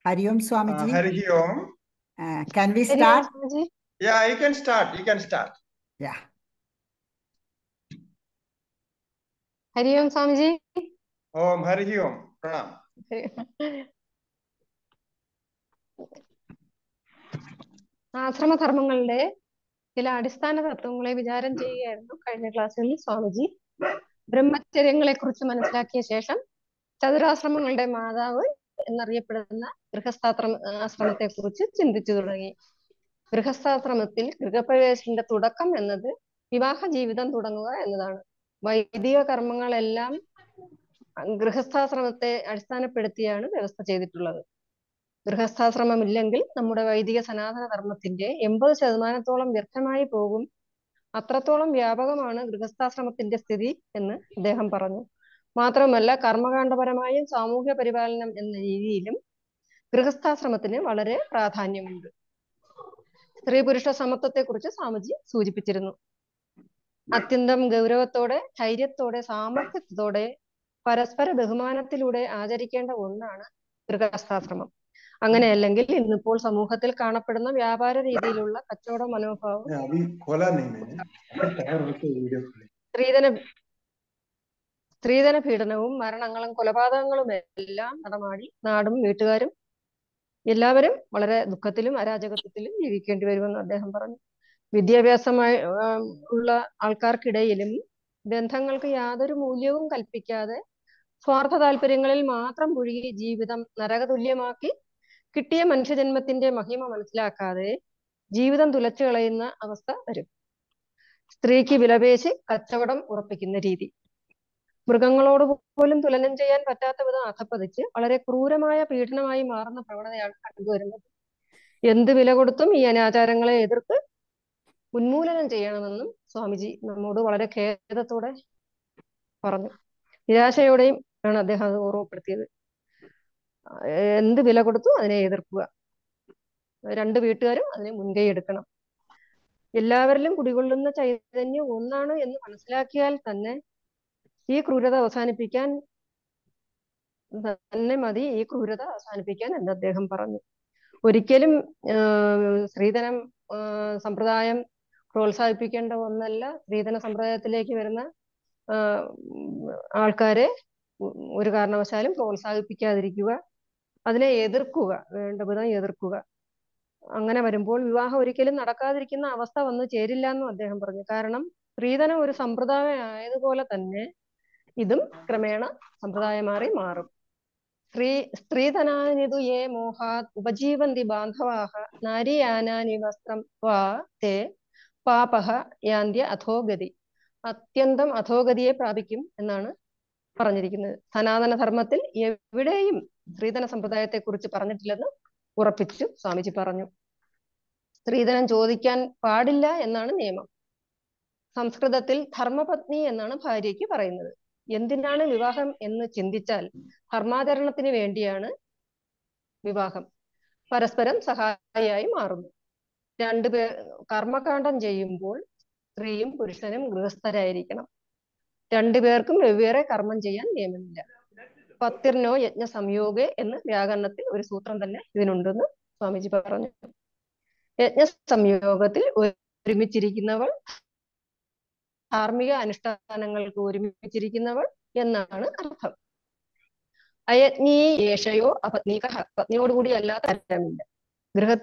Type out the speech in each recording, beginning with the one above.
Hari Om Uh, Swamiji. Harihi Om. Uh, can we Hari Om start? Swamiji Yeah, you can start. You can start. Yeah. Hari Om Swamiji Om Harihi Om. Pranam. ആശ്രമധർമ്മങ്ങളുടെ ചില അടിസ്ഥാന തത്വങ്ങളെ വിചാരം ചെയ്യുകയായിരുന്നു കഴിഞ്ഞ ക്ലാസ്സുകളിൽ സ്വാമിജി ബ്രഹ്മചര്യങ്ങളെ കുറിച്ച് മനസ്സിലാക്കിയ ശേഷം ചതുരാശ്രമങ്ങളുടെ മാതാവ് എന്നറിയപ്പെടുന്ന ഗൃഹസ്ഥാശ്രമ ആശ്രമത്തെ കുറിച്ച് ചിന്തിച്ചു തുടങ്ങി ഗൃഹസ്ഥാശ്രമത്തിൽ ഗൃഹപ്രവേശത്തിന്റെ തുടക്കം എന്നത് വിവാഹ ജീവിതം തുടങ്ങുക എന്നതാണ് വൈദിക കർമ്മങ്ങളെല്ലാം ഗൃഹസ്ഥാശ്രമത്തെ അടിസ്ഥാനപ്പെടുത്തിയാണ് വ്യവസ്ഥ ചെയ്തിട്ടുള്ളത് ഗൃഹസ്ഥാശ്രമമില്ലെങ്കിൽ നമ്മുടെ വൈദിക സനാതന ധർമ്മത്തിന്റെ എൺപത് ശതമാനത്തോളം വ്യർത്ഥമായി പോകും അത്രത്തോളം വ്യാപകമാണ് ഗൃഹസ്ഥാശ്രമത്തിന്റെ സ്ഥിതി എന്ന് അദ്ദേഹം പറഞ്ഞു മാത്രമല്ല കർമ്മകാണ്ഡപരമായും സാമൂഹ്യ പരിപാലനം എന്ന രീതിയിലും ഗൃഹസ്ഥാശ്രമത്തിന് വളരെ പ്രാധാന്യമുണ്ട് സ്ത്രീ പുരുഷ സമത്വത്തെക്കുറിച്ച് സ്വാമിജി സൂചിപ്പിച്ചിരുന്നു അത്യന്തം ഗൗരവത്തോടെ ധൈര്യത്തോടെ സാമർത്ഥ്യത്തോടെ പരസ്പര ബഹുമാനത്തിലൂടെ ആചരിക്കേണ്ട ഒന്നാണ് ഗൃഹസ്ഥാശ്രമം അങ്ങനെയല്ലെങ്കിൽ ഇന്നിപ്പോൾ സമൂഹത്തിൽ കാണപ്പെടുന്ന വ്യാപാര രീതിയിലുള്ള കച്ചവട മനോഭാവം अभी खोला नहीं मैंने टावर होते वीडियो खोले സ്ത്രീധന സ്ത്രീധന പീഡനവും മരണങ്ങളും കൊലപാതകങ്ങളും എല്ലാം നടമാടി നാടും വീട്ടുകാരും എല്ലാവരും വളരെ ദുഃഖത്തിലും അരാജകത്വത്തിലും ജീവിക്കേണ്ടി വരുമെന്ന് അദ്ദേഹം പറഞ്ഞു വിദ്യാഭ്യാസമായി ആം, ഉള്ള ആൾക്കാർക്കിടയിലും ബന്ധങ്ങൾക്ക് യാതൊരു മൂല്യവും കൽപ്പിക്കാതെ സ്വാർത്ഥ താല്പര്യങ്ങളിൽ മാത്രം മുഴുകി ജീവിതം നരകതുല്യമാക്കി കിട്ടിയ മനുഷ്യജന്മത്തിന്റെ മഹിമ മനസ്സിലാക്കാതെ ജീവിതം തുലച്ചു കളയുന്ന അവസ്ഥ വരും സ്ത്രീക്ക് വിലപേശി കച്ചവടം ഉറപ്പിക്കുന്ന രീതി മൃഗങ്ങളോട് പോലും തുലനം ചെയ്യാൻ പറ്റാത്ത വിധം അധപ്പതിച്ച് വളരെ ക്രൂരമായ പീഡനമായി മാറുന്ന പ്രവണതയാണ് കണ്ടുവരുന്നത് എന്ത് വില കൊടുത്തും ഈ അനാചാരങ്ങളെ എതിർത്ത് ഉന്മൂലനം ചെയ്യണമെന്നും സ്വാമിജി നമ്മോട് വളരെ ഖേദത്തോടെ പറഞ്ഞു നിരാശയോടെയും ആണ് അദ്ദേഹം അത് ഓർമ്മപ്പെടുത്തിയത് എന്ത് വില കൊടുത്തു അതിനെ എതിർക്കുക രണ്ട് വീട്ടുകാരും അതിനെ മുൻകൈ എടുക്കണം എല്ലാവരിലും കുടികൊള്ളുന്ന ചൈതന്യം ഒന്നാണ് എന്ന് മനസ്സിലാക്കിയാൽ തന്നെ ഈ ക്രൂരത അവസാനിപ്പിക്കാൻ തന്നെ മതി ഈ ക്രൂരത അവസാനിപ്പിക്കാൻ എന്ന് അദ്ദേഹം പറഞ്ഞു ഒരിക്കലും ആഹ് സ്ത്രീധനം ആഹ് സമ്പ്രദായം പ്രോത്സാഹിപ്പിക്കേണ്ട ഒന്നല്ല സ്ത്രീധന സമ്പ്രദായത്തിലേക്ക് വരുന്ന ആഹ് ആൾക്കാരെ ഒരു കാരണവശാലും പ്രോത്സാഹിപ്പിക്കാതിരിക്കുക അതിനെ എതിർക്കുക വേണ്ട വിധം എതിർക്കുക അങ്ങനെ വരുമ്പോൾ വിവാഹം ഒരിക്കലും നടക്കാതിരിക്കുന്ന അവസ്ഥ വന്നു ചേരില്ല എന്നും അദ്ദേഹം പറഞ്ഞു കാരണം സ്ത്രീധനം ഒരു സമ്പ്രദായം ആയതുപോലെ തന്നെ ഇതും ക്രമേണ സമ്പ്രദായം മാറി മാറും സ്ത്രീ സ്ത്രീധനാനിതു യേ മോഹാത് ഉപജീവന്തി ബാന്ധവാഹ നാരിയാനാനി വസ്ത്രം വാ തേ പാപഹ യാന്ത്യ അധോഗതി അത്യന്തം അധോഗതിയെ പ്രാപിക്കും എന്നാണ് പറഞ്ഞിരിക്കുന്നത് സനാതന ധർമ്മത്തിൽ എവിടെയും സ്ത്രീധന സമ്പ്രദായത്തെ കുറിച്ച് പറഞ്ഞിട്ടില്ലെന്ന് ഉറപ്പിച്ചു സ്വാമിജി പറഞ്ഞു സ്ത്രീധനം ചോദിക്കാൻ പാടില്ല എന്നാണ് നിയമം സംസ്കൃതത്തിൽ ധർമ്മപത്നി എന്നാണ് ഭാര്യയ്ക്ക് പറയുന്നത് എന്തിനാണ് വിവാഹം എന്ന് ചിന്തിച്ചാൽ ധർമാചരണത്തിന് വേണ്ടിയാണ് വിവാഹം പരസ്പരം സഹായിയായി മാറുന്നു രണ്ടുപേർ കർമ്മകാണ്ഡം ചെയ്യുമ്പോൾ സ്ത്രീയും പുരുഷനും ഗൃഹസ്ഥരായിരിക്കണം രണ്ടുപേർക്കും വെവ്വേറെ കർമ്മം ചെയ്യാൻ നിയമമില്ല പത്തിർനോ യജ്ഞ സംയോഗെ എന്ന് വ്യാകരണത്തിൽ ഒരു സൂത്രം തന്നെ ഇതിനുണ്ടെന്ന് സ്വാമിജി പറഞ്ഞു യജ്ഞ സംയോഗത്തിൽ ഒരുമിച്ചിരിക്കുന്നവൾ ധാർമ്മിക അനുഷ്ഠാനങ്ങൾക്ക് ഒരുമിച്ചിരിക്കുന്നവൾ എന്നാണ് അർത്ഥം അയജ്ഞീ യേഷയോ അപത്നീക പത്നിയോടുകൂടി അല്ലാത്ത തരമില്ല ഗൃഹ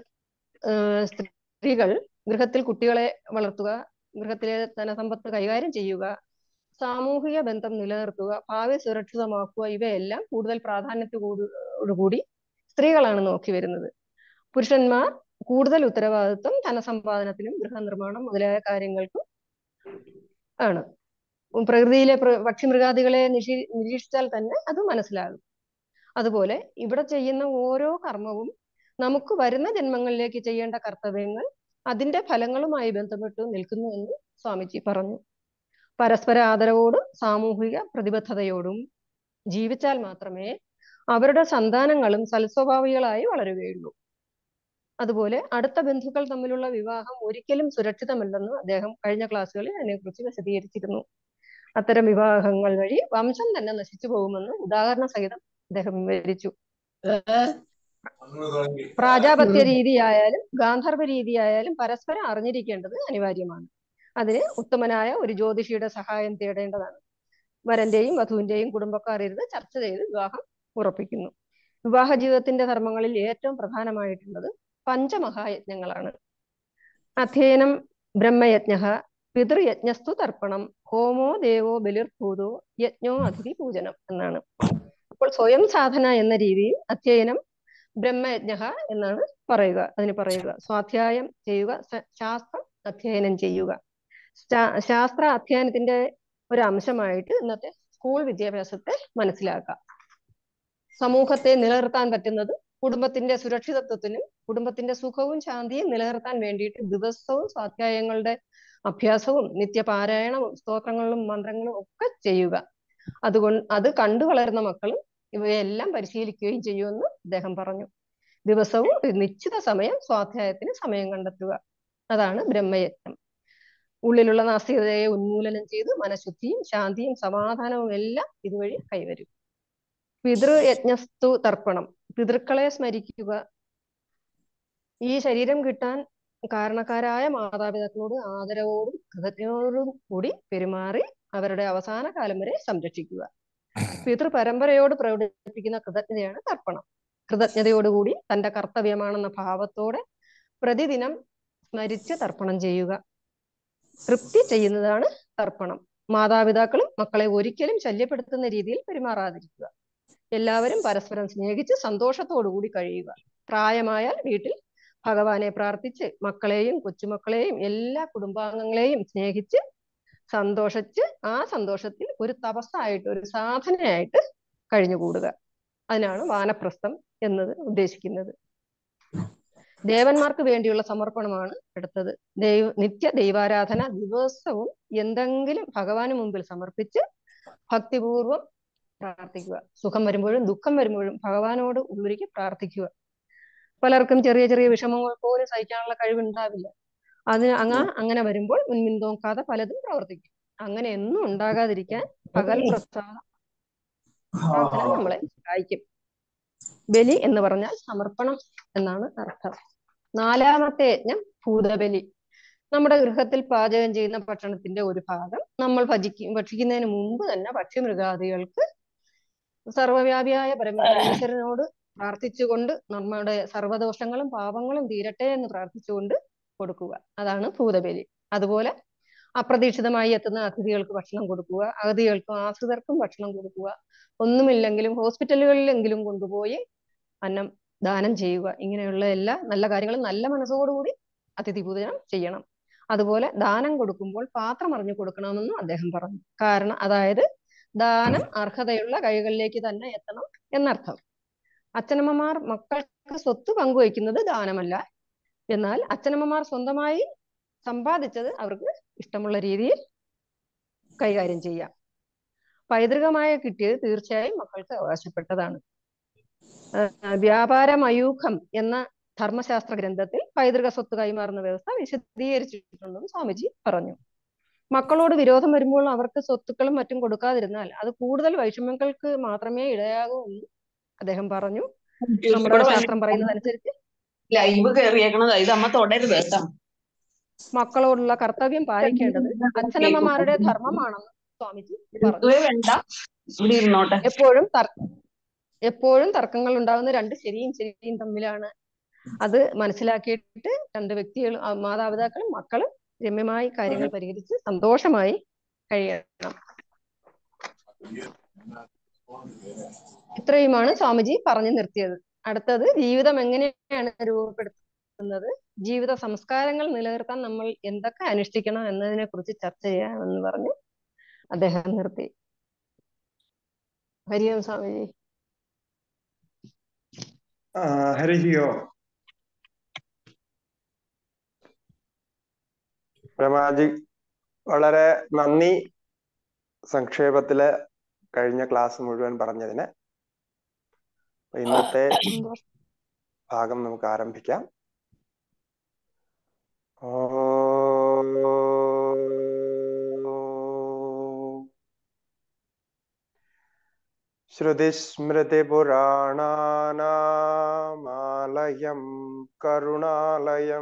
സ്ത്രീകൾ ഗൃഹത്തിൽ കുട്ടികളെ വളർത്തുക ഗൃഹത്തിലെ ധനസമ്പത്ത് കൈകാര്യം ചെയ്യുക സാമൂഹിക ബന്ധം നിലനിർത്തുക ഭാവി സുരക്ഷിതമാക്കുക ഇവയെല്ലാം കൂടുതൽ പ്രാധാന്യത്തോടുകൂടി സ്ത്രീകളാണ് നോക്കി വരുന്നത് പുരുഷന്മാർ കൂടുതൽ ഉത്തരവാദിത്വം ധനസമ്പാദനത്തിലും ഗൃഹനിർമ്മാണം മുതലായ കാര്യങ്ങൾക്കും ആണ് പ്രകൃതിയിലെ പക്ഷിമൃഗാദികളെ നിഷി നിരീക്ഷിച്ചാൽ തന്നെ അത് മനസ്സിലാകും അതുപോലെ ഇവിടെ ചെയ്യുന്ന ഓരോ കർമ്മവും നമുക്ക് വരുന്ന ജന്മങ്ങളിലേക്ക് ചെയ്യേണ്ട കർത്തവ്യങ്ങൾ അതിന്റെ ഫലങ്ങളുമായി ബന്ധപ്പെട്ട് നിൽക്കുന്നു എന്ന് സ്വാമിജി പറഞ്ഞു പരസ്പര ആദരവോടും സാമൂഹിക പ്രതിബദ്ധതയോടും ജീവിച്ചാൽ മാത്രമേ അവരുടെ സന്താനങ്ങളും സൽസ്വഭാവികളായി വളരുകയുള്ളൂ അതുപോലെ അടുത്ത ബന്ധുക്കൾ തമ്മിലുള്ള വിവാഹം ഒരിക്കലും സുരക്ഷിതമല്ലെന്ന് അദ്ദേഹം കഴിഞ്ഞ ക്ലാസ്സുകളിൽ അതിനെക്കുറിച്ച് വിശദീകരിച്ചിരുന്നു അത്തരം വിവാഹങ്ങൾ വഴി വംശം തന്നെ നശിച്ചു പോകുമെന്ന് ഉദാഹരണ സഹിതം അദ്ദേഹം വിവരിച്ചു പ്രാജാപത്യ രീതിയായാലും ഗാന്ധർവ രീതിയായാലും പരസ്പരം അറിഞ്ഞിരിക്കേണ്ടത് അനിവാര്യമാണ് അതിന് ഉത്തമനായ ഒരു ജ്യോതിഷിയുടെ സഹായം തേടേണ്ടതാണ് വരന്റെയും വധുവിന്റെയും കുടുംബക്കാർ ഇരുന്ന് ചർച്ച ചെയ്ത് വിവാഹം ഉറപ്പിക്കുന്നു വിവാഹ ജീവിതത്തിന്റെ ധർമ്മങ്ങളിൽ ഏറ്റവും പ്രധാനമായിട്ടുള്ളത് പഞ്ചമഹായജ്ഞങ്ങളാണ് അധ്യയനം ബ്രഹ്മയജ്ഞ പിതൃയജ്ഞസ്തു തർപ്പണം ഹോമോ ദേവോ ബലിർഭൂതോ യജ്ഞോ അതിഥി പൂജനം എന്നാണ് അപ്പോൾ സ്വയം സാധന എന്ന രീതിയിൽ അധ്യയനം ബ്രഹ്മയജ്ഞ എന്നാണ് പറയുക അതിന് പറയുക സ്വാധ്യായം ചെയ്യുക ശാസ്ത്രം അധ്യയനം ചെയ്യുക ശാസ്ത്ര അധ്യയനത്തിന്റെ ഒരു അംശമായിട്ട് ഇന്നത്തെ സ്കൂൾ വിദ്യാഭ്യാസത്തെ മനസ്സിലാക്കാം സമൂഹത്തെ നിലനിർത്താൻ പറ്റുന്നത് കുടുംബത്തിന്റെ സുരക്ഷിതത്വത്തിനും കുടുംബത്തിന്റെ സുഖവും ശാന്തിയും നിലനിർത്താൻ വേണ്ടിയിട്ട് ദിവസവും സ്വാധ്യായങ്ങളുടെ അഭ്യാസവും നിത്യപാരായണവും സ്തോത്രങ്ങളും മന്ത്രങ്ങളും ഒക്കെ ചെയ്യുക അതുകൊണ്ട് അത് കണ്ടു വളരുന്ന മക്കളും ഇവയെല്ലാം പരിശീലിക്കുകയും ചെയ്യുമെന്ന് അദ്ദേഹം പറഞ്ഞു ദിവസവും ഒരു നിശ്ചിത സമയം സ്വാധ്യായത്തിന് സമയം കണ്ടെത്തുക അതാണ് ബ്രഹ്മയജ്ഞം ഉള്ളിലുള്ള നാസ്തികതയെ ഉന്മൂലനം ചെയ്ത് മനഃശുദ്ധിയും ശാന്തിയും സമാധാനവും എല്ലാം ഇതുവഴി കൈവരും പിതൃയജ്ഞസ്തു തർപ്പണം പിതൃക്കളെ സ്മരിക്കുക ഈ ശരീരം കിട്ടാൻ കാരണക്കാരായ മാതാപിതാക്കളോട് ആദരവോടും കൃതജ്ഞതയോടും കൂടി പെരുമാറി അവരുടെ അവസാന കാലം വരെ സംരക്ഷിക്കുക പിതൃപരമ്പരയോട് പ്രകടിപ്പിക്കുന്ന കൃതജ്ഞതയാണ് തർപ്പണം കൃതജ്ഞതയോടുകൂടി തന്റെ കർത്തവ്യമാണെന്ന ഭാവത്തോടെ പ്രതിദിനം സ്മരിച്ച് തർപ്പണം ചെയ്യുക തൃപ്തി ചെയ്യുന്നതാണ് തർപ്പണം മാതാപിതാക്കളും മക്കളെ ഒരിക്കലും ശല്യപ്പെടുത്തുന്ന രീതിയിൽ പെരുമാറാതിരിക്കുക എല്ലാവരും പരസ്പരം സ്നേഹിച്ച് സന്തോഷത്തോടു കൂടി കഴിയുക പ്രായമായാൽ വീട്ടിൽ ഭഗവാനെ പ്രാർത്ഥിച്ച് മക്കളെയും കൊച്ചുമക്കളെയും എല്ലാ കുടുംബാംഗങ്ങളെയും സ്നേഹിച്ച് സന്തോഷിച്ച് ആ സന്തോഷത്തിൽ ഒരു തപസ്സായിട്ട് ഒരു സാധനയായിട്ട് കഴിഞ്ഞുകൂടുക അതിനാണ് വാനപ്രസ്ഥം എന്നത് ഉദ്ദേശിക്കുന്നത് ദേവന്മാർക്ക് വേണ്ടിയുള്ള സമർപ്പണമാണ് അടുത്തത് ദൈവ നിത്യ ദൈവാരാധന ദിവസവും എന്തെങ്കിലും ഭഗവാന് മുമ്പിൽ സമർപ്പിച്ച് ഭക്തിപൂർവം പ്രാർത്ഥിക്കുക സുഖം വരുമ്പോഴും ദുഃഖം വരുമ്പോഴും ഭഗവാനോട് ഉള്ളുരുക്കി പ്രാർത്ഥിക്കുക പലർക്കും ചെറിയ ചെറിയ വിഷമങ്ങൾ പോലും സഹിക്കാനുള്ള കഴിവുണ്ടാവില്ല അതിന് അങ്ങ അങ്ങനെ വരുമ്പോൾ മുൻപിൻ നോക്കാതെ പലതും പ്രവർത്തിക്കും അങ്ങനെ ഒന്നും ഉണ്ടാകാതിരിക്കാൻ പകൽ പ്രസാദം പ്രാർത്ഥന നമ്മളെ സഹായിക്കും ബലി എന്ന് പറഞ്ഞാൽ സമർപ്പണം എന്നാണ് അർത്ഥം നാലാമത്തെ യജ്ഞം ഭൂതബലി നമ്മുടെ ഗൃഹത്തിൽ പാചകം ചെയ്യുന്ന ഭക്ഷണത്തിന്റെ ഒരു ഭാഗം നമ്മൾ ഭജിക്കും ഭക്ഷിക്കുന്നതിന് മുമ്പ് തന്നെ ഭക്ഷ്യമൃഗാദികൾക്ക് സർവവ്യാപിയായ പരമേശ്വരനോട് പ്രാർത്ഥിച്ചുകൊണ്ട് നമ്മുടെ സർവദോഷങ്ങളും പാപങ്ങളും തീരട്ടെ എന്ന് പ്രാർത്ഥിച്ചുകൊണ്ട് കൊടുക്കുക അതാണ് ഭൂതബലി അതുപോലെ അപ്രതീക്ഷിതമായി എത്തുന്ന അതിഥികൾക്ക് ഭക്ഷണം കൊടുക്കുക അഗതികൾക്കും ആശ്രിതർക്കും ഭക്ഷണം കൊടുക്കുക ഒന്നുമില്ലെങ്കിലും ഹോസ്പിറ്റലുകളിലെങ്കിലും കൊണ്ടുപോയി അന്നം ദാനം ചെയ്യുക ഇങ്ങനെയുള്ള എല്ലാ നല്ല കാര്യങ്ങളും നല്ല മനസ്സോടുകൂടി അതിഥി പൂജനം ചെയ്യണം അതുപോലെ ദാനം കൊടുക്കുമ്പോൾ പാത്രം അറിഞ്ഞു കൊടുക്കണമെന്നും അദ്ദേഹം പറഞ്ഞു കാരണം അതായത് ദാനം അർഹതയുള്ള കൈകളിലേക്ക് തന്നെ എത്തണം എന്നർത്ഥം അച്ഛനമ്മമാർ മക്കൾക്ക് സ്വത്ത് പങ്കുവയ്ക്കുന്നത് ദാനമല്ല എന്നാൽ അച്ഛനമ്മമാർ സ്വന്തമായി സമ്പാദിച്ചത് അവർക്ക് ഇഷ്ടമുള്ള രീതിയിൽ കൈകാര്യം ചെയ്യാം പൈതൃകമായ കിട്ടിയത് തീർച്ചയായും മക്കൾക്ക് അവകാശപ്പെട്ടതാണ് വ്യാപാരമയൂഖം എന്ന ധർമ്മശാസ്ത്ര ഗ്രന്ഥത്തിൽ പൈതൃക സ്വത്ത് കൈമാറുന്ന വ്യവസ്ഥ വിശദീകരിച്ചിട്ടുണ്ടെന്ന് സ്വാമിജി പറഞ്ഞു മക്കളോട് വിരോധം വരുമ്പോൾ അവർക്ക് സ്വത്തുക്കളും മറ്റും കൊടുക്കാതിരുന്നാൽ അത് കൂടുതൽ വൈഷമ്യങ്ങൾക്ക് മാത്രമേ ഇടയാകൂ എന്ന് അദ്ദേഹം പറഞ്ഞു നമ്മുടെ ശാസ്ത്രം പറയുന്നതനുസരിച്ച് ലൈവ് കയറിയേക്കണത് ഇത് അമ്മ തുടരുത് കേട്ടോ മക്കളോടുള്ള കർത്തവ്യം പാലിക്കേണ്ടത് അച്ഛനമ്മമാരുടെ ധർമ്മമാണെന്ന് സ്വാമിജി പറഞ്ഞു ഇതുവേ വേണ്ട ഇവിടെ ഇരുന്നോട്ടെ എപ്പോഴും എപ്പോഴും തർക്കങ്ങൾ ഉണ്ടാകുന്ന രണ്ട് ശരിയും ശരിയും തമ്മിലാണ് അത് മനസ്സിലാക്കിയിട്ട് രണ്ട് വ്യക്തികളും മാതാപിതാക്കളും മക്കളും രമ്യമായി കാര്യങ്ങൾ പരിഹരിച്ച് സന്തോഷമായി കഴിയണം ഇത്രയുമാണ് സ്വാമിജി പറഞ്ഞു നിർത്തിയത് അടുത്തത് ജീവിതം എങ്ങനെയാണ് രൂപപ്പെടുത്തുന്നത് ജീവിത സംസ്കാരങ്ങൾ നിലനിർത്താൻ നമ്മൾ എന്തൊക്കെ അനുഷ്ഠിക്കണം എന്നതിനെ കുറിച്ച് ചർച്ച ചെയ്യാമെന്ന് പറഞ്ഞ് അദ്ദേഹം നിർത്തി ഹരിയോം സ്വാമിജി ഹരിഹി ഓം രമാജി വളരെ നന്ദി സംക്ഷേപത്തില് കഴിഞ്ഞ ക്ലാസ് മുഴുവൻ പറഞ്ഞതിന് ഇന്നത്തെ ഭാഗം നമുക്ക് ആരംഭിക്കാം श्रुतिस्मृतिपुराणानामालयं करुणालयं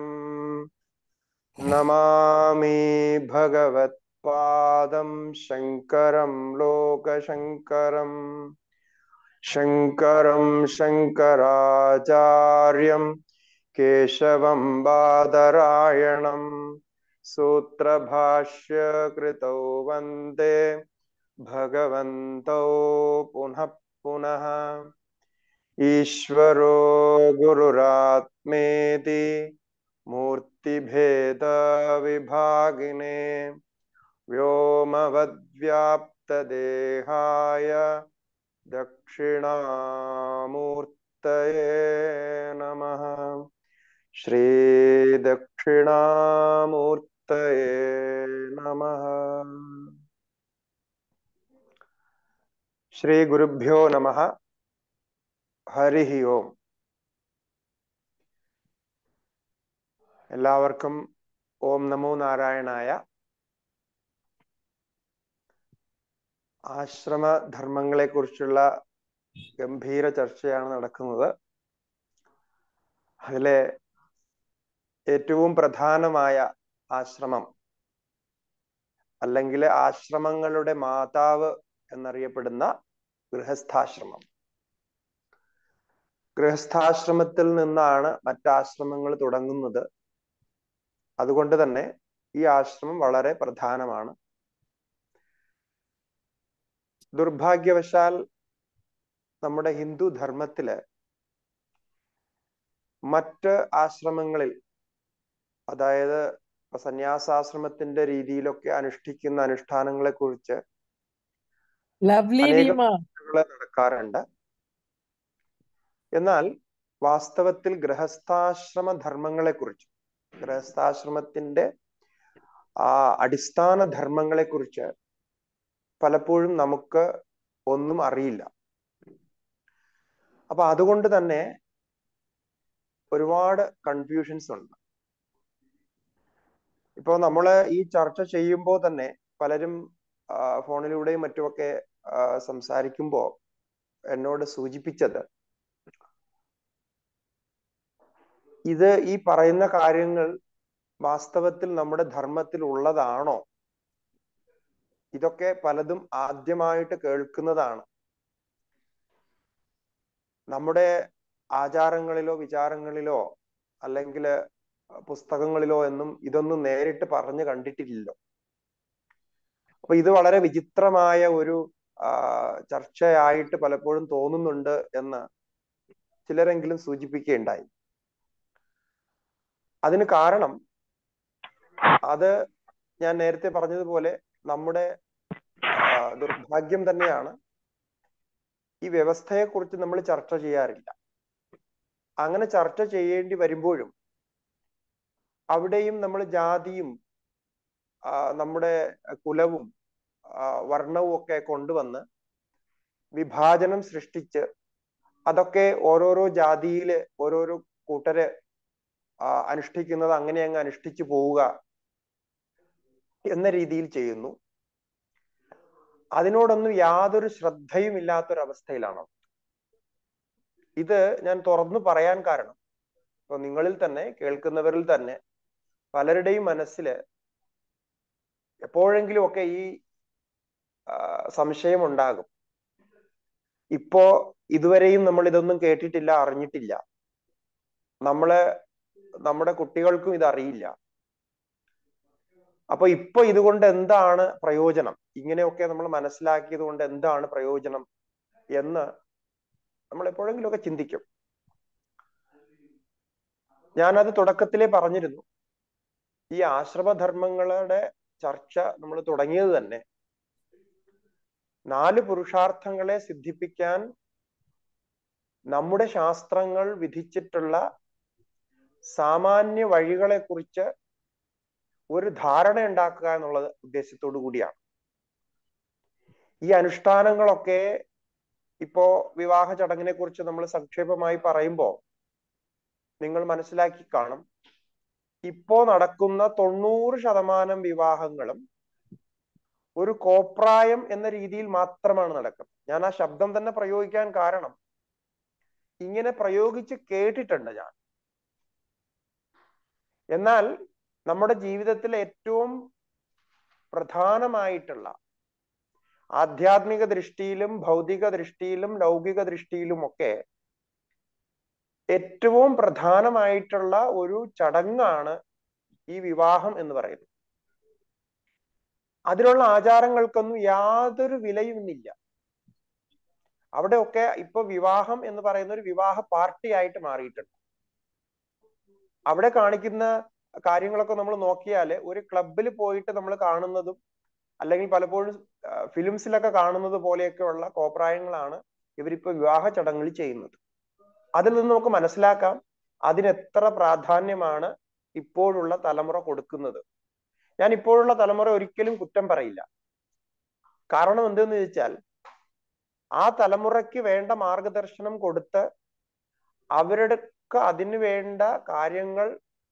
नमामि भगवत्पादं शङ्करं लोकशङ्करम् शङ्करं शङ्कराचार्यं केशवं बादरायणं सूत्रभाष्यकृतौ वन्दे भगवन्तौ पुनः पुनः ईश्वरो गुरुरात्मेति मूर्तिभेदविभागिने व्योमवद्व्याप्तदेहाय दक्षिणामूर्तये नमः श्रीदक्षिणामूर्तये नमः श्रीगुरुभ्यो नमः ഹരിഃ ഓം എല്ലാവർക്കും ഓം നമോ നാരായണായ ആശ്രമധർമ്മങ്ങളെ കുറിച്ചുള്ള ഗംഭീര ചർച്ചയാണ് നടക്കുന്നത് അതിലെ ഏറ്റവും പ്രധാനമായ ആശ്രമം അല്ലെങ്കിൽ ആശ്രമങ്ങളുടെ മാതാവ് എന്നറിയപ്പെടുന്ന ഗൃഹസ്ഥാശ്രമം ഗൃഹസ്ഥാശ്രമത്തിൽ നിന്നാണ് മറ്റാശ്രമങ്ങൾ തുടങ്ങുന്നത് അതുകൊണ്ട് തന്നെ ഈ ആശ്രമം വളരെ പ്രധാനമാണ് ദുർഭാഗ്യവശാൽ നമ്മുടെ ഹിന്ദു ധർമ്മത്തില് മറ്റ് ആശ്രമങ്ങളിൽ അതായത് സന്യാസാശ്രമത്തിന്റെ രീതിയിലൊക്കെ അനുഷ്ഠിക്കുന്ന അനുഷ്ഠാനങ്ങളെ കുറിച്ച് അനേകം നടക്കാറുണ്ട് എന്നാൽ വാസ്തവത്തിൽ ഗൃഹസ്ഥാശ്രമ ധർമ്മങ്ങളെ കുറിച്ച് ഗൃഹസ്ഥാശ്രമത്തിന്റെ ആ അടിസ്ഥാന ധർമ്മങ്ങളെ കുറിച്ച് പലപ്പോഴും നമുക്ക് ഒന്നും അറിയില്ല അപ്പൊ അതുകൊണ്ട് തന്നെ ഒരുപാട് കൺഫ്യൂഷൻസ് ഉണ്ട് ഇപ്പോ നമ്മള് ഈ ചർച്ച ചെയ്യുമ്പോൾ തന്നെ പലരും ഫോണിലൂടെയും മറ്റുമൊക്കെ സംസാരിക്കുമ്പോൾ എന്നോട് സൂചിപ്പിച്ചത് ഇത് ഈ പറയുന്ന കാര്യങ്ങൾ വാസ്തവത്തിൽ നമ്മുടെ ധർമ്മത്തിൽ ഉള്ളതാണോ ഇതൊക്കെ പലതും ആദ്യമായിട്ട് കേൾക്കുന്നതാണ് നമ്മുടെ ആചാരങ്ങളിലോ വിചാരങ്ങളിലോ അല്ലെങ്കിൽ പുസ്തകങ്ങളിലോ എന്നും ഇതൊന്നും നേരിട്ട് പറഞ്ഞു കണ്ടിട്ടില്ലല്ലോ അപ്പൊ ഇത് വളരെ വിചിത്രമായ ഒരു ചർച്ചയായിട്ട് പലപ്പോഴും തോന്നുന്നുണ്ട് എന്ന് ചിലരെങ്കിലും സൂചിപ്പിക്കുകയുണ്ടായി അതിന് കാരണം അത് ഞാൻ നേരത്തെ പറഞ്ഞതുപോലെ നമ്മുടെ ദുർഭാഗ്യം തന്നെയാണ് ഈ വ്യവസ്ഥയെ കുറിച്ച് നമ്മൾ ചർച്ച ചെയ്യാറില്ല അങ്ങനെ ചർച്ച ചെയ്യേണ്ടി വരുമ്പോഴും അവിടെയും നമ്മൾ ജാതിയും നമ്മുടെ കുലവും വർണ്ണവും ഒക്കെ കൊണ്ടുവന്ന് വിഭാജനം സൃഷ്ടിച്ച് അതൊക്കെ ഓരോരോ ജാതിയില് ഓരോരോ കൂട്ടര് അനുഷ്ഠിക്കുന്നത് അങ്ങനെ അങ്ങ് അനുഷ്ഠിച്ചു പോവുക എന്ന രീതിയിൽ ചെയ്യുന്നു അതിനോടൊന്നും യാതൊരു ശ്രദ്ധയും ഇല്ലാത്തൊരവസ്ഥയിലാണ് ഇത് ഞാൻ തുറന്നു പറയാൻ കാരണം ഇപ്പൊ നിങ്ങളിൽ തന്നെ കേൾക്കുന്നവരിൽ തന്നെ പലരുടെയും മനസ്സിൽ എപ്പോഴെങ്കിലും ഒക്കെ ഈ സംശയം ഉണ്ടാകും ഇപ്പോ ഇതുവരെയും നമ്മൾ ഇതൊന്നും കേട്ടിട്ടില്ല അറിഞ്ഞിട്ടില്ല നമ്മള് നമ്മുടെ കുട്ടികൾക്കും ഇത് അറിയില്ല അപ്പൊ ഇപ്പൊ ഇതുകൊണ്ട് എന്താണ് പ്രയോജനം ഇങ്ങനെയൊക്കെ നമ്മൾ മനസ്സിലാക്കിയത് കൊണ്ട് എന്താണ് പ്രയോജനം എന്ന് നമ്മൾ എപ്പോഴെങ്കിലും ഒക്കെ ചിന്തിക്കും ഞാനത് തുടക്കത്തിലേ പറഞ്ഞിരുന്നു ഈ ആശ്രമധർമ്മങ്ങളുടെ ചർച്ച നമ്മൾ തുടങ്ങിയത് തന്നെ നാല് പുരുഷാർത്ഥങ്ങളെ സിദ്ധിപ്പിക്കാൻ നമ്മുടെ ശാസ്ത്രങ്ങൾ വിധിച്ചിട്ടുള്ള സാമാന്യ വഴികളെ കുറിച്ച് ഒരു ധാരണ ഉണ്ടാക്കുക എന്നുള്ള ഉദ്ദേശത്തോടു കൂടിയാണ് ഈ അനുഷ്ഠാനങ്ങളൊക്കെ ഇപ്പോ വിവാഹ ചടങ്ങിനെ കുറിച്ച് നമ്മൾ സംക്ഷേപമായി പറയുമ്പോൾ നിങ്ങൾ മനസ്സിലാക്കി കാണും ഇപ്പോ നടക്കുന്ന തൊണ്ണൂറ് ശതമാനം വിവാഹങ്ങളും ഒരു കോപ്രായം എന്ന രീതിയിൽ മാത്രമാണ് നടക്കുന്നത് ഞാൻ ആ ശബ്ദം തന്നെ പ്രയോഗിക്കാൻ കാരണം ഇങ്ങനെ പ്രയോഗിച്ച് കേട്ടിട്ടുണ്ട് ഞാൻ എന്നാൽ നമ്മുടെ ജീവിതത്തിൽ ഏറ്റവും പ്രധാനമായിട്ടുള്ള ആധ്യാത്മിക ദൃഷ്ടിയിലും ഭൗതിക ദൃഷ്ടിയിലും ലൗകിക ദൃഷ്ടിയിലും ഒക്കെ ഏറ്റവും പ്രധാനമായിട്ടുള്ള ഒരു ചടങ്ങാണ് ഈ വിവാഹം എന്ന് പറയുന്നത് അതിലുള്ള ആചാരങ്ങൾക്കൊന്നും യാതൊരു വിലയും ഇന്നില്ല അവിടെയൊക്കെ ഇപ്പൊ വിവാഹം എന്ന് പറയുന്ന ഒരു വിവാഹ പാർട്ടി ആയിട്ട് മാറിയിട്ടുണ്ട് അവിടെ കാണിക്കുന്ന കാര്യങ്ങളൊക്കെ നമ്മൾ നോക്കിയാൽ ഒരു ക്ലബിൽ പോയിട്ട് നമ്മൾ കാണുന്നതും അല്ലെങ്കിൽ പലപ്പോഴും ഫിലിംസിലൊക്കെ കാണുന്നത് പോലെയൊക്കെയുള്ള കോപ്രായങ്ങളാണ് ഇവരിപ്പോ വിവാഹ ചടങ്ങുകൾ ചെയ്യുന്നത് അതിൽ നിന്ന് നമുക്ക് മനസ്സിലാക്കാം അതിനെത്ര പ്രാധാന്യമാണ് ഇപ്പോഴുള്ള തലമുറ കൊടുക്കുന്നത് ഞാൻ ഇപ്പോഴുള്ള തലമുറ ഒരിക്കലും കുറ്റം പറയില്ല കാരണം എന്തെന്ന് ചോദിച്ചാൽ ആ തലമുറയ്ക്ക് വേണ്ട മാർഗദർശനം കൊടുത്ത് അവരുടെ അതിന് വേണ്ട കാര്യങ്ങൾ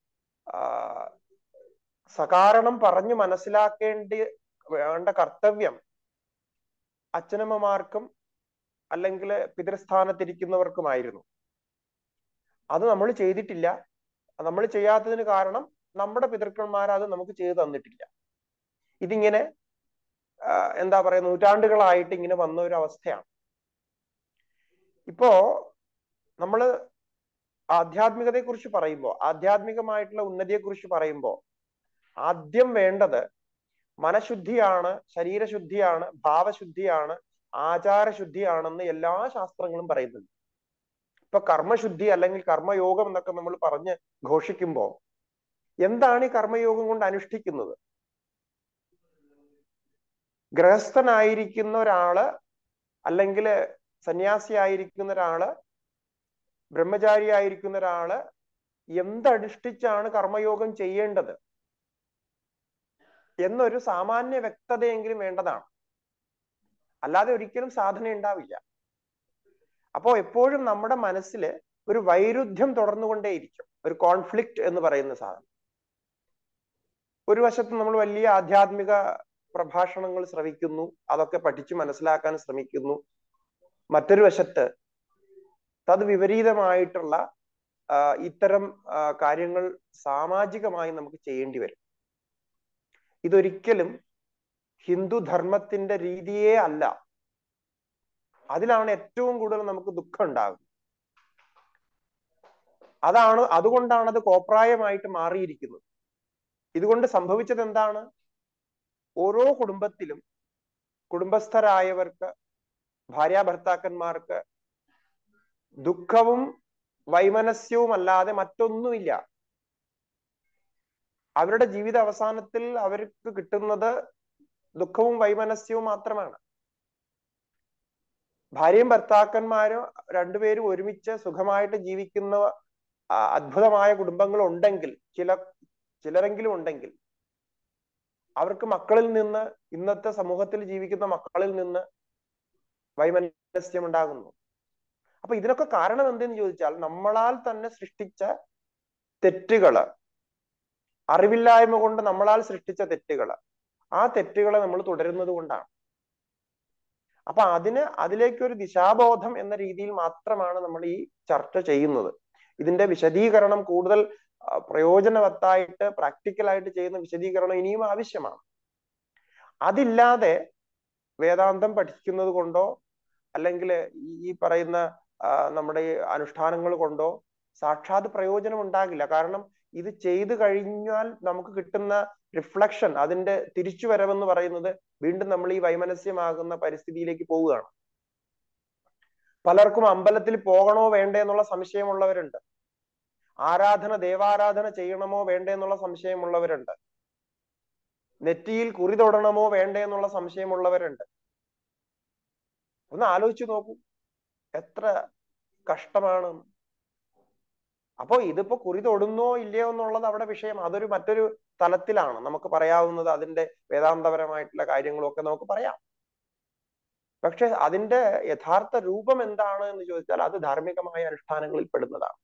സകാരണം പറഞ്ഞു മനസ്സിലാക്കേണ്ടി വേണ്ട കർത്തവ്യം അച്ഛനമ്മമാർക്കും അല്ലെങ്കിൽ പിതൃസ്ഥാനത്തിരിക്കുന്നവർക്കുമായിരുന്നു അത് നമ്മൾ ചെയ്തിട്ടില്ല നമ്മൾ ചെയ്യാത്തതിന് കാരണം നമ്മുടെ പിതൃക്കന്മാർ അത് നമുക്ക് ചെയ്തു തന്നിട്ടില്ല ഇതിങ്ങനെ എന്താ പറയാ നൂറ്റാണ്ടുകളായിട്ട് ഇങ്ങനെ വന്ന ഒരു അവസ്ഥയാണ് ഇപ്പോ നമ്മള് ആധ്യാത്മികതയെ കുറിച്ച് പറയുമ്പോൾ ആധ്യാത്മികമായിട്ടുള്ള ഉന്നതിയെ കുറിച്ച് പറയുമ്പോൾ ആദ്യം വേണ്ടത് മനഃശുദ്ധിയാണ് ശരീരശുദ്ധിയാണ് ഭാവശുദ്ധിയാണ് ആചാരശുദ്ധിയാണെന്ന് എല്ലാ ശാസ്ത്രങ്ങളും പറയുന്നുണ്ട് ഇപ്പൊ കർമ്മശുദ്ധി അല്ലെങ്കിൽ കർമ്മയോഗം എന്നൊക്കെ നമ്മൾ പറഞ്ഞ് ഘോഷിക്കുമ്പോൾ എന്താണ് ഈ കർമ്മയോഗം കൊണ്ട് അനുഷ്ഠിക്കുന്നത് ഗൃഹസ്ഥനായിരിക്കുന്ന ഒരാള് അല്ലെങ്കിൽ സന്യാസിയായിരിക്കുന്ന ഒരാള് ബ്രഹ്മചാരി ആയിരിക്കുന്ന ഒരാള് എന്തനുഷ്ഠിച്ചാണ് കർമ്മയോഗം ചെയ്യേണ്ടത് എന്നൊരു സാമാന്യ വ്യക്തതയെങ്കിലും വേണ്ടതാണ് അല്ലാതെ ഒരിക്കലും സാധന ഉണ്ടാവില്ല അപ്പോ എപ്പോഴും നമ്മുടെ മനസ്സിൽ ഒരു വൈരുദ്ധ്യം തുടർന്നുകൊണ്ടേയിരിക്കും ഒരു കോൺഫ്ലിക്റ്റ് എന്ന് പറയുന്ന സാധനം ഒരു വശത്ത് നമ്മൾ വലിയ ആധ്യാത്മിക പ്രഭാഷണങ്ങൾ ശ്രവിക്കുന്നു അതൊക്കെ പഠിച്ചു മനസ്സിലാക്കാൻ ശ്രമിക്കുന്നു മറ്റൊരു വശത്ത് തത് വിപരീതമായിട്ടുള്ള ഇത്തരം കാര്യങ്ങൾ സാമാജികമായി നമുക്ക് ചെയ്യേണ്ടി വരും ഇതൊരിക്കലും ഹിന്ദു ധർമ്മത്തിന്റെ രീതിയേ അല്ല അതിലാണ് ഏറ്റവും കൂടുതൽ നമുക്ക് ദുഃഖം ഉണ്ടാകുന്നത് അതാണ് അതുകൊണ്ടാണ് അത് കോപ്രായമായിട്ട് മാറിയിരിക്കുന്നത് ഇതുകൊണ്ട് സംഭവിച്ചത് എന്താണ് ഓരോ കുടുംബത്തിലും കുടുംബസ്ഥരായവർക്ക് ഭാര്യ ഭർത്താക്കന്മാർക്ക് ദുഃഖവും വൈമനസ്യവും അല്ലാതെ മറ്റൊന്നുമില്ല അവരുടെ ജീവിത അവസാനത്തിൽ അവർക്ക് കിട്ടുന്നത് ദുഃഖവും വൈമനസ്യവും മാത്രമാണ് ഭാര്യയും ഭർത്താക്കന്മാരും രണ്ടുപേരും ഒരുമിച്ച് സുഖമായിട്ട് ജീവിക്കുന്ന അത്ഭുതമായ കുടുംബങ്ങൾ ഉണ്ടെങ്കിൽ ചില ചിലരെങ്കിലും ഉണ്ടെങ്കിൽ അവർക്ക് മക്കളിൽ നിന്ന് ഇന്നത്തെ സമൂഹത്തിൽ ജീവിക്കുന്ന മക്കളിൽ നിന്ന് വൈമനസ്യം ഉണ്ടാകുന്നു അപ്പൊ ഇതിനൊക്കെ കാരണം എന്തെന്ന് ചോദിച്ചാൽ നമ്മളാൽ തന്നെ സൃഷ്ടിച്ച തെറ്റുകള് അറിവില്ലായ്മ കൊണ്ട് നമ്മളാൽ സൃഷ്ടിച്ച തെറ്റുകള് ആ തെറ്റുകളെ നമ്മൾ തുടരുന്നത് കൊണ്ടാണ് അപ്പൊ അതിന് അതിലേക്ക് ഒരു ദിശാബോധം എന്ന രീതിയിൽ മാത്രമാണ് നമ്മൾ ഈ ചർച്ച ചെയ്യുന്നത് ഇതിന്റെ വിശദീകരണം കൂടുതൽ പ്രയോജനവത്തായിട്ട് പ്രാക്ടിക്കലായിട്ട് ചെയ്യുന്ന വിശദീകരണം ഇനിയും ആവശ്യമാണ് അതില്ലാതെ വേദാന്തം പഠിക്കുന്നത് കൊണ്ടോ അല്ലെങ്കിൽ ഈ പറയുന്ന നമ്മുടെ അനുഷ്ഠാനങ്ങൾ കൊണ്ടോ സാക്ഷാത് പ്രയോജനം ഉണ്ടാകില്ല കാരണം ഇത് ചെയ്തു കഴിഞ്ഞാൽ നമുക്ക് കിട്ടുന്ന റിഫ്ലക്ഷൻ അതിന്റെ തിരിച്ചുവരവെന്ന് പറയുന്നത് വീണ്ടും നമ്മൾ ഈ വൈമനസ്യമാകുന്ന പരിസ്ഥിതിയിലേക്ക് പോവുകയാണ് പലർക്കും അമ്പലത്തിൽ പോകണോ വേണ്ടേ എന്നുള്ള സംശയമുള്ളവരുണ്ട് ആരാധന ദേവാരാധന ചെയ്യണമോ വേണ്ടേ എന്നുള്ള സംശയമുള്ളവരുണ്ട് നെറ്റിയിൽ കുറി തൊടണമോ വേണ്ടേ എന്നുള്ള സംശയമുള്ളവരുണ്ട് ഒന്ന് ആലോചിച്ചു നോക്കൂ എത്ര കഷ്ടമാണ് അപ്പോ ഇതിപ്പോ കുറി തൊടുന്നോ ഇല്ലയോ എന്നുള്ളത് അവിടെ വിഷയം അതൊരു മറ്റൊരു തലത്തിലാണ് നമുക്ക് പറയാവുന്നത് അതിന്റെ വേദാന്തപരമായിട്ടുള്ള കാര്യങ്ങളൊക്കെ നമുക്ക് പറയാം പക്ഷെ അതിന്റെ യഥാർത്ഥ രൂപം എന്താണ് എന്ന് ചോദിച്ചാൽ അത് ധാർമ്മികമായ അനുഷ്ഠാനങ്ങളിൽ പെടുന്നതാണ്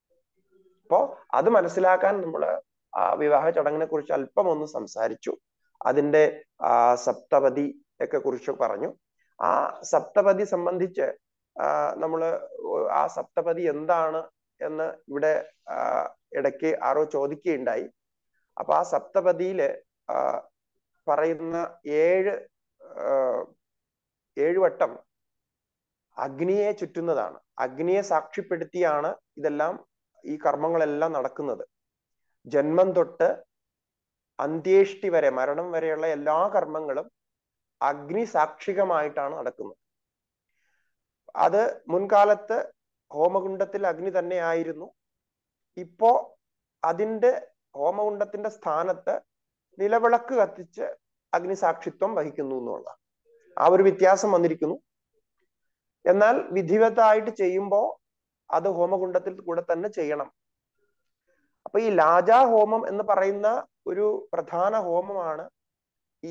അപ്പോ അത് മനസ്സിലാക്കാൻ നമ്മൾ ആ വിവാഹ ചടങ്ങിനെ കുറിച്ച് അല്പം ഒന്ന് സംസാരിച്ചു അതിന്റെ ആ സപ്തപതി ഒക്കെ കുറിച്ച് പറഞ്ഞു ആ സപ്തപതി സംബന്ധിച്ച് ആ, നമ്മള് ആ സപ്തപതി എന്താണ് എന്ന് ഇവിടെ ആ, ഇടയ്ക്ക് ആരോ ചോദിക്കുകയുണ്ടായി അപ്പൊ ആ സപ്തപതിയില് ആ, പറയുന്ന ഏഴ് ആ, ഏഴ് വട്ടം അഗ്നിയെ ചുറ്റുന്നതാണ് അഗ്നിയെ സാക്ഷ്യപ്പെടുത്തിയാണ് ഇതെല്ലാം ഈ കർമ്മങ്ങളെല്ലാം നടക്കുന്നത് ജന്മം തൊട്ട് അന്ത്യേഷ്ടി വരെ മരണം വരെയുള്ള എല്ലാ കർമ്മങ്ങളും അഗ്നി സാക്ഷികമായിട്ടാണ് നടക്കുന്നത് അത് മുൻകാലത്ത് ഹോമകുണ്ടത്തിൽ അഗ്നി തന്നെയായിരുന്നു ഇപ്പോ അതിന്റെ ഹോമകുണ്ടത്തിന്റെ സ്ഥാനത്ത് നിലവിളക്ക് കത്തിച്ച് അഗ്നി സാക്ഷിത്വം വഹിക്കുന്നു എന്നുള്ള ആ ഒരു വ്യത്യാസം വന്നിരിക്കുന്നു എന്നാൽ വിധിവത്തായിട്ട് ചെയ്യുമ്പോൾ അത് ഹോമകുണ്ടത്തിൽ കൂടെ തന്നെ ചെയ്യണം അപ്പൊ ഈ ലാജാ ഹോമം എന്ന് പറയുന്ന ഒരു പ്രധാന ഹോമമാണ് ഈ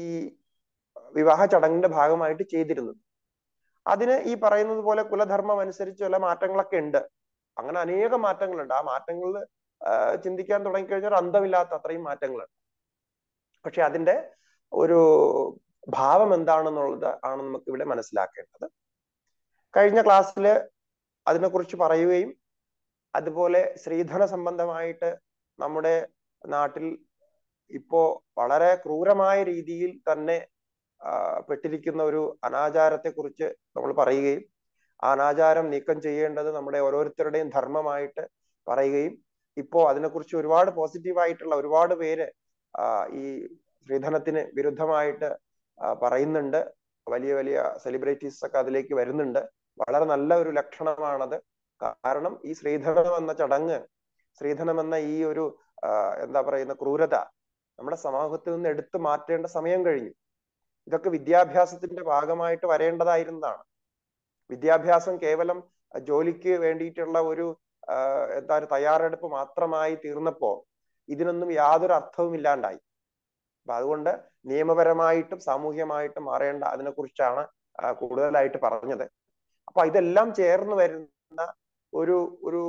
വിവാഹ ചടങ്ങിന്റെ ഭാഗമായിട്ട് ചെയ്തിരുന്നത് അതിന് ഈ പറയുന്നത് പോലെ കുലധർമ്മം അനുസരിച്ച് ചില മാറ്റങ്ങളൊക്കെ ഉണ്ട് അങ്ങനെ അനേകം മാറ്റങ്ങളുണ്ട് ആ മാറ്റങ്ങളിൽ ചിന്തിക്കാൻ തുടങ്ങിക്കഴിഞ്ഞാൽ ഒരു അന്തമില്ലാത്ത അത്രയും മാറ്റങ്ങളുണ്ട് പക്ഷെ അതിന്റെ ഒരു ഭാവം എന്താണെന്നുള്ളത് ആണ് നമുക്ക് ഇവിടെ മനസ്സിലാക്കേണ്ടത് കഴിഞ്ഞ ക്ലാസ്സിൽ അതിനെക്കുറിച്ച് പറയുകയും അതുപോലെ സ്ത്രീധന സംബന്ധമായിട്ട് നമ്മുടെ നാട്ടിൽ ഇപ്പോ വളരെ ക്രൂരമായ രീതിയിൽ തന്നെ പെട്ടിരിക്കുന്ന ഒരു അനാചാരത്തെ കുറിച്ച് നമ്മൾ പറയുകയും ആ അനാചാരം നീക്കം ചെയ്യേണ്ടത് നമ്മുടെ ഓരോരുത്തരുടെയും ധർമ്മമായിട്ട് പറയുകയും ഇപ്പോ അതിനെക്കുറിച്ച് ഒരുപാട് പോസിറ്റീവായിട്ടുള്ള ഒരുപാട് പേര് ഈ സ്ത്രീധനത്തിന് വിരുദ്ധമായിട്ട് പറയുന്നുണ്ട് വലിയ വലിയ സെലിബ്രിറ്റീസ് ഒക്കെ അതിലേക്ക് വരുന്നുണ്ട് വളരെ നല്ല ഒരു ലക്ഷണമാണത് കാരണം ഈ സ്ത്രീധനം എന്ന ചടങ്ങ് സ്ത്രീധനം എന്ന ഈ ഒരു എന്താ പറയുന്ന ക്രൂരത നമ്മുടെ സമൂഹത്തിൽ നിന്ന് എടുത്തു മാറ്റേണ്ട സമയം കഴിഞ്ഞു ഇതൊക്കെ വിദ്യാഭ്യാസത്തിന്റെ ഭാഗമായിട്ട് വരേണ്ടതായിരുന്നതാണ് വിദ്യാഭ്യാസം കേവലം ജോലിക്ക് വേണ്ടിയിട്ടുള്ള ഒരു എന്താ ഒരു തയ്യാറെടുപ്പ് മാത്രമായി തീർന്നപ്പോ ഇതിനൊന്നും യാതൊരു അർത്ഥവും ഇല്ലാണ്ടായി അപ്പൊ അതുകൊണ്ട് നിയമപരമായിട്ടും സാമൂഹ്യമായിട്ടും മാറേണ്ട അതിനെക്കുറിച്ചാണ് കൂടുതലായിട്ട് പറഞ്ഞത് അപ്പൊ ഇതെല്ലാം ചേർന്ന് വരുന്ന ഒരു ഒരു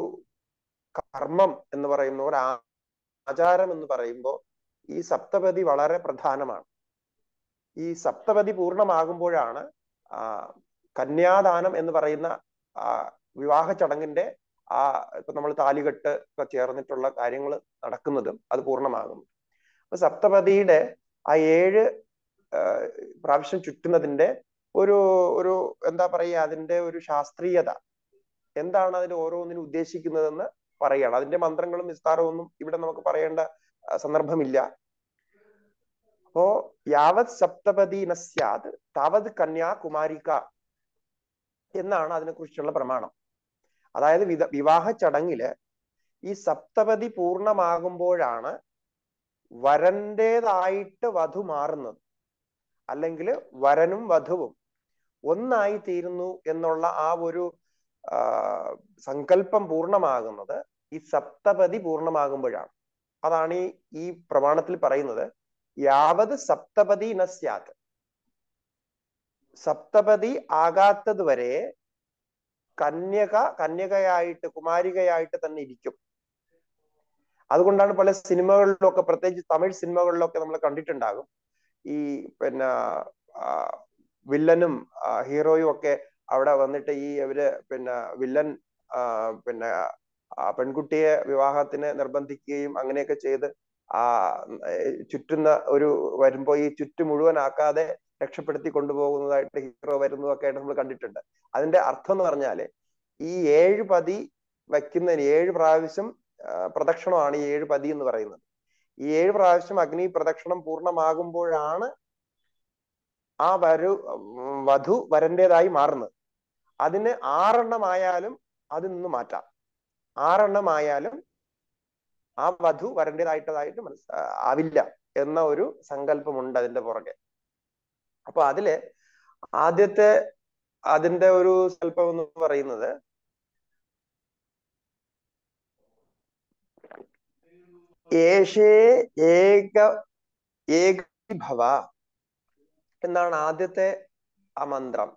കർമ്മം എന്ന് പറയുന്ന ഒരു ആചാരം എന്ന് പറയുമ്പോൾ ഈ സപ്തപതി വളരെ പ്രധാനമാണ് ഈ സപ്തപതി പൂർണ്ണമാകുമ്പോഴാണ് ആ കന്യാദാനം എന്ന് പറയുന്ന ആ വിവാഹ ചടങ്ങിന്റെ ആ ഇപ്പൊ നമ്മൾ താലികെട്ട് ഒക്കെ ചേർന്നിട്ടുള്ള കാര്യങ്ങൾ നടക്കുന്നതും അത് പൂർണ്ണമാകുന്നു അപ്പൊ സപ്തപതിയുടെ ആ ഏഴ് പ്രാവശ്യം ചുറ്റുന്നതിന്റെ ഒരു ഒരു എന്താ പറയുക അതിന്റെ ഒരു ശാസ്ത്രീയത എന്താണ് അതിൽ ഓരോന്നിനും ഉദ്ദേശിക്കുന്നതെന്ന് പറയാണ് അതിന്റെ മന്ത്രങ്ങളും വിസ്താരവും ഒന്നും ഇവിടെ നമുക്ക് പറയേണ്ട സന്ദർഭമില്ല അപ്പോ യാവത് സപ്തപതി നസ്യാത് താവത് കന്യാകുമാരിക എന്നാണ് അതിനെക്കുറിച്ചുള്ള പ്രമാണം അതായത് വിധ വിവാഹ ചടങ്ങില് ഈ സപ്തപതി പൂർണ്ണമാകുമ്പോഴാണ് വരന്റേതായിട്ട് വധു മാറുന്നത് അല്ലെങ്കിൽ വരനും വധുവും ഒന്നായി തീരുന്നു എന്നുള്ള ആ ഒരു സങ്കല്പം പൂർണ്ണമാകുന്നത് ഈ സപ്തപതി പൂർണ്ണമാകുമ്പോഴാണ് അതാണ് ഈ ഈ പ്രമാണത്തിൽ പറയുന്നത് യാവത് സപ്തപതി നസ്യാത് സപ്തപതി ആകാത്തത് വരെ കന്യക കന്യകയായിട്ട് കുമാരികയായിട്ട് തന്നെ ഇരിക്കും അതുകൊണ്ടാണ് പല സിനിമകളിലൊക്കെ പ്രത്യേകിച്ച് തമിഴ് സിനിമകളിലൊക്കെ നമ്മൾ കണ്ടിട്ടുണ്ടാകും ഈ പിന്നെ വില്ലനും ഹീറോയും ഒക്കെ അവിടെ വന്നിട്ട് ഈ ഇവര് പിന്നെ വില്ലൻ പിന്നെ പെൺകുട്ടിയെ വിവാഹത്തിന് നിർബന്ധിക്കുകയും അങ്ങനെയൊക്കെ ചെയ്ത് ആ ചുറ്റുന്ന ഒരു വരുമ്പോ ഈ ചുറ്റു മുഴുവനാക്കാതെ രക്ഷപ്പെടുത്തി കൊണ്ടുപോകുന്നതായിട്ട് ഹീറോ വരുന്നതൊക്കെ ആയിട്ട് നമ്മൾ കണ്ടിട്ടുണ്ട് അതിന്റെ അർത്ഥം എന്ന് പറഞ്ഞാല് ഈ ഏഴ് പതി വയ്ക്കുന്നതിന് ഏഴ് പ്രാവശ്യം പ്രദക്ഷിണമാണ് ഈ ഏഴ് പതി എന്ന് പറയുന്നത് ഈ ഏഴ് പ്രാവശ്യം അഗ്നി പ്രദക്ഷിണം പൂർണ്ണമാകുമ്പോഴാണ് ആ വരു വധു വരന്റേതായി മാറുന്നത് അതിന് ആറെണ്ണമായാലും അതിൽ നിന്ന് മാറ്റാം ആറെണ്ണമായാലും ആ വധു വരന്റേതായിട്ടതായിട്ട് മനസ് ആവില്ല എന്ന ഒരു സങ്കല്പമുണ്ട് അതിന്റെ പുറകെ അപ്പൊ അതില് ആദ്യത്തെ അതിന്റെ ഒരു സങ്കല്പം എന്ന് പറയുന്നത് ഏഷേ ഏക ഏകഭവ എന്നാണ് ആദ്യത്തെ ആ മന്ത്രം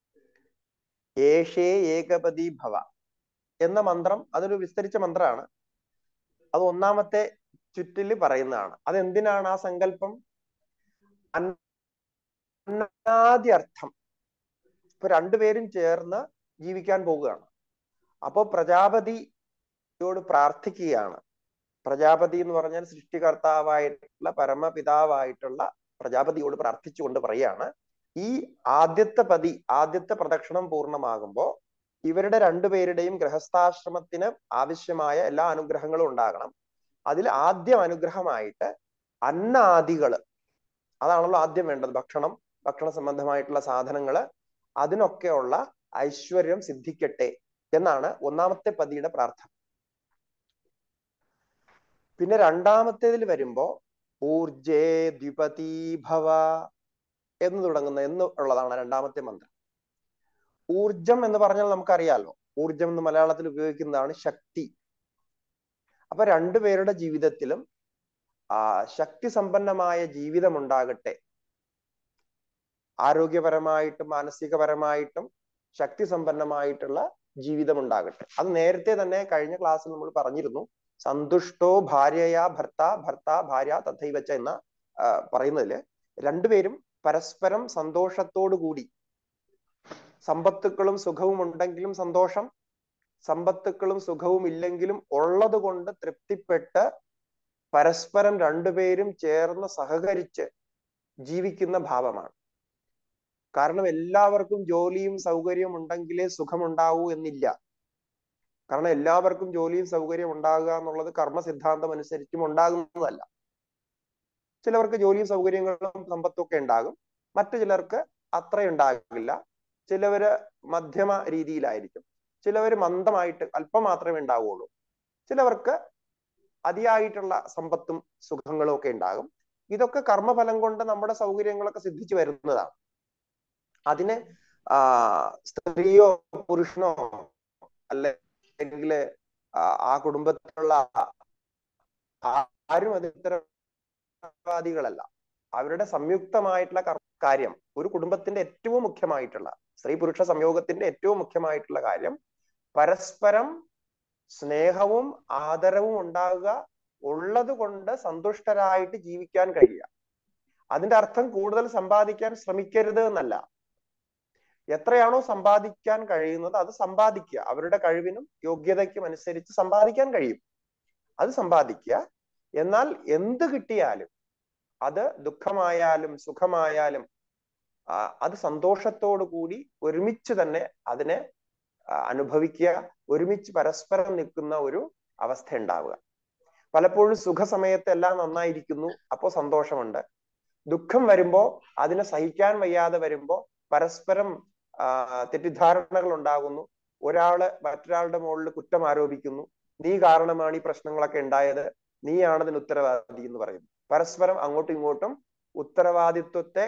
ഏഷേ ഏകപതി ഭവ എന്ന മന്ത്രം അതൊരു വിസ്തരിച്ച മന്ത്രമാണ് അത് ഒന്നാമത്തെ ചുറ്റില് പറയുന്നതാണ് അത് എന്തിനാണ് ആ സങ്കല്പം അന്നാദി അർത്ഥം ഇപ്പൊ രണ്ടുപേരും ചേർന്ന് ജീവിക്കാൻ പോവുകയാണ് അപ്പോ പ്രജാപതിയോട് പ്രാർത്ഥിക്കുകയാണ് പ്രജാപതി എന്ന് പറഞ്ഞാൽ സൃഷ്ടികർത്താവായിട്ടുള്ള പരമപിതാവായിട്ടുള്ള പ്രജാപതിയോട് പ്രാർത്ഥിച്ചുകൊണ്ട് പറയാണ് ഈ ആദ്യത്തെ പതി ആദ്യത്തെ പ്രദക്ഷിണം പൂർണ്ണമാകുമ്പോ ഇവരുടെ രണ്ടുപേരുടെയും ഗൃഹസ്ഥാശ്രമത്തിന് ആവശ്യമായ എല്ലാ അനുഗ്രഹങ്ങളും ഉണ്ടാകണം അതിൽ ആദ്യം അനുഗ്രഹമായിട്ട് അന്നാദികള് അതാണല്ലോ ആദ്യം വേണ്ടത് ഭക്ഷണം ഭക്ഷണ സംബന്ധമായിട്ടുള്ള സാധനങ്ങള് അതിനൊക്കെയുള്ള ഐശ്വര്യം സിദ്ധിക്കട്ടെ എന്നാണ് ഒന്നാമത്തെ പതിയുടെ പ്രാർത്ഥന പിന്നെ രണ്ടാമത്തേതിൽ വരുമ്പോ ഊർജേ ദ്വിപതി ഭവ എന്ന് തുടങ്ങുന്ന എന്ന് ഉള്ളതാണ് രണ്ടാമത്തെ മന്ത്രം ഊർജം എന്ന് പറഞ്ഞാൽ നമുക്കറിയാലോ ഊർജം എന്ന് മലയാളത്തിൽ ഉപയോഗിക്കുന്നതാണ് ശക്തി അപ്പൊ രണ്ടുപേരുടെ ജീവിതത്തിലും ആ ശക്തി സമ്പന്നമായ ജീവിതം ഉണ്ടാകട്ടെ ആരോഗ്യപരമായിട്ടും മാനസികപരമായിട്ടും ശക്തി സമ്പന്നമായിട്ടുള്ള ജീവിതം ഉണ്ടാകട്ടെ അത് നേരത്തെ തന്നെ കഴിഞ്ഞ ക്ലാസ്സിൽ നമ്മൾ പറഞ്ഞിരുന്നു സന്തുഷ്ടോ ഭാര്യയാ ഭർത്ത ഭർത്ത ഭാര്യ തഥൈവച്ച എന്ന പറയുന്നതില് രണ്ടുപേരും പരസ്പരം സന്തോഷത്തോടു കൂടി സമ്പത്തുക്കളും സുഖവും ഉണ്ടെങ്കിലും സന്തോഷം സമ്പത്തുക്കളും സുഖവും ഇല്ലെങ്കിലും ഉള്ളത് കൊണ്ട് തൃപ്തിപ്പെട്ട് പരസ്പരം രണ്ടുപേരും ചേർന്ന് സഹകരിച്ച് ജീവിക്കുന്ന ഭാവമാണ് കാരണം എല്ലാവർക്കും ജോലിയും സൗകര്യവും ഉണ്ടെങ്കിലേ സുഖമുണ്ടാവൂ എന്നില്ല കാരണം എല്ലാവർക്കും ജോലിയും സൗകര്യം ഉണ്ടാകുക എന്നുള്ളത് കർമ്മ സിദ്ധാന്തം അനുസരിച്ചും ഉണ്ടാകുന്നതല്ല ചിലവർക്ക് ജോലിയും സൗകര്യങ്ങളും സമ്പത്തും ഒക്കെ ഉണ്ടാകും മറ്റു ചിലർക്ക് അത്ര ഉണ്ടാകില്ല ചിലവര് മധ്യമ രീതിയിലായിരിക്കും ചിലവര് മന്ദമായിട്ട് അല്പം മാത്രമേ ഉണ്ടാവുകയുള്ളൂ ചിലവർക്ക് അതിയായിട്ടുള്ള സമ്പത്തും സുഖങ്ങളും ഒക്കെ ഉണ്ടാകും ഇതൊക്കെ കർമ്മഫലം കൊണ്ട് നമ്മുടെ സൗകര്യങ്ങളൊക്കെ സിദ്ധിച്ചു വരുന്നതാണ് അതിന് ആ സ്ത്രീയോ പുരുഷനോ അല്ലെങ്കിൽ ആ കുടുംബത്തിലുള്ള ആരും അത് ഉത്തരവാദികളല്ല അവരുടെ സംയുക്തമായിട്ടുള്ള കാര്യം ഒരു കുടുംബത്തിന്റെ ഏറ്റവും മുഖ്യമായിട്ടുള്ള സ്ത്രീ പുരുഷ സംയോഗത്തിന്റെ ഏറ്റവും മുഖ്യമായിട്ടുള്ള കാര്യം പരസ്പരം സ്നേഹവും ആദരവും ഉണ്ടാകുക ഉള്ളത് കൊണ്ട് സന്തുഷ്ടരായിട്ട് ജീവിക്കാൻ കഴിയുക അതിന്റെ അർത്ഥം കൂടുതൽ സമ്പാദിക്കാൻ ശ്രമിക്കരുത് എന്നല്ല എത്രയാണോ സമ്പാദിക്കാൻ കഴിയുന്നത് അത് സമ്പാദിക്കുക അവരുടെ കഴിവിനും യോഗ്യതയ്ക്കും അനുസരിച്ച് സമ്പാദിക്കാൻ കഴിയും അത് സമ്പാദിക്കുക എന്നാൽ എന്ത് കിട്ടിയാലും അത് ദുഃഖമായാലും സുഖമായാലും അത് സന്തോഷത്തോടു കൂടി ഒരുമിച്ച് തന്നെ അതിനെ അനുഭവിക്കുക ഒരുമിച്ച് പരസ്പരം നിൽക്കുന്ന ഒരു അവസ്ഥ ഉണ്ടാവുക പലപ്പോഴും സുഖസമയത്ത് എല്ലാം നന്നായിരിക്കുന്നു അപ്പോൾ സന്തോഷമുണ്ട് ദുഃഖം വരുമ്പോ അതിനെ സഹിക്കാൻ വയ്യാതെ വരുമ്പോ പരസ്പരം തെറ്റിദ്ധാരണകൾ ഉണ്ടാകുന്നു ഒരാള് മറ്റൊരാളുടെ മുകളിൽ കുറ്റം ആരോപിക്കുന്നു നീ കാരണമാണ് ഈ പ്രശ്നങ്ങളൊക്കെ ഉണ്ടായത് നീയാണ് ഇതിന് ഉത്തരവാദി എന്ന് പറയുന്നു പരസ്പരം അങ്ങോട്ടും ഇങ്ങോട്ടും ഉത്തരവാദിത്വത്തെ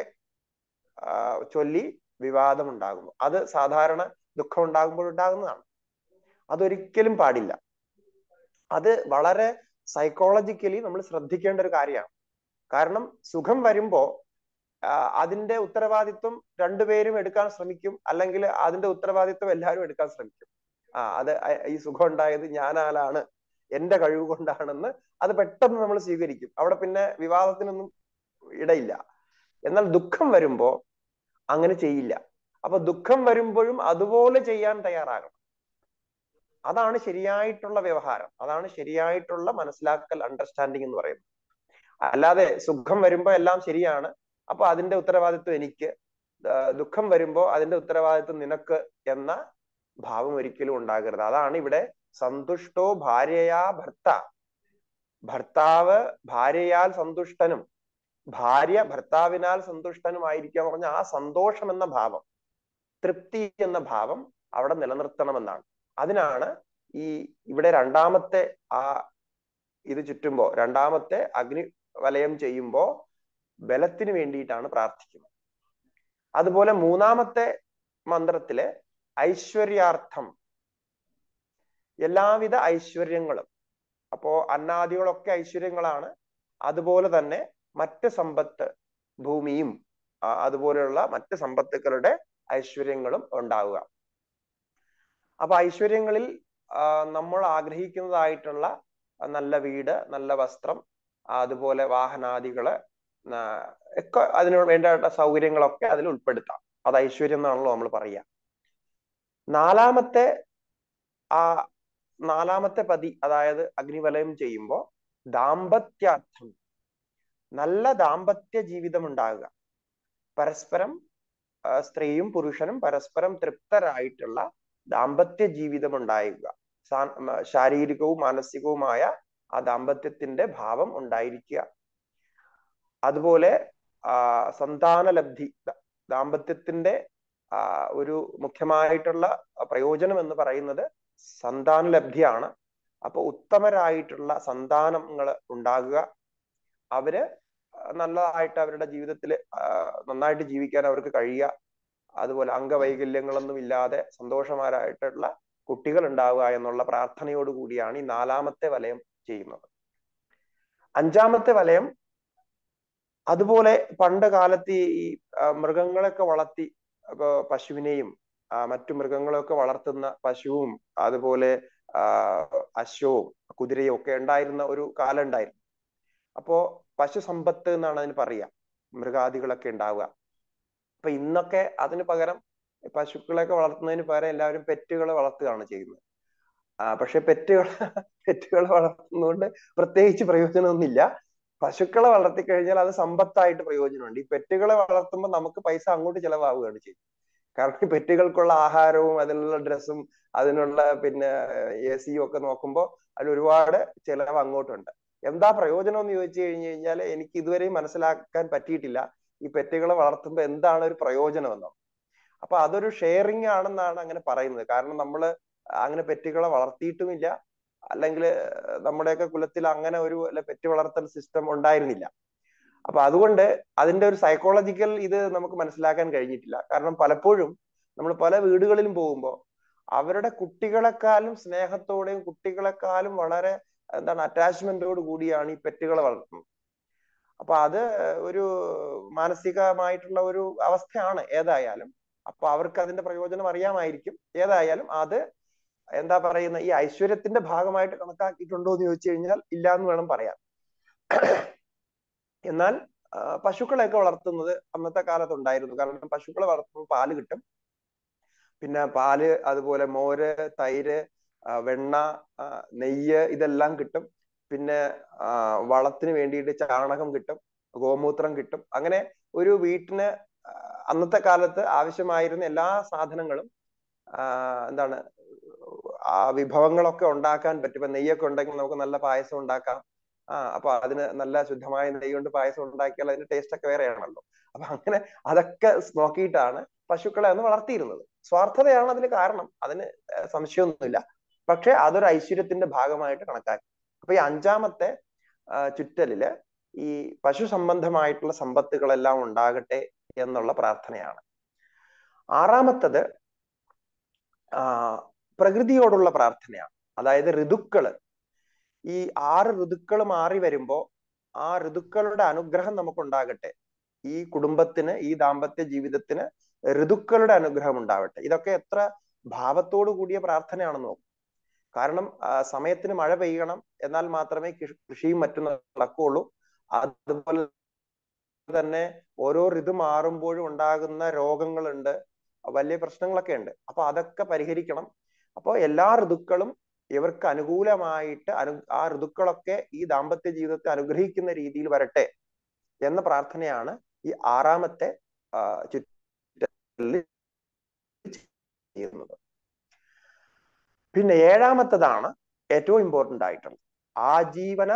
ചൊല്ലി വിവാദം ഉണ്ടാകുന്നു അത് സാധാരണ ദുഃഖം ഉണ്ടാകുമ്പോൾ ഉണ്ടാകുന്നതാണ് അതൊരിക്കലും പാടില്ല അത് വളരെ സൈക്കോളജിക്കലി നമ്മൾ ശ്രദ്ധിക്കേണ്ട ഒരു കാര്യമാണ് കാരണം സുഖം വരുമ്പോ അതിന്റെ ഉത്തരവാദിത്വം രണ്ടുപേരും എടുക്കാൻ ശ്രമിക്കും അല്ലെങ്കിൽ അതിന്റെ ഉത്തരവാദിത്വം എല്ലാവരും എടുക്കാൻ ശ്രമിക്കും ആ അത് ഈ സുഖം ഉണ്ടായത് ഞാനാലാണ് എന്റെ കഴിവ് കൊണ്ടാണെന്ന് അത് പെട്ടെന്ന് നമ്മൾ സ്വീകരിക്കും അവിടെ പിന്നെ വിവാദത്തിനൊന്നും ഇടയില്ല എന്നാൽ ദുഃഖം വരുമ്പോ അങ്ങനെ ചെയ്യില്ല അപ്പൊ ദുഃഖം വരുമ്പോഴും അതുപോലെ ചെയ്യാൻ തയ്യാറാകണം അതാണ് ശരിയായിട്ടുള്ള വ്യവഹാരം അതാണ് ശരിയായിട്ടുള്ള മനസ്സിലാക്കൽ അണ്ടർസ്റ്റാൻഡിങ് എന്ന് പറയുന്നത് അല്ലാതെ സുഖം വരുമ്പോ എല്ലാം ശരിയാണ് അപ്പൊ അതിന്റെ ഉത്തരവാദിത്വം എനിക്ക് ദുഃഖം വരുമ്പോ അതിന്റെ ഉത്തരവാദിത്വം നിനക്ക് എന്ന ഭാവം ഒരിക്കലും ഉണ്ടാകരുത് അതാണ് ഇവിടെ സന്തുഷ്ടോ ഭാര്യയാ ഭർത്ത ഭർത്താവ് ഭാര്യയാൽ സന്തുഷ്ടനും ഭാര്യ ഭർത്താവിനാൽ സന്തുഷ്ടനുമായിരിക്കുക എന്ന് പറഞ്ഞാൽ ആ സന്തോഷം എന്ന ഭാവം തൃപ്തി എന്ന ഭാവം അവിടെ നിലനിർത്തണമെന്നാണ് അതിനാണ് ഈ ഇവിടെ രണ്ടാമത്തെ ആ ഇത് ചുറ്റുമ്പോ രണ്ടാമത്തെ അഗ്നി വലയം ചെയ്യുമ്പോ ബലത്തിന് വേണ്ടിയിട്ടാണ് പ്രാർത്ഥിക്കുന്നത് അതുപോലെ മൂന്നാമത്തെ മന്ത്രത്തിലെ ഐശ്വര്യാർത്ഥം എല്ലാവിധ ഐശ്വര്യങ്ങളും അപ്പോ അന്നാദികളൊക്കെ ഐശ്വര്യങ്ങളാണ് അതുപോലെ തന്നെ മറ്റ് സമ്പത്ത് ഭൂമിയും അതുപോലെയുള്ള മറ്റ് സമ്പത്തുക്കളുടെ ഐശ്വര്യങ്ങളും ഉണ്ടാവുക അപ്പൊ ഐശ്വര്യങ്ങളിൽ നമ്മൾ ആഗ്രഹിക്കുന്നതായിട്ടുള്ള നല്ല വീട് നല്ല വസ്ത്രം അതുപോലെ വാഹനാദികള് ആ, ഒക്കെ അതിന് വേണ്ട സൗകര്യങ്ങളൊക്കെ അതിൽ ഉൾപ്പെടുത്താം അത് ഐശ്വര്യം എന്നാണല്ലോ നമ്മൾ പറയുക നാലാമത്തെ ആ നാലാമത്തെ പതി അതായത് അഗ്നിവലയം ചെയ്യുമ്പോൾ ദാമ്പത്യാർത്ഥം നല്ല ദാമ്പത്യ ജീവിതം ഉണ്ടാകുക പരസ്പരം ആ, സ്ത്രീയും പുരുഷനും പരസ്പരം തൃപ്തരായിട്ടുള്ള ദാമ്പത്യ ജീവിതം ഉണ്ടായിരിക്കുക സാ- മ- ശാരീരികവും മാനസികവുമായ ആ ദാമ്പത്യത്തിന്റെ ഭാവം ഉണ്ടായിരിക്കുക അതുപോലെ ആ സന്താനലബ്ധി ദ- ദാമ്പത്യത്തിന്റെ ആ ഒരു മുഖ്യമായിട്ടുള്ള പ്രയോജനം എന്ന് പറയുന്നത് സന്താനലബ്ധിയാണ് അപ്പൊ ഉത്തമരായിട്ടുള്ള സന്താനങ്ങൾ ഉണ്ടാകുക അവര് നല്ലതായിട്ട് അവരുടെ ജീവിതത്തിൽ നന്നായിട്ട് ജീവിക്കാൻ അവർക്ക് കഴിയുക അതുപോലെ അംഗവൈകല്യങ്ങളൊന്നും ഇല്ലാതെ സന്തോഷമാരായിട്ടുള്ള കുട്ടികൾ ഉണ്ടാവുക എന്നുള്ള പ്രാർത്ഥനയോട് കൂടിയാണ് ഈ നാലാമത്തെ വലയം ചെയ്യുന്നത് അഞ്ചാമത്തെ വലയം അതുപോലെ പണ്ട് കാലത്ത് ഈ ആ, മൃഗങ്ങളൊക്കെ വളർത്തി ഇപ്പൊ പശുവിനെയും ആ, മറ്റു മൃഗങ്ങളൊക്കെ വളർത്തുന്ന പശുവും അതുപോലെ ആ, അശ്വവും കുതിരയും ഒക്കെ ഉണ്ടായിരുന്ന ഒരു കാലം ഉണ്ടായിരുന്നു അപ്പോ പശു സമ്പത്ത് എന്നാണ് അതിന് പറയുക മൃഗാദികളൊക്കെ ഉണ്ടാവുക അപ്പൊ ഇന്നൊക്കെ അതിന് പകരം പശുക്കളെയൊക്കെ വളർത്തുന്നതിന് പകരം എല്ലാവരും പെറ്റുകളെ വളർത്തുകയാണ് ചെയ്യുന്നത് ആ പക്ഷെ പെറ്റുകൾ പെറ്റുകളെ വളർത്തുന്നതുകൊണ്ട് പ്രത്യേകിച്ച് പ്രയോജനമൊന്നുമില്ല പശുക്കളെ വളർത്തി കഴിഞ്ഞാൽ അത് സമ്പത്തായിട്ട് പ്രയോജനമുണ്ട് ഈ പെറ്റുകളെ വളർത്തുമ്പോൾ നമുക്ക് പൈസ അങ്ങോട്ട് ചെലവാവുകയാണ് ചെയ്യും കാരണം ഈ പെറ്റുകൾക്കുള്ള ആഹാരവും അതിനുള്ള ഡ്രസ്സും അതിനുള്ള പിന്നെ എ സിയും ഒക്കെ നോക്കുമ്പോൾ അതിൽ ഒരുപാട് ചെലവ് അങ്ങോട്ടുണ്ട് എന്താ പ്രയോജനം എന്ന് ചോദിച്ചു കഴിഞ്ഞു കഴിഞ്ഞാൽ എനിക്ക് ഇതുവരെയും മനസ്സിലാക്കാൻ പറ്റിയിട്ടില്ല ഈ പെറ്റുകളെ വളർത്തുമ്പോൾ എന്താണ് ഒരു പ്രയോജനം എന്നോ അപ്പൊ അതൊരു ഷെയറിങ് ആണെന്നാണ് അങ്ങനെ പറയുന്നത് കാരണം നമ്മൾ അങ്ങനെ പെറ്റുകളെ വളർത്തിയിട്ടുമില്ല അല്ലെങ്കിൽ നമ്മുടെയൊക്കെ കുലത്തിൽ അങ്ങനെ ഒരു പെറ്റ് വളർത്തൽ സിസ്റ്റം ഉണ്ടായിരുന്നില്ല അപ്പൊ അതുകൊണ്ട് അതിന്റെ ഒരു സൈക്കോളജിക്കൽ ഇത് നമുക്ക് മനസ്സിലാക്കാൻ കഴിഞ്ഞിട്ടില്ല കാരണം പലപ്പോഴും നമ്മൾ പല വീടുകളിലും പോകുമ്പോൾ അവരുടെ കുട്ടികളെക്കാളും സ്നേഹത്തോടെയും കുട്ടികളെക്കാളും വളരെ എന്താണ് അറ്റാച്ച്മെന്റോട് കൂടിയാണ് ഈ പെറ്റുകളെ വളർത്തുന്നത് അപ്പൊ അത് ഒരു മാനസികമായിട്ടുള്ള ഒരു അവസ്ഥയാണ് ഏതായാലും അപ്പൊ അവർക്ക് അതിന്റെ പ്രയോജനം അറിയാമായിരിക്കും ഏതായാലും അത് എന്താ പറയുന്ന ഈ ഐശ്വര്യത്തിന്റെ ഭാഗമായിട്ട് കണക്കാക്കിയിട്ടുണ്ടോ എന്ന് ചോദിച്ചു കഴിഞ്ഞാൽ ഇല്ല എന്ന് വേണം പറയാൻ എന്നാൽ പശുക്കളെയൊക്കെ വളർത്തുന്നത് അന്നത്തെ കാലത്ത് ഉണ്ടായിരുന്നു കാരണം പശുക്കളെ വളർത്തുമ്പോൾ പാല് കിട്ടും പിന്നെ പാല് അതുപോലെ മോര് തൈര് വെണ്ണ നെയ്യ് ഇതെല്ലാം കിട്ടും പിന്നെ വളത്തിന് വേണ്ടിയിട്ട് ചാണകം കിട്ടും ഗോമൂത്രം കിട്ടും അങ്ങനെ ഒരു വീട്ടിന് അന്നത്തെ കാലത്ത് ആവശ്യമായിരുന്ന എല്ലാ സാധനങ്ങളും എന്താണ് ആ വിഭവങ്ങളൊക്കെ ഉണ്ടാക്കാൻ പറ്റും ഇപ്പൊ നെയ്യൊക്കെ ഉണ്ടെങ്കിൽ നമുക്ക് നല്ല പായസം ഉണ്ടാക്കാം ആ അപ്പൊ അതിന് നല്ല ശുദ്ധമായ നെയ്യ് കൊണ്ട് പായസം ഉണ്ടാക്കിയാൽ അതിന്റെ ടേസ്റ്റ് ഒക്കെ വേറെയാണല്ലോ അപ്പൊ അങ്ങനെ അതൊക്കെ നോക്കിയിട്ടാണ് പശുക്കളെ അന്ന് വളർത്തിയിരുന്നത് സ്വാർത്ഥതയാണ് അതിന് കാരണം അതിന് സംശയമൊന്നുമില്ല പക്ഷെ അതൊരു ഐശ്വര്യത്തിന്റെ ഭാഗമായിട്ട് കണക്കാക്കി അപ്പൊ ഈ അഞ്ചാമത്തെ ചുറ്റലില് ഈ പശു സംബന്ധമായിട്ടുള്ള സമ്പത്തുകളെല്ലാം ഉണ്ടാകട്ടെ എന്നുള്ള പ്രാർത്ഥനയാണ് ആറാമത്തത് ആ പ്രകൃതിയോടുള്ള പ്രാർത്ഥനയാണ് അതായത് ഋതുക്കള് ഈ ആറ് ഋതുക്കൾ മാറി വരുമ്പോ ആ ഋതുക്കളുടെ അനുഗ്രഹം നമുക്കുണ്ടാകട്ടെ ഈ കുടുംബത്തിന് ഈ ദാമ്പത്യ ജീവിതത്തിന് ഋതുക്കളുടെ അനുഗ്രഹം ഉണ്ടാവട്ടെ ഇതൊക്കെ എത്ര ഭാവത്തോടു കൂടിയ പ്രാർത്ഥനയാണെന്ന് നോക്കും കാരണം സമയത്തിന് മഴ പെയ്യണം എന്നാൽ മാത്രമേ കൃഷിയും മറ്റും നടക്കുകയുള്ളൂ അതുപോലെ തന്നെ ഓരോ ഋതു മാറുമ്പോഴും ഉണ്ടാകുന്ന രോഗങ്ങളുണ്ട് വലിയ പ്രശ്നങ്ങളൊക്കെ ഉണ്ട് അപ്പൊ അതൊക്കെ പരിഹരിക്കണം അപ്പൊ എല്ലാ ഋതുക്കളും ഇവർക്ക് അനുകൂലമായിട്ട് അനു ആ ഋതുക്കളൊക്കെ ഈ ദാമ്പത്യ ജീവിതത്തെ അനുഗ്രഹിക്കുന്ന രീതിയിൽ വരട്ടെ എന്ന പ്രാർത്ഥനയാണ് ഈ ആറാമത്തെ ചുറ്റലിൽ ചെയ്യുന്നത് പിന്നെ ഏഴാമത്തതാണ് ഏറ്റവും ഇമ്പോർട്ടന്റ് ആയിട്ടുള്ളത് ആജീവന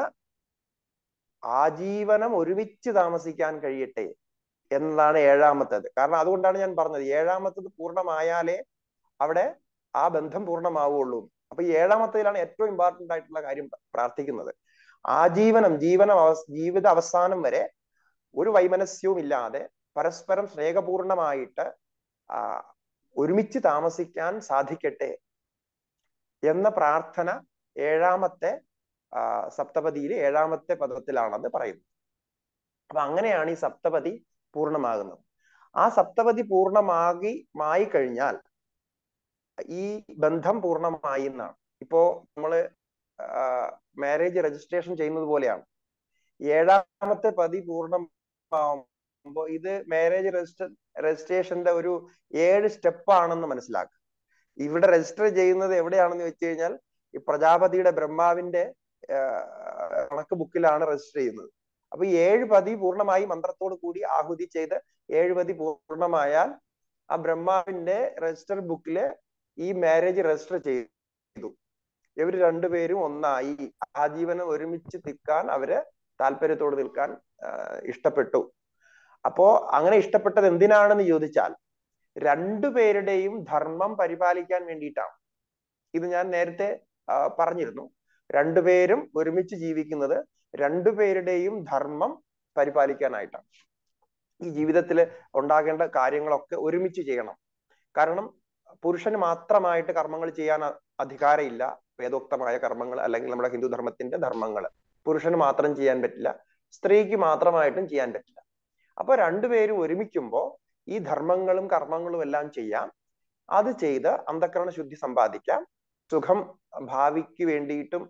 ആജീവനം ഒരുമിച്ച് താമസിക്കാൻ കഴിയട്ടെ എന്നതാണ് ഏഴാമത്തത് കാരണം അതുകൊണ്ടാണ് ഞാൻ പറഞ്ഞത് ഏഴാമത്തത് പൂർണ്ണമായാലേ അവിടെ ആ ബന്ധം പൂർണ്ണമാവുള്ളൂ അപ്പൊ ഈ ഏഴാമത്തതിലാണ് ഏറ്റവും ഇമ്പോർട്ടന്റ് ആയിട്ടുള്ള കാര്യം പ്രാർത്ഥിക്കുന്നത് ആജീവനം ജീവന ജീവിത അവസാനം വരെ ഒരു വൈമനസ്യവും ഇല്ലാതെ പരസ്പരം സ്നേഹപൂർണമായിട്ട് ആ ഒരുമിച്ച് താമസിക്കാൻ സാധിക്കട്ടെ എന്ന പ്രാർത്ഥന ഏഴാമത്തെ ആ സപ്തപതിയിൽ ഏഴാമത്തെ പദത്തിലാണത് പറയുന്നത് അപ്പൊ അങ്ങനെയാണ് ഈ സപ്തപതി പൂർണ്ണമാകുന്നത് ആ സപ്തപതി പൂർണ്ണമാകി മായി കഴിഞ്ഞാൽ ഈ ബന്ധം പൂർണ്ണമായി എന്നാണ് ഇപ്പോ നമ്മള് മാരേജ് രജിസ്ട്രേഷൻ ചെയ്യുന്നത് പോലെയാണ് ഏഴാമത്തെ പതി പൂർണ്ണം ആവുമ്പോൾ ഇത് മാരേജ് രജിസ്റ്റർ രജിസ്ട്രേഷന്റെ ഒരു ഏഴ് സ്റ്റെപ്പ് ആണെന്ന് മനസ്സിലാക്കുക ഇവിടെ രജിസ്റ്റർ ചെയ്യുന്നത് എവിടെയാണെന്ന് വെച്ച് കഴിഞ്ഞാൽ ഈ പ്രജാപതിയുടെ ബ്രഹ്മാവിന്റെ കണക്ക് ബുക്കിലാണ് രജിസ്റ്റർ ചെയ്യുന്നത് അപ്പൊ ഈ ഏഴ് പതി പൂർണ്ണമായി മന്ത്രത്തോട് കൂടി ആഹുതി ചെയ്ത് ഏഴ് പതി പൂർണ്ണമായാൽ ആ ബ്രഹ്മാവിന്റെ രജിസ്റ്റർ ബുക്കില് ഈ മാരേജ് രജിസ്റ്റർ ചെയ്തു ഇവർ രണ്ടുപേരും ഒന്നായി ആജീവനം ഒരുമിച്ച് നിൽക്കാൻ അവര് താല്പര്യത്തോട് നിൽക്കാൻ ഇഷ്ടപ്പെട്ടു അപ്പോ അങ്ങനെ ഇഷ്ടപ്പെട്ടത് എന്തിനാണെന്ന് ചോദിച്ചാൽ രണ്ടുപേരുടെയും ധർമ്മം പരിപാലിക്കാൻ വേണ്ടിയിട്ടാണ് ഇത് ഞാൻ നേരത്തെ പറഞ്ഞിരുന്നു രണ്ടുപേരും ഒരുമിച്ച് ജീവിക്കുന്നത് രണ്ടുപേരുടെയും ധർമ്മം പരിപാലിക്കാനായിട്ടാണ് ഈ ജീവിതത്തിൽ ഉണ്ടാകേണ്ട കാര്യങ്ങളൊക്കെ ഒരുമിച്ച് ചെയ്യണം കാരണം പുരുഷന് മാത്രമായിട്ട് കർമ്മങ്ങൾ ചെയ്യാൻ അധികാരമില്ല വേദോക്തമായ കർമ്മങ്ങൾ അല്ലെങ്കിൽ നമ്മുടെ ഹിന്ദു ധർമ്മത്തിന്റെ ധർമ്മങ്ങൾ പുരുഷന് മാത്രം ചെയ്യാൻ പറ്റില്ല സ്ത്രീക്ക് മാത്രമായിട്ടും ചെയ്യാൻ പറ്റില്ല അപ്പൊ രണ്ടുപേരും ഒരുമിക്കുമ്പോൾ ഈ ധർമ്മങ്ങളും കർമ്മങ്ങളും എല്ലാം ചെയ്യാം അത് ചെയ്ത് അന്ധക്കരണ ശുദ്ധി സമ്പാദിക്കാം സുഖം ഭാവിക്ക് വേണ്ടിയിട്ടും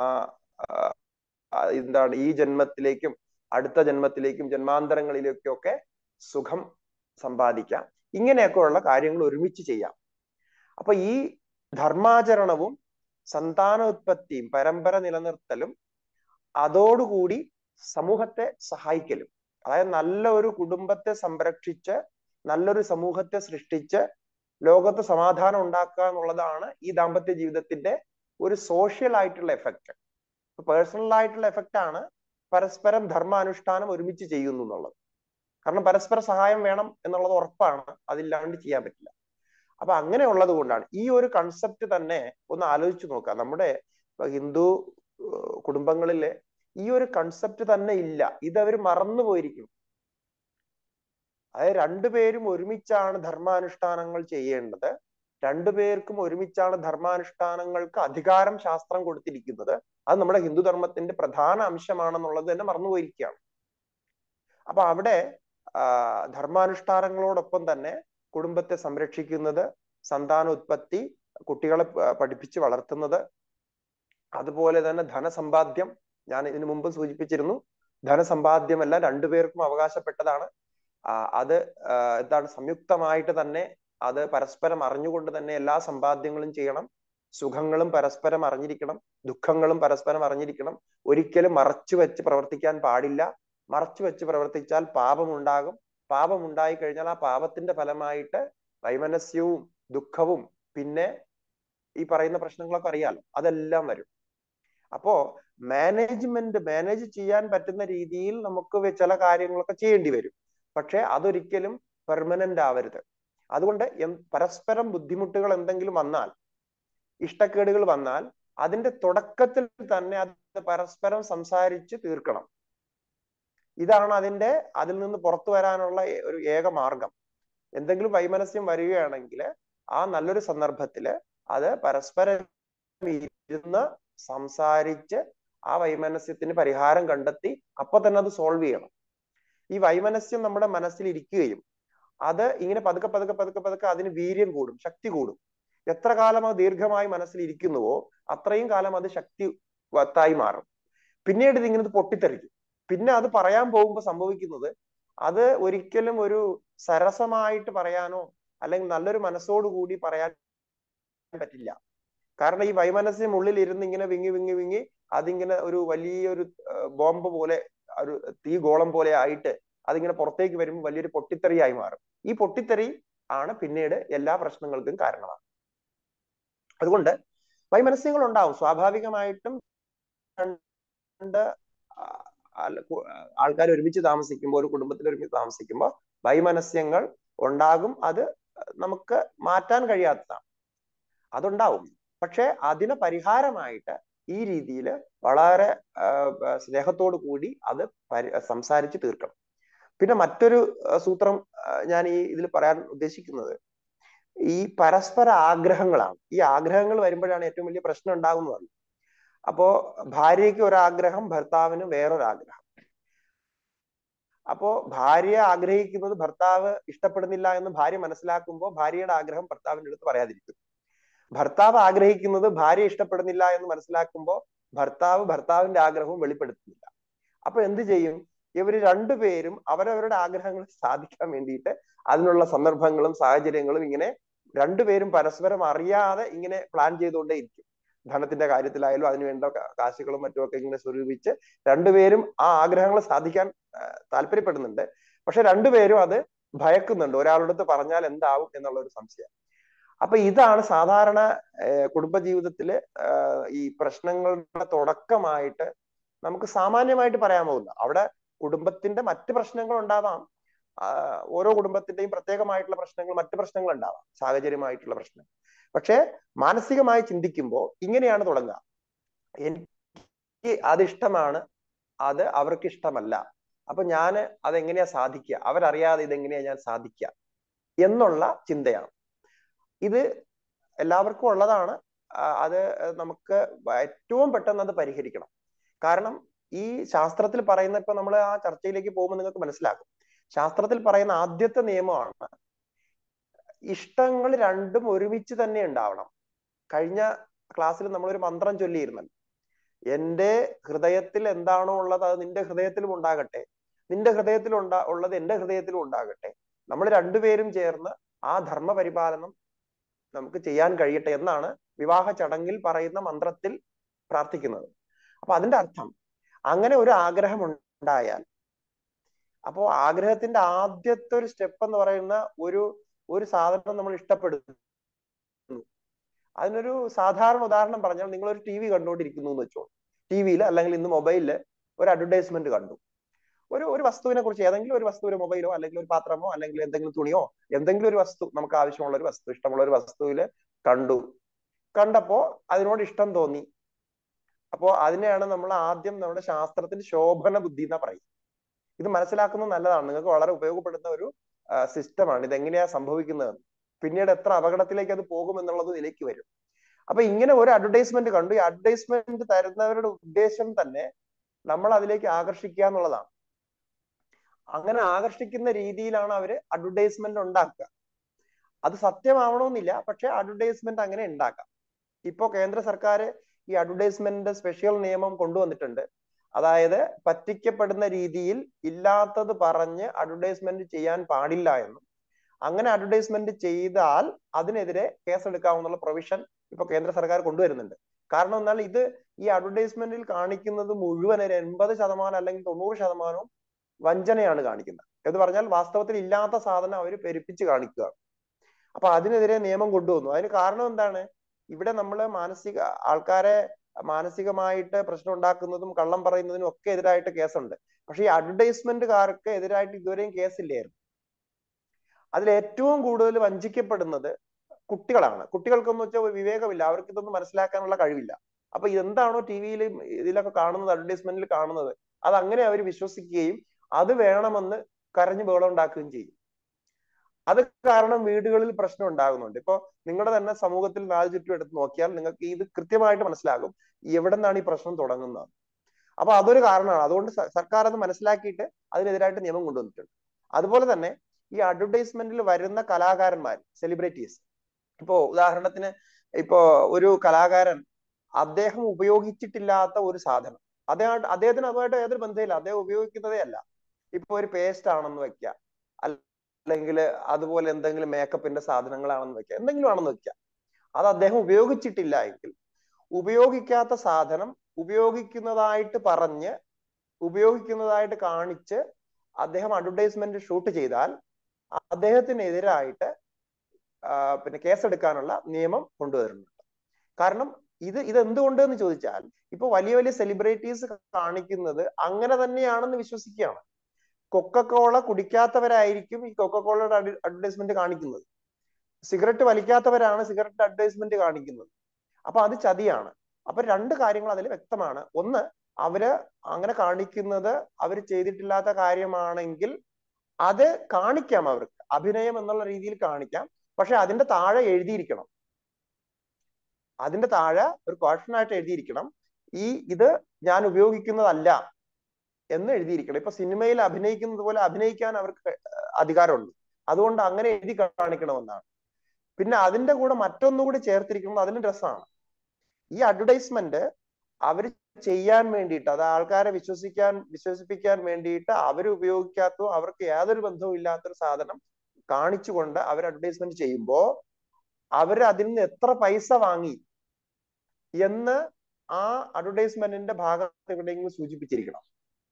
എന്താണ് ഈ ജന്മത്തിലേക്കും അടുത്ത ജന്മത്തിലേക്കും ജന്മാന്തരങ്ങളിലേക്കും ഒക്കെ സുഖം സമ്പാദിക്കാം ഇങ്ങനെയൊക്കെ ഉള്ള കാര്യങ്ങൾ ഒരുമിച്ച് ചെയ്യാം അപ്പൊ ഈ ധർമാചരണവും സന്താനോത്പത്തിയും പരമ്പര നിലനിർത്തലും അതോടുകൂടി സമൂഹത്തെ സഹായിക്കലും അതായത് നല്ല ഒരു കുടുംബത്തെ സംരക്ഷിച്ച് നല്ലൊരു സമൂഹത്തെ സൃഷ്ടിച്ച് ലോകത്ത് സമാധാനം ഉണ്ടാക്കുക എന്നുള്ളതാണ് ഈ ദാമ്പത്യ ജീവിതത്തിന്റെ ഒരു സോഷ്യൽ ആയിട്ടുള്ള എഫക്റ്റ് പേഴ്സണൽ ആയിട്ടുള്ള എഫക്റ്റ് ആണ് പരസ്പരം ധർമാനുഷ്ഠാനം ഒരുമിച്ച് ചെയ്യുന്നു എന്നുള്ളത് കാരണം പരസ്പര സഹായം വേണം എന്നുള്ളത് ഉറപ്പാണ് അതില്ലാണ്ട് ചെയ്യാൻ പറ്റില്ല അപ്പൊ അങ്ങനെ ഉള്ളത് കൊണ്ടാണ് ഈ ഒരു കൺസെപ്റ്റ് തന്നെ ഒന്ന് ആലോചിച്ച് നോക്കുക നമ്മുടെ ഹിന്ദു കുടുംബങ്ങളിലെ ഈ ഒരു കൺസെപ്റ്റ് തന്നെ ഇല്ല ഇത് അവർ മറന്നു പോയിരിക്കും അതായത് രണ്ടുപേരും ഒരുമിച്ചാണ് ധർമാനുഷ്ഠാനങ്ങൾ ചെയ്യേണ്ടത് രണ്ടുപേർക്കും ഒരുമിച്ചാണ് ധർമാനുഷ്ഠാനങ്ങൾക്ക് അധികാരം ശാസ്ത്രം കൊടുത്തിരിക്കുന്നത് അത് നമ്മുടെ ഹിന്ദു ധർമ്മത്തിന്റെ പ്രധാന അംശമാണെന്നുള്ളത് തന്നെ മറന്നുപോയിരിക്കുകയാണ് അപ്പൊ അവിടെ ധർമാനുഷ്ഠാനങ്ങളോടൊപ്പം തന്നെ കുടുംബത്തെ സംരക്ഷിക്കുന്നത് സന്താനോത്പത്തി കുട്ടികളെ പഠിപ്പിച്ച് വളർത്തുന്നത് അതുപോലെ തന്നെ ധനസമ്പാദ്യം ഞാൻ ഇതിനു മുമ്പ് സൂചിപ്പിച്ചിരുന്നു ധനസമ്പാദ്യമെല്ലാം രണ്ടുപേർക്കും അവകാശപ്പെട്ടതാണ് അത് എന്താണ് സംയുക്തമായിട്ട് തന്നെ അത് പരസ്പരം അറിഞ്ഞുകൊണ്ട് തന്നെ എല്ലാ സമ്പാദ്യങ്ങളും ചെയ്യണം സുഖങ്ങളും പരസ്പരം അറിഞ്ഞിരിക്കണം ദുഃഖങ്ങളും പരസ്പരം അറിഞ്ഞിരിക്കണം ഒരിക്കലും മറച്ചു വെച്ച് പ്രവർത്തിക്കാൻ പാടില്ല മറച്ചു വെച്ച് പ്രവർത്തിച്ചാൽ പാപമുണ്ടാകും പാപമുണ്ടായി കഴിഞ്ഞാൽ ആ പാപത്തിന്റെ ഫലമായിട്ട് വൈമനസ്യവും ദുഃഖവും പിന്നെ ഈ പറയുന്ന പ്രശ്നങ്ങളൊക്കെ അറിയാലോ അതെല്ലാം വരും അപ്പോ മാനേജ്മെന്റ് മാനേജ് ചെയ്യാൻ പറ്റുന്ന രീതിയിൽ നമുക്ക് ചില കാര്യങ്ങളൊക്കെ ചെയ്യേണ്ടി വരും പക്ഷെ അതൊരിക്കലും പെർമനന്റ് ആവരുത് അതുകൊണ്ട് പരസ്പരം ബുദ്ധിമുട്ടുകൾ എന്തെങ്കിലും വന്നാൽ ഇഷ്ടക്കേടുകൾ വന്നാൽ അതിന്റെ തുടക്കത്തിൽ തന്നെ അത് പരസ്പരം സംസാരിച്ച് തീർക്കണം ഇതാണ് അതിന്റെ അതിൽ നിന്ന് പുറത്തു വരാനുള്ള ഒരു ഏക മാർഗം എന്തെങ്കിലും വൈമനസ്യം വരികയാണെങ്കിൽ ആ നല്ലൊരു സന്ദർഭത്തില് അത് പരസ്പരം ഇരുന്ന് സംസാരിച്ച് ആ വൈമനസ്യത്തിന് പരിഹാരം കണ്ടെത്തി അപ്പൊ തന്നെ അത് സോൾവ് ചെയ്യണം ഈ വൈമനസ്യം നമ്മുടെ മനസ്സിൽ ഇരിക്കുകയും അത് ഇങ്ങനെ പതുക്കെ പതുക്കെ പതുക്കെ പതുക്കെ അതിന് വീര്യം കൂടും ശക്തി കൂടും എത്ര കാലം അത് ദീർഘമായി മനസ്സിൽ ഇരിക്കുന്നുവോ അത്രയും കാലം അത് ശക്തി വത്തായി മാറും പിന്നീട് ഇത് ഇങ്ങനെ പൊട്ടിത്തെറിക്കും പിന്നെ അത് പറയാൻ പോകുമ്പോൾ സംഭവിക്കുന്നത് അത് ഒരിക്കലും ഒരു സരസമായിട്ട് പറയാനോ അല്ലെങ്കിൽ നല്ലൊരു മനസ്സോടുകൂടി പറയാൻ പറ്റില്ല കാരണം ഈ വൈമനസ്യം ഉള്ളിൽ ഇരുന്ന് ഇങ്ങനെ വിങ്ങി വിങ്ങി വിങ്ങി അതിങ്ങനെ ഒരു വലിയൊരു ബോംബ് പോലെ ഒരു തീ ഗോളം പോലെ ആയിട്ട് അതിങ്ങനെ പുറത്തേക്ക് വരുമ്പോൾ വലിയൊരു പൊട്ടിത്തെറിയായി മാറും ഈ പൊട്ടിത്തെറി ആണ് പിന്നീട് എല്ലാ പ്രശ്നങ്ങൾക്കും കാരണമാണ് അതുകൊണ്ട് വൈമനസ്യങ്ങൾ ഉണ്ടാവും സ്വാഭാവികമായിട്ടും രണ്ട് ആൾക്കാർ ഒരുമിച്ച് താമസിക്കുമ്പോൾ ഒരു കുടുംബത്തിൽ ഒരുമിച്ച് താമസിക്കുമ്പോൾ വൈമനസ്യങ്ങൾ ഉണ്ടാകും അത് നമുക്ക് മാറ്റാൻ കഴിയാത്തതാണ് അതുണ്ടാവും പക്ഷെ അതിന് പരിഹാരമായിട്ട് ഈ രീതിയിൽ വളരെ സ്നേഹത്തോടു കൂടി അത് സംസാരിച്ച് തീർക്കണം പിന്നെ മറ്റൊരു സൂത്രം ഞാൻ ഈ ഇതിൽ പറയാൻ ഉദ്ദേശിക്കുന്നത് ഈ പരസ്പര ആഗ്രഹങ്ങളാണ് ഈ ആഗ്രഹങ്ങൾ വരുമ്പോഴാണ് ഏറ്റവും വലിയ പ്രശ്നം ഉണ്ടാകുന്നത് അപ്പോ ഭാര്യയ്ക്ക് ഒരാഗ്രഹം ഭർത്താവിന് വേറൊരാഗ്രഹം അപ്പോ ഭാര്യ ആഗ്രഹിക്കുന്നത് ഭർത്താവ് ഇഷ്ടപ്പെടുന്നില്ല എന്ന് ഭാര്യ മനസ്സിലാക്കുമ്പോൾ ഭാര്യയുടെ ആഗ്രഹം ഭർത്താവിന്റെ അടുത്ത് പറയാതിരിക്കും ഭർത്താവ് ആഗ്രഹിക്കുന്നത് ഭാര്യ ഇഷ്ടപ്പെടുന്നില്ല എന്ന് മനസ്സിലാക്കുമ്പോൾ ഭർത്താവ് ഭർത്താവിന്റെ ആഗ്രഹവും വെളിപ്പെടുത്തുന്നില്ല അപ്പൊ എന്ത് ചെയ്യും ഇവർ രണ്ടുപേരും അവരവരുടെ ആഗ്രഹങ്ങൾ സാധിക്കാൻ വേണ്ടിയിട്ട് അതിനുള്ള സന്ദർഭങ്ങളും സാഹചര്യങ്ങളും ഇങ്ങനെ രണ്ടുപേരും പരസ്പരം അറിയാതെ ഇങ്ങനെ പ്ലാൻ ചെയ്തുകൊണ്ടേ ഇരിക്കും ധനത്തിന്റെ കാര്യത്തിലായാലും അതിന് വേണ്ട കാശുകളും മറ്റുമൊക്കെ ഇങ്ങനെ സ്വരൂപിച്ച് രണ്ടുപേരും ആ ആഗ്രഹങ്ങൾ സാധിക്കാൻ താല്പര്യപ്പെടുന്നുണ്ട് പക്ഷെ രണ്ടുപേരും അത് ഭയക്കുന്നുണ്ട് ഒരാളടുത്ത് പറഞ്ഞാൽ എന്താവും എന്നുള്ള ഒരു സംശയം അപ്പൊ ഇതാണ് സാധാരണ കുടുംബജീവിതത്തില് ഈ പ്രശ്നങ്ങളുടെ തുടക്കമായിട്ട് നമുക്ക് സാമാന്യമായിട്ട് പറയാൻ അവിടെ കുടുംബത്തിന്റെ മറ്റ് പ്രശ്നങ്ങൾ ഉണ്ടാവാം ഓരോ കുടുംബത്തിന്റെയും പ്രത്യേകമായിട്ടുള്ള പ്രശ്നങ്ങൾ മറ്റ് പ്രശ്നങ്ങൾ ഉണ്ടാവാം സാഹചര്യമായിട്ടുള്ള പ്രശ്നം പക്ഷെ മാനസികമായി ചിന്തിക്കുമ്പോൾ ഇങ്ങനെയാണ് തുടങ്ങുക എനിക്ക് അതിഷ്ടമാണ് അത് അവർക്ക് ഇഷ്ടമല്ല അപ്പൊ ഞാൻ അതെങ്ങനെയാ സാധിക്കുക അവരറിയാതെ ഇതെങ്ങനെയാ ഞാൻ സാധിക്കുക എന്നുള്ള ചിന്തയാണ് ഇത് എല്ലാവർക്കും ഉള്ളതാണ് അത് നമുക്ക് ഏറ്റവും പെട്ടെന്ന് അത് പരിഹരിക്കണം കാരണം ഈ ശാസ്ത്രത്തിൽ പറയുന്ന ഇപ്പൊ നമ്മൾ ആ ചർച്ചയിലേക്ക് പോകുമ്പോൾ നിങ്ങൾക്ക് മനസ്സിലാക്കും ശാസ്ത്രത്തിൽ പറയുന്ന ആദ്യത്തെ നിയമമാണ് ഇഷ്ടങ്ങൾ രണ്ടും ഒരുമിച്ച് തന്നെ ഉണ്ടാവണം കഴിഞ്ഞ ക്ലാസ്സിൽ നമ്മളൊരു മന്ത്രം ചൊല്ലിയിരുന്നല്ലോ എന്റെ ഹൃദയത്തിൽ എന്താണോ ഉള്ളത് അത് നിന്റെ ഹൃദയത്തിലും ഉണ്ടാകട്ടെ നിന്റെ ഹൃദയത്തിൽ ഉണ്ടാ ഉള്ളത് എന്റെ ഹൃദയത്തിലും ഉണ്ടാകട്ടെ നമ്മൾ രണ്ടുപേരും ചേർന്ന് ആ ധർമ്മ പരിപാലനം നമുക്ക് ചെയ്യാൻ കഴിയട്ടെ എന്നാണ് വിവാഹ ചടങ്ങിൽ പറയുന്ന മന്ത്രത്തിൽ പ്രാർത്ഥിക്കുന്നത് അപ്പൊ അതിന്റെ അർത്ഥം അങ്ങനെ ഒരു ആഗ്രഹം ഉണ്ടായാൽ അപ്പോ ആഗ്രഹത്തിന്റെ ആദ്യത്തെ ഒരു സ്റ്റെപ്പ് എന്ന് പറയുന്ന ഒരു ഒരു സാധനം നമ്മൾ ഇഷ്ടപ്പെടുന്നു അതിനൊരു സാധാരണ ഉദാഹരണം പറഞ്ഞാൽ നിങ്ങൾ ഒരു ടി വി കണ്ടുകൊണ്ടിരിക്കുന്നു എന്ന് വെച്ചോ ടി വിയിൽ അല്ലെങ്കിൽ ഇന്ന് മൊബൈലിൽ ഒരു അഡ്വർടൈസ്മെന്റ് കണ്ടു ഒരു ഒരു വസ്തുവിനെ കുറിച്ച് ഏതെങ്കിലും ഒരു വസ്തു ഒരു മൊബൈലോ അല്ലെങ്കിൽ ഒരു പാത്രമോ അല്ലെങ്കിൽ എന്തെങ്കിലും തുണിയോ എന്തെങ്കിലും ഒരു വസ്തു നമുക്ക് ആവശ്യമുള്ള ഒരു വസ്തു ഇഷ്ടമുള്ള ഒരു വസ്തുവിൽ കണ്ടു കണ്ടപ്പോ അതിനോട് ഇഷ്ടം തോന്നി അപ്പോ അതിനെയാണ് നമ്മൾ ആദ്യം നമ്മുടെ ശാസ്ത്രത്തിൽ ശോഭന ബുദ്ധി എന്നാ പറയും ഇത് മനസ്സിലാക്കുന്നത് നല്ലതാണ് നിങ്ങൾക്ക് വളരെ ഉപയോഗപ്പെടുന്ന ഒരു സിസ്റ്റമാണ് ഇത് എങ്ങനെയാ സംഭവിക്കുന്നത് പിന്നീട് എത്ര അപകടത്തിലേക്ക് അത് പോകും എന്നുള്ളത് ഇതിലേക്ക് വരും അപ്പൊ ഇങ്ങനെ ഒരു അഡ്വർടൈസ്മെന്റ് കണ്ടു ഈ അഡ്വർടൈസ്മെന്റ് തരുന്നവരുടെ ഉദ്ദേശം തന്നെ നമ്മൾ അതിലേക്ക് ആകർഷിക്കുക എന്നുള്ളതാണ് അങ്ങനെ ആകർഷിക്കുന്ന രീതിയിലാണ് അവര് അഡ്വർടൈസ്മെന്റ് ഉണ്ടാക്കുക അത് സത്യമാവണമെന്നില്ല പക്ഷെ അഡ്വർടൈസ്മെന്റ് അങ്ങനെ ഉണ്ടാക്കാം ഇപ്പോ കേന്ദ്ര സർക്കാർ ഈ അഡ്വർടൈസ്മെന്റ് സ്പെഷ്യൽ നിയമം കൊണ്ടുവന്നിട്ടുണ്ട് അതായത് പറ്റിക്കപ്പെടുന്ന രീതിയിൽ ഇല്ലാത്തത് പറഞ്ഞ് അഡ്വർടൈസ്മെന്റ് ചെയ്യാൻ പാടില്ല എന്നും അങ്ങനെ അഡ്വർടൈസ്മെന്റ് ചെയ്താൽ അതിനെതിരെ കേസെടുക്കാവുന്ന പ്രൊവിഷൻ ഇപ്പൊ കേന്ദ്ര സർക്കാർ കൊണ്ടുവരുന്നുണ്ട് കാരണം എന്നാൽ ഇത് ഈ അഡ്വർടൈസ്മെന്റിൽ കാണിക്കുന്നത് മുഴുവൻ ഒരു എൺപത് ശതമാനം അല്ലെങ്കിൽ തൊണ്ണൂറ് ശതമാനവും വഞ്ചനയാണ് കാണിക്കുന്നത് എന്ന് പറഞ്ഞാൽ വാസ്തവത്തിൽ ഇല്ലാത്ത സാധനം അവർ പെരുപ്പിച്ച് കാണിക്കുക അപ്പൊ അതിനെതിരെ നിയമം കൊണ്ടുവന്നു അതിന് കാരണം എന്താണ് ഇവിടെ നമ്മൾ മാനസിക ആൾക്കാരെ മാനസികമായിട്ട് പ്രശ്നം ഉണ്ടാക്കുന്നതും കള്ളം പറയുന്നതിനും ഒക്കെ എതിരായിട്ട് കേസുണ്ട് പക്ഷെ ഈ അഡ്വർടൈസ്മെന്റുകാർക്ക് എതിരായിട്ട് ഇതുവരെയും കേസില്ലായിരുന്നു അതിൽ ഏറ്റവും കൂടുതൽ വഞ്ചിക്കപ്പെടുന്നത് കുട്ടികളാണ് കുട്ടികൾക്കൊന്നും വെച്ചാൽ വിവേകമില്ല അവർക്ക് ഇതൊന്നും മനസ്സിലാക്കാനുള്ള കഴിവില്ല അപ്പൊ ഇതെന്താണോ ടി വിയിൽ ഇതിലൊക്കെ കാണുന്നത് അഡ്വർടൈസ്മെന്റിൽ കാണുന്നത് അത് അങ്ങനെ അവർ വിശ്വസിക്കുകയും അത് വേണമെന്ന് കരഞ്ഞു ബഹളം ഉണ്ടാക്കുകയും ചെയ്യും അത് കാരണം വീടുകളിൽ പ്രശ്നം ഉണ്ടാകുന്നുണ്ട് ഇപ്പൊ നിങ്ങളുടെ തന്നെ സമൂഹത്തിൽ നാല് ചുറ്റും എടുത്ത് നോക്കിയാൽ നിങ്ങൾക്ക് ഇത് കൃത്യമായിട്ട് മനസ്സിലാകും എവിടെ നിന്നാണ് ഈ പ്രശ്നം തുടങ്ങുന്നത് അപ്പൊ അതൊരു കാരണമാണ് അതുകൊണ്ട് സർക്കാർ അത് മനസ്സിലാക്കിയിട്ട് അതിനെതിരായിട്ട് നിയമം കൊണ്ടുവന്നിട്ടുണ്ട് അതുപോലെ തന്നെ ഈ അഡ്വർടൈസ്മെന്റിൽ വരുന്ന കലാകാരന്മാർ സെലിബ്രിറ്റീസ് ഇപ്പോ ഉദാഹരണത്തിന് ഇപ്പോ ഒരു കലാകാരൻ അദ്ദേഹം ഉപയോഗിച്ചിട്ടില്ലാത്ത ഒരു സാധനം അദ്ദേഹം അദ്ദേഹത്തിന് അതുമായിട്ട് ഏതൊരു ബന്ധമില്ല അദ്ദേഹം ഉപയോഗിക്കുന്നതേ അല്ല ഇപ്പൊ ഒരു പേസ്റ്റ് ആണെന്ന് വെക്കുക അല്ലെങ്കിൽ അതുപോലെ എന്തെങ്കിലും മേക്കപ്പിന്റെ സാധനങ്ങളാണെന്ന് വെക്കുക എന്തെങ്കിലും ആണെന്ന് വെക്കുക അത് അദ്ദേഹം ഉപയോഗിച്ചിട്ടില്ല എങ്കിൽ ഉപയോഗിക്കാത്ത സാധനം ഉപയോഗിക്കുന്നതായിട്ട് പറഞ്ഞ് ഉപയോഗിക്കുന്നതായിട്ട് കാണിച്ച് അദ്ദേഹം അഡ്വർടൈസ്മെന്റ് ഷൂട്ട് ചെയ്താൽ അദ്ദേഹത്തിനെതിരായിട്ട് പിന്നെ കേസെടുക്കാനുള്ള നിയമം കൊണ്ടുവരുന്നുണ്ട് കാരണം ഇത് ഇത് എന്തുകൊണ്ട് എന്ന് ചോദിച്ചാൽ ഇപ്പൊ വലിയ വലിയ സെലിബ്രിറ്റീസ് കാണിക്കുന്നത് അങ്ങനെ തന്നെയാണെന്ന് വിശ്വസിക്കുകയാണ് കൊക്കക്കോള കുടിക്കാത്തവരായിരിക്കും ഈ കൊക്കക്കോളയുടെ അഡ്വർടൈസ്മെന്റ് കാണിക്കുന്നത് സിഗരറ്റ് വലിക്കാത്തവരാണ് സിഗരറ്റ് അഡ്വർടൈസ്മെന്റ് കാണിക്കുന്നത് അപ്പൊ അത് ചതിയാണ് അപ്പൊ രണ്ട് കാര്യങ്ങൾ അതിൽ വ്യക്തമാണ് ഒന്ന് അവര് അങ്ങനെ കാണിക്കുന്നത് അവർ ചെയ്തിട്ടില്ലാത്ത കാര്യമാണെങ്കിൽ അത് കാണിക്കാം അവർക്ക് അഭിനയം എന്നുള്ള രീതിയിൽ കാണിക്കാം പക്ഷെ അതിന്റെ താഴെ എഴുതിയിരിക്കണം അതിന്റെ താഴെ ഒരു ക്വസ്റ്റനായിട്ട് എഴുതിയിരിക്കണം ഈ ഇത് ഞാൻ ഉപയോഗിക്കുന്നതല്ല എന്ന് എഴുതിയിരിക്കണം ഇപ്പൊ സിനിമയിൽ അഭിനയിക്കുന്നത് പോലെ അഭിനയിക്കാൻ അവർക്ക് അധികാരമുണ്ട് അതുകൊണ്ട് അങ്ങനെ എഴുതി കാണിക്കണമെന്നാണ് പിന്നെ അതിന്റെ കൂടെ മറ്റൊന്നുകൂടി ചേർത്തിരിക്കുന്നത് അതിന് രസമാണ് ഈ അഡ്വർടൈസ്മെന്റ് അവർ ചെയ്യാൻ വേണ്ടിയിട്ട് അത് ആൾക്കാരെ വിശ്വസിക്കാൻ വിശ്വസിപ്പിക്കാൻ വേണ്ടിയിട്ട് അവർ ഉപയോഗിക്കാത്തോ അവർക്ക് യാതൊരു ബന്ധവും ഇല്ലാത്തൊരു സാധനം കാണിച്ചുകൊണ്ട് അവർ അഡ്വർടൈസ്മെന്റ് ചെയ്യുമ്പോൾ അവർ അതിൽ നിന്ന് എത്ര പൈസ വാങ്ങി എന്ന് ആ അഡ്വർടൈസ്മെന്റിന്റെ ഭാഗത്ത് എവിടെയെങ്കിലും സൂചിപ്പിച്ചിരിക്കണം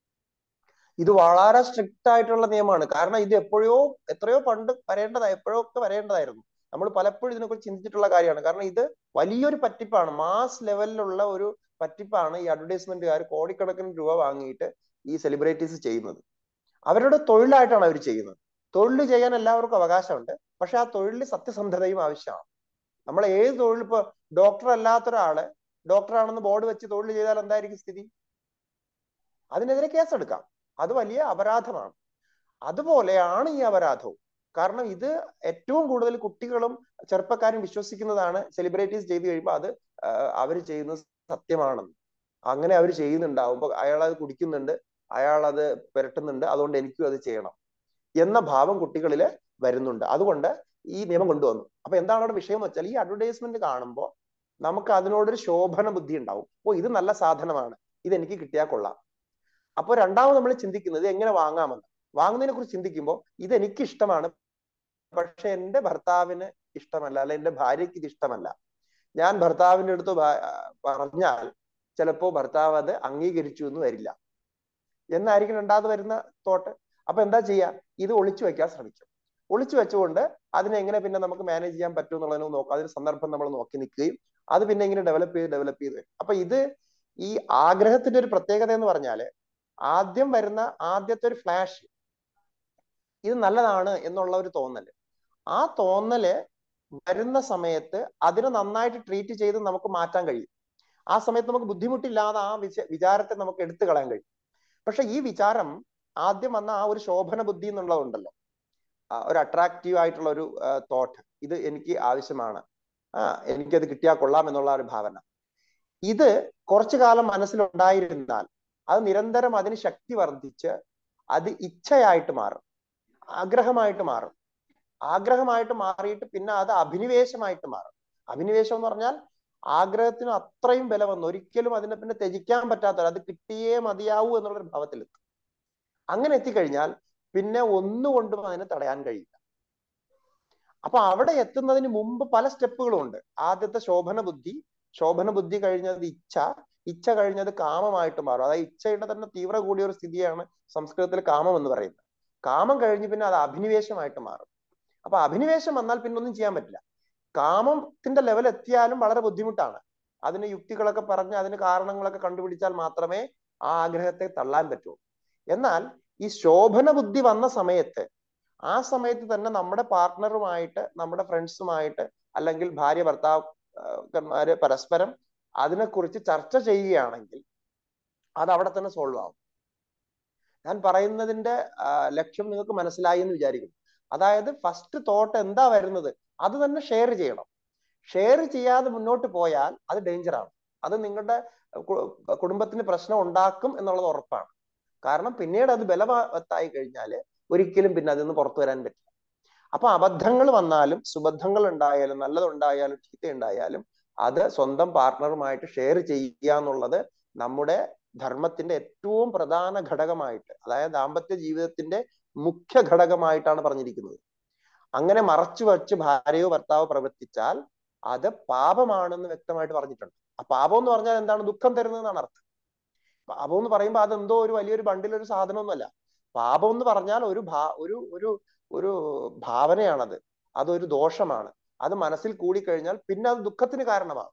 ഇത് വളരെ സ്ട്രിക്റ്റ് ആയിട്ടുള്ള നിയമമാണ് കാരണം ഇത് എപ്പോഴോ എത്രയോ പണ്ട് വരേണ്ടതായി എപ്പോഴോ ഒക്കെ വരേണ്ടതായിരുന്നു നമ്മൾ പലപ്പോഴും ഇതിനെക്കുറിച്ച് ചിന്തിച്ചിട്ടുള്ള കാര്യമാണ് കാരണം ഇത് വലിയൊരു പറ്റിപ്പാണ് മാസ് ലെവലിലുള്ള ഒരു പറ്റിപ്പാണ് ഈ അഡ്വർടൈസ്മെന്റുകാർ കോടിക്കണക്കിന് രൂപ വാങ്ങിയിട്ട് ഈ സെലിബ്രിറ്റീസ് ചെയ്യുന്നത് അവരുടെ തൊഴിലായിട്ടാണ് അവർ ചെയ്യുന്നത് തൊഴിൽ ചെയ്യാൻ എല്ലാവർക്കും അവകാശമുണ്ട് പക്ഷെ ആ തൊഴിലിൽ സത്യസന്ധതയും ആവശ്യമാണ് നമ്മൾ ഏത് തൊഴിൽ ഇപ്പൊ ഡോക്ടർ അല്ലാത്ത ഒരാള് ഡോക്ടറാണെന്ന് ബോർഡ് വെച്ച് തൊഴിൽ ചെയ്താൽ എന്തായിരിക്കും സ്ഥിതി അതിനെതിരെ കേസെടുക്കാം അത് വലിയ അപരാധമാണ് അതുപോലെയാണ് ഈ അപരാധവും കാരണം ഇത് ഏറ്റവും കൂടുതൽ കുട്ടികളും ചെറുപ്പക്കാരും വിശ്വസിക്കുന്നതാണ് സെലിബ്രിറ്റീസ് ചെയ്തു കഴിയുമ്പോൾ അത് അവർ ചെയ്യുന്നത് സത്യമാണെന്ന് അങ്ങനെ അവർ ചെയ്യുന്നുണ്ടാവുമ്പോൾ അയാൾ അത് കുടിക്കുന്നുണ്ട് അയാൾ അത് പുരട്ടുന്നുണ്ട് അതുകൊണ്ട് എനിക്കും അത് ചെയ്യണം എന്ന ഭാവം കുട്ടികളിൽ വരുന്നുണ്ട് അതുകൊണ്ട് ഈ നിയമം കൊണ്ടുവന്നു അപ്പൊ എന്താണ് അവിടെ വിഷയം എന്ന് വെച്ചാൽ ഈ അഡ്വർടൈസ്മെന്റ് കാണുമ്പോൾ നമുക്ക് അതിനോടൊരു ശോഭന ബുദ്ധി ഉണ്ടാവും ഓ ഇത് നല്ല സാധനമാണ് ഇത് എനിക്ക് കിട്ടിയാൽ കൊള്ളാം അപ്പോൾ രണ്ടാമത് നമ്മൾ ചിന്തിക്കുന്നത് എങ്ങനെ വാങ്ങാമെന്ന് വാങ്ങുന്നതിനെ കുറിച്ച് ചിന്തിക്കുമ്പോൾ ഇത് എനിക്ക് ഇഷ്ടമാണ് പക്ഷെ എന്റെ ഭർത്താവിന് ഇഷ്ടമല്ല അല്ല എന്റെ ഭാര്യയ്ക്ക് ഇത് ഇഷ്ടമല്ല ഞാൻ ഭർത്താവിന്റെ അടുത്ത് പറഞ്ഞാൽ ചിലപ്പോ ഭർത്താവ് അത് അംഗീകരിച്ചു എന്ന് വരില്ല എന്നായിരിക്കും രണ്ടാമത് വരുന്ന തോട്ട് അപ്പൊ എന്താ ചെയ്യാ ഇത് ഒളിച്ചു വെക്കാൻ ശ്രമിക്കും ഒളിച്ചു വെച്ചുകൊണ്ട് അതിനെ എങ്ങനെ പിന്നെ നമുക്ക് മാനേജ് ചെയ്യാൻ പറ്റും എന്നുള്ളതിന് നോക്കാം അതിന് സന്ദർഭം നമ്മൾ നോക്കി നിൽക്കുകയും അത് പിന്നെ ഇങ്ങനെ ഡെവലപ്പ് ചെയ്ത് ഡെവലപ്പ് ചെയ്ത് വരും അപ്പൊ ഇത് ഈ ആഗ്രഹത്തിന്റെ ഒരു പ്രത്യേകത എന്ന് പറഞ്ഞാല് ആദ്യം വരുന്ന ആദ്യത്തെ ഒരു ഫ്ലാഷ് ഇത് നല്ലതാണ് എന്നുള്ള ഒരു തോന്നല് ആ തോന്നല് വരുന്ന സമയത്ത് അതിനെ നന്നായിട്ട് ട്രീറ്റ് ചെയ്ത് നമുക്ക് മാറ്റാൻ കഴിയും ആ സമയത്ത് നമുക്ക് ബുദ്ധിമുട്ടില്ലാതെ ആ വിച വിചാരത്തെ നമുക്ക് എടുത്തു കളയാൻ കഴിയും പക്ഷെ ഈ വിചാരം ആദ്യം വന്ന ആ ഒരു ശോഭന ബുദ്ധി എന്നുള്ളതുണ്ടല്ലോ ഒരു അട്രാക്റ്റീവ് ആയിട്ടുള്ള ഒരു തോട്ട് ഇത് എനിക്ക് ആവശ്യമാണ് ആ എനിക്കത് കിട്ടിയാൽ കൊള്ളാം എന്നുള്ള ഒരു ഭാവന ഇത് കുറച്ചു കാലം മനസ്സിലുണ്ടായിരുന്നാൽ അത് നിരന്തരം അതിന് ശക്തി വർദ്ധിച്ച് അത് ഇച്ഛയായിട്ട് മാറും ആഗ്രഹമായിട്ട് മാറും ആഗ്രഹമായിട്ട് മാറിയിട്ട് പിന്നെ അത് അഭിനിവേശമായിട്ട് മാറും അഭിനിവേശം എന്ന് പറഞ്ഞാൽ ആഗ്രഹത്തിന് അത്രയും ബലം വന്നു ഒരിക്കലും അതിനെ പിന്നെ ത്യജിക്കാൻ പറ്റാത്ത അത് കിട്ടിയേ മതിയാവൂ എന്നുള്ളൊരു ഭാവത്തിലെത്തും അങ്ങനെ എത്തിക്കഴിഞ്ഞാൽ പിന്നെ ഒന്നുകൊണ്ടും അതിനെ തടയാൻ കഴിയില്ല അപ്പൊ അവിടെ എത്തുന്നതിന് മുമ്പ് പല സ്റ്റെപ്പുകളും ഉണ്ട് ആദ്യത്തെ ശോഭന ബുദ്ധി ശോഭന ബുദ്ധി കഴിഞ്ഞത് ഇച്ഛ ഇച്ഛ കഴിഞ്ഞത് കാമമായിട്ട് മാറും അതായത് ഇച്ഛയുടെ തന്നെ തീവ്ര കൂടിയ ഒരു സ്ഥിതിയാണ് സംസ്കൃതത്തിൽ കാമം എന്ന് പറയുന്നത് കാമം കഴിഞ്ഞ് പിന്നെ അത് അഭിനിവേശമായിട്ട് മാറും അപ്പൊ അഭിനിവേശം വന്നാൽ പിന്നെ ഒന്നും ചെയ്യാൻ പറ്റില്ല കാമത്തിന്റെ ലെവൽ എത്തിയാലും വളരെ ബുദ്ധിമുട്ടാണ് അതിന് യുക്തികളൊക്കെ പറഞ്ഞ് അതിന് കാരണങ്ങളൊക്കെ കണ്ടുപിടിച്ചാൽ മാത്രമേ ആ ആഗ്രഹത്തെ തള്ളാൻ പറ്റൂ എന്നാൽ ഈ ശോഭന ബുദ്ധി വന്ന സമയത്ത് ആ സമയത്ത് തന്നെ നമ്മുടെ പാർട്ട്ണറുമായിട്ട് നമ്മുടെ ഫ്രണ്ട്സുമായിട്ട് അല്ലെങ്കിൽ ഭാര്യ ഭർത്താക്കന്മാര് പരസ്പരം അതിനെക്കുറിച്ച് ചർച്ച ചെയ്യുകയാണെങ്കിൽ അത് അവിടെ തന്നെ സോൾവ് ആവും ഞാൻ പറയുന്നതിന്റെ ലക്ഷ്യം നിങ്ങൾക്ക് മനസ്സിലായി എന്ന് വിചാരിക്കുന്നു അതായത് ഫസ്റ്റ് തോട്ട് എന്താ വരുന്നത് അത് തന്നെ ഷെയർ ചെയ്യണം ഷെയർ ചെയ്യാതെ മുന്നോട്ട് പോയാൽ അത് ഡേഞ്ചറാണ് അത് നിങ്ങളുടെ കുടുംബത്തിന് പ്രശ്നം ഉണ്ടാക്കും എന്നുള്ളത് ഉറപ്പാണ് കാരണം പിന്നീട് അത് ബലവത്തായി കഴിഞ്ഞാൽ ഒരിക്കലും പിന്നെ അതിൽ നിന്ന് പുറത്തു വരാൻ പറ്റില്ല അപ്പൊ അബദ്ധങ്ങൾ വന്നാലും സുബദ്ധങ്ങൾ ഉണ്ടായാലും നല്ലതുണ്ടായാലും ചീത്ത ഉണ്ടായാലും അത് സ്വന്തം പാർട്ട്ണറുമായിട്ട് ഷെയർ ചെയ്യുക എന്നുള്ളത് നമ്മുടെ ധർമ്മത്തിന്റെ ഏറ്റവും പ്രധാന ഘടകമായിട്ട് അതായത് ദാമ്പത്യ ജീവിതത്തിന്റെ മുഖ്യ ഘടകമായിട്ടാണ് പറഞ്ഞിരിക്കുന്നത് അങ്ങനെ മറച്ചു വച്ച് ഭാര്യയോ ഭർത്താവോ പ്രവർത്തിച്ചാൽ അത് പാപമാണെന്ന് വ്യക്തമായിട്ട് പറഞ്ഞിട്ടുണ്ട് ആ പാപം എന്ന് പറഞ്ഞാൽ എന്താണ് ദുഃഖം തരുന്നതെന്നാണ് അർത്ഥം പാപം എന്ന് പറയുമ്പോൾ അതെന്തോ ഒരു വലിയൊരു ബണ്ടിലൊരു സാധനമൊന്നുമല്ല പാപം എന്ന് പറഞ്ഞാൽ ഒരു ഭാ ഒരു ഒരു ഒരു ഭാവനയാണത് അതൊരു ദോഷമാണ് അത് മനസ്സിൽ കൂടിക്കഴിഞ്ഞാൽ പിന്നെ അത് ദുഃഖത്തിന് കാരണമാകും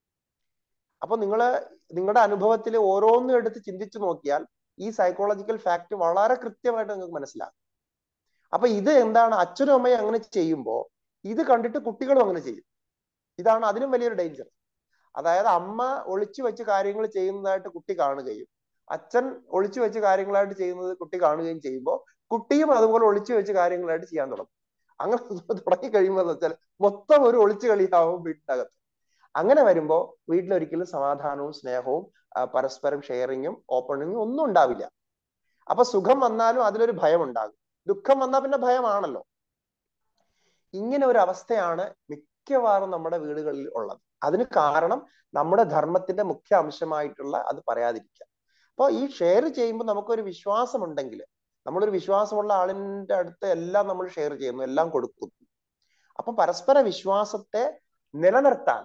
അപ്പൊ നിങ്ങള് നിങ്ങളുടെ അനുഭവത്തിൽ ഓരോന്നും എടുത്ത് ചിന്തിച്ചു നോക്കിയാൽ ഈ സൈക്കോളജിക്കൽ ഫാക്ട് വളരെ കൃത്യമായിട്ട് നിങ്ങൾക്ക് മനസ്സിലാകും അപ്പൊ ഇത് എന്താണ് അച്ഛനും അമ്മയും അങ്ങനെ ചെയ്യുമ്പോൾ ഇത് കണ്ടിട്ട് കുട്ടികളും അങ്ങനെ ചെയ്യും ഇതാണ് അതിനും വലിയൊരു ഡേഞ്ചർ അതായത് അമ്മ ഒളിച്ചു വെച്ച് കാര്യങ്ങൾ ചെയ്യുന്നതായിട്ട് കുട്ടി കാണുകയും അച്ഛൻ ഒളിച്ചു വെച്ച് കാര്യങ്ങളായിട്ട് ചെയ്യുന്നത് കുട്ടി കാണുകയും ചെയ്യുമ്പോൾ കുട്ടിയും അതുപോലെ ഒളിച്ചു വെച്ച് കാര്യങ്ങളായിട്ട് ചെയ്യാൻ തുടങ്ങും അങ്ങനെ തുടങ്ങി കഴിയുമ്പോൾ എന്ന് വെച്ചാൽ മൊത്തം ഒരു ഒളിച്ചു കളിയാവും വീട്ടിനകത്ത് അങ്ങനെ വരുമ്പോ വീട്ടിലൊരിക്കലും സമാധാനവും സ്നേഹവും പരസ്പരം ഷെയറിങ്ങും ഓപ്പണിങ്ങും ഒന്നും ഉണ്ടാവില്ല അപ്പൊ സുഖം വന്നാലും അതിലൊരു ഭയം ഉണ്ടാകും ദുഃഖം വന്നാൽ പിന്നെ ഭയമാണല്ലോ ഇങ്ങനെ ഒരു അവസ്ഥയാണ് മിക്ക മിക്കവാറും നമ്മുടെ വീടുകളിൽ ഉള്ളത് അതിന് കാരണം നമ്മുടെ ധർമ്മത്തിന്റെ മുഖ്യ അംശമായിട്ടുള്ള അത് പറയാതിരിക്കുക അപ്പോൾ ഈ ഷെയർ ചെയ്യുമ്പോൾ നമുക്കൊരു വിശ്വാസമുണ്ടെങ്കിൽ നമ്മളൊരു വിശ്വാസമുള്ള ആളിന്റെ അടുത്ത് എല്ലാം നമ്മൾ ഷെയർ ചെയ്യുന്നു എല്ലാം കൊടുക്കുന്നു അപ്പൊ പരസ്പര വിശ്വാസത്തെ നിലനിർത്താൻ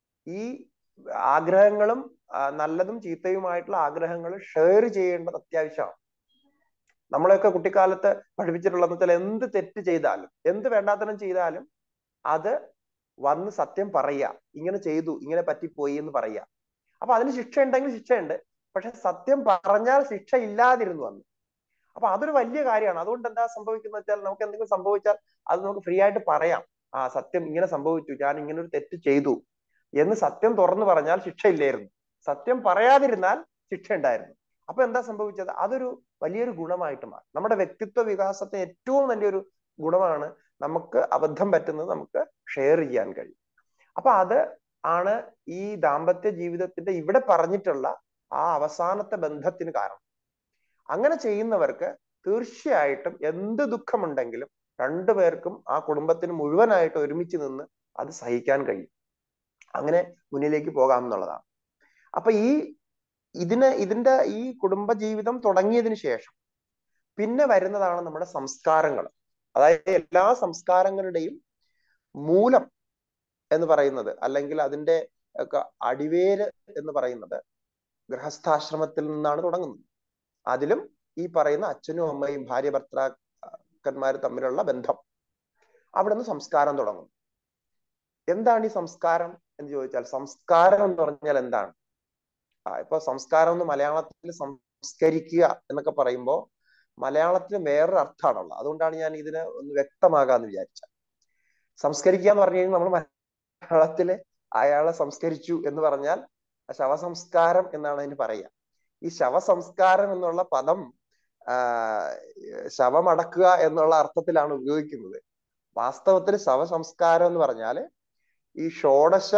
ഈ ആഗ്രഹങ്ങളും ആ, നല്ലതും ചീത്തയുമായിട്ടുള്ള ആഗ്രഹങ്ങൾ ഷെയർ ചെയ്യേണ്ടത് അത്യാവശ്യമാണ് നമ്മളെയൊക്കെ കുട്ടിക്കാലത്ത് പഠിപ്പിച്ചിട്ടുള്ളതെന്ന് വെച്ചാൽ എന്ത് തെറ്റ് ചെയ്താലും എന്ത് വേണ്ടാത്തനം ചെയ്താലും അത് വന്ന് സത്യം പറയുക ഇങ്ങനെ ചെയ്തു ഇങ്ങനെ പറ്റിപ്പോയി എന്ന് പറയുക അപ്പൊ അതിന് ശിക്ഷ ഉണ്ടെങ്കിൽ ശിക്ഷയുണ്ട് പക്ഷെ സത്യം പറഞ്ഞാൽ ശിക്ഷ ഇല്ലാതിരുന്നു വന്നു അപ്പൊ അതൊരു വലിയ കാര്യമാണ് അതുകൊണ്ട് എന്താ സംഭവിക്കുന്നത് വെച്ചാൽ നമുക്ക് എന്തെങ്കിലും സംഭവിച്ചാൽ അത് നമുക്ക് ഫ്രീ ആയിട്ട് പറയാം ആ സത്യം ഇങ്ങനെ സംഭവിച്ചു ഞാൻ ഇങ്ങനെ ഒരു തെറ്റ് ചെയ്തു എന്ന് സത്യം തുറന്നു പറഞ്ഞാൽ ശിക്ഷ ഇല്ലായിരുന്നു സത്യം പറയാതിരുന്നാൽ ശിക്ഷ ഉണ്ടായിരുന്നു അപ്പൊ എന്താ സംഭവിച്ചത് അതൊരു വലിയൊരു ഗുണമായിട്ട് മാറും നമ്മുടെ വ്യക്തിത്വ വികാസത്തിന് ഏറ്റവും വലിയൊരു ഗുണമാണ് നമുക്ക് അബദ്ധം പറ്റുന്നത് നമുക്ക് ഷെയർ ചെയ്യാൻ കഴിയും അപ്പൊ അത് ആണ് ഈ ദാമ്പത്യ ജീവിതത്തിന്റെ ഇവിടെ പറഞ്ഞിട്ടുള്ള ആ അവസാനത്തെ ബന്ധത്തിന് കാരണം അങ്ങനെ ചെയ്യുന്നവർക്ക് തീർച്ചയായിട്ടും എന്ത് ദുഃഖമുണ്ടെങ്കിലും രണ്ടുപേർക്കും ആ കുടുംബത്തിന് മുഴുവനായിട്ട് ഒരുമിച്ച് നിന്ന് അത് സഹിക്കാൻ കഴിയും അങ്ങനെ മുന്നിലേക്ക് പോകാം എന്നുള്ളതാണ് അപ്പൊ ഈ ഇതിന് ഇതിന്റെ ഈ കുടുംബ ജീവിതം തുടങ്ങിയതിന് ശേഷം പിന്നെ വരുന്നതാണ് നമ്മുടെ സംസ്കാരങ്ങൾ അതായത് എല്ലാ സംസ്കാരങ്ങളുടെയും മൂലം എന്ന് പറയുന്നത് അല്ലെങ്കിൽ അതിന്റെ ഒക്കെ അടിവേര് എന്ന് പറയുന്നത് ഗൃഹസ്ഥാശ്രമത്തിൽ നിന്നാണ് തുടങ്ങുന്നത് അതിലും ഈ പറയുന്ന അച്ഛനും അമ്മയും ഭാര്യ ഭർത്താക്കന്മാർ തമ്മിലുള്ള ബന്ധം അവിടെ നിന്ന് സംസ്കാരം തുടങ്ങും എന്താണ് ഈ സംസ്കാരം എന്ന് ചോദിച്ചാൽ സംസ്കാരം എന്ന് പറഞ്ഞാൽ എന്താണ് ആ ഇപ്പൊ സംസ്കാരം എന്ന് മലയാളത്തിൽ സംസ്കരിക്കുക എന്നൊക്കെ പറയുമ്പോൾ മലയാളത്തിന് വേറൊരു അർത്ഥമാണുള്ളത് അതുകൊണ്ടാണ് ഞാൻ ഇതിനെ ഒന്ന് വ്യക്തമാകാന്ന് വിചാരിച്ചത് സംസ്കരിക്കുക എന്ന് പറഞ്ഞു കഴിഞ്ഞാൽ നമ്മൾ മലയാളത്തില് അയാളെ സംസ്കരിച്ചു എന്ന് പറഞ്ഞാൽ ശവസംസ്കാരം എന്നാണ് അതിന് പറയുക ഈ ശവസംസ്കാരം എന്നുള്ള പദം ആ ശവമടക്കുക എന്നുള്ള അർത്ഥത്തിലാണ് ഉപയോഗിക്കുന്നത് വാസ്തവത്തിൽ ശവസംസ്കാരം എന്ന് പറഞ്ഞാൽ ഈ ഷോഡശ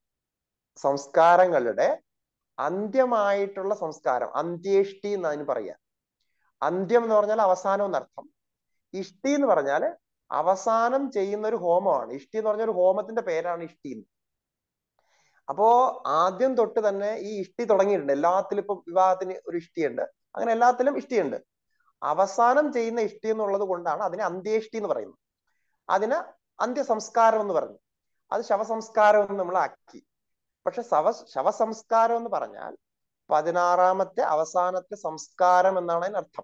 സംസ്കാരങ്ങളുടെ അന്ത്യമായിട്ടുള്ള സംസ്കാരം അന്ത്യേഷ്ടി എന്ന് അതിന് പറയാ അന്ത്യം എന്ന് പറഞ്ഞാൽ അവസാനം എന്നർത്ഥം ഇഷ്ടി എന്ന് പറഞ്ഞാൽ അവസാനം ചെയ്യുന്ന ഒരു ഹോമമാണ് ഇഷ്ടി എന്ന് പറഞ്ഞ ഒരു ഹോമത്തിന്റെ പേരാണ് ഇഷ്ടി അപ്പോ ആദ്യം തൊട്ട് തന്നെ ഈ ഇഷ്ടി തുടങ്ങിയിട്ടുണ്ട് എല്ലാത്തിലും ഇപ്പൊ വിവാഹത്തിന് ഒരു ഇഷ്ടിയുണ്ട് അങ്ങനെ എല്ലാത്തിലും ഇഷ്ടിയുണ്ട് അവസാനം ചെയ്യുന്ന ഇഷ്ടി എന്നുള്ളത് കൊണ്ടാണ് അതിനെ അന്ത്യേഷ്ടി എന്ന് പറയുന്നത് അതിന് അന്ത്യസംസ്കാരം എന്ന് പറഞ്ഞു അത് ശവസംസ്കാരം എന്ന് നമ്മൾ ആക്കി പക്ഷെ ശവ ശവസംസ്കാരം എന്ന് പറഞ്ഞാൽ പതിനാറാമത്തെ അവസാനത്തെ സംസ്കാരം എന്നാണ് അതിനർത്ഥം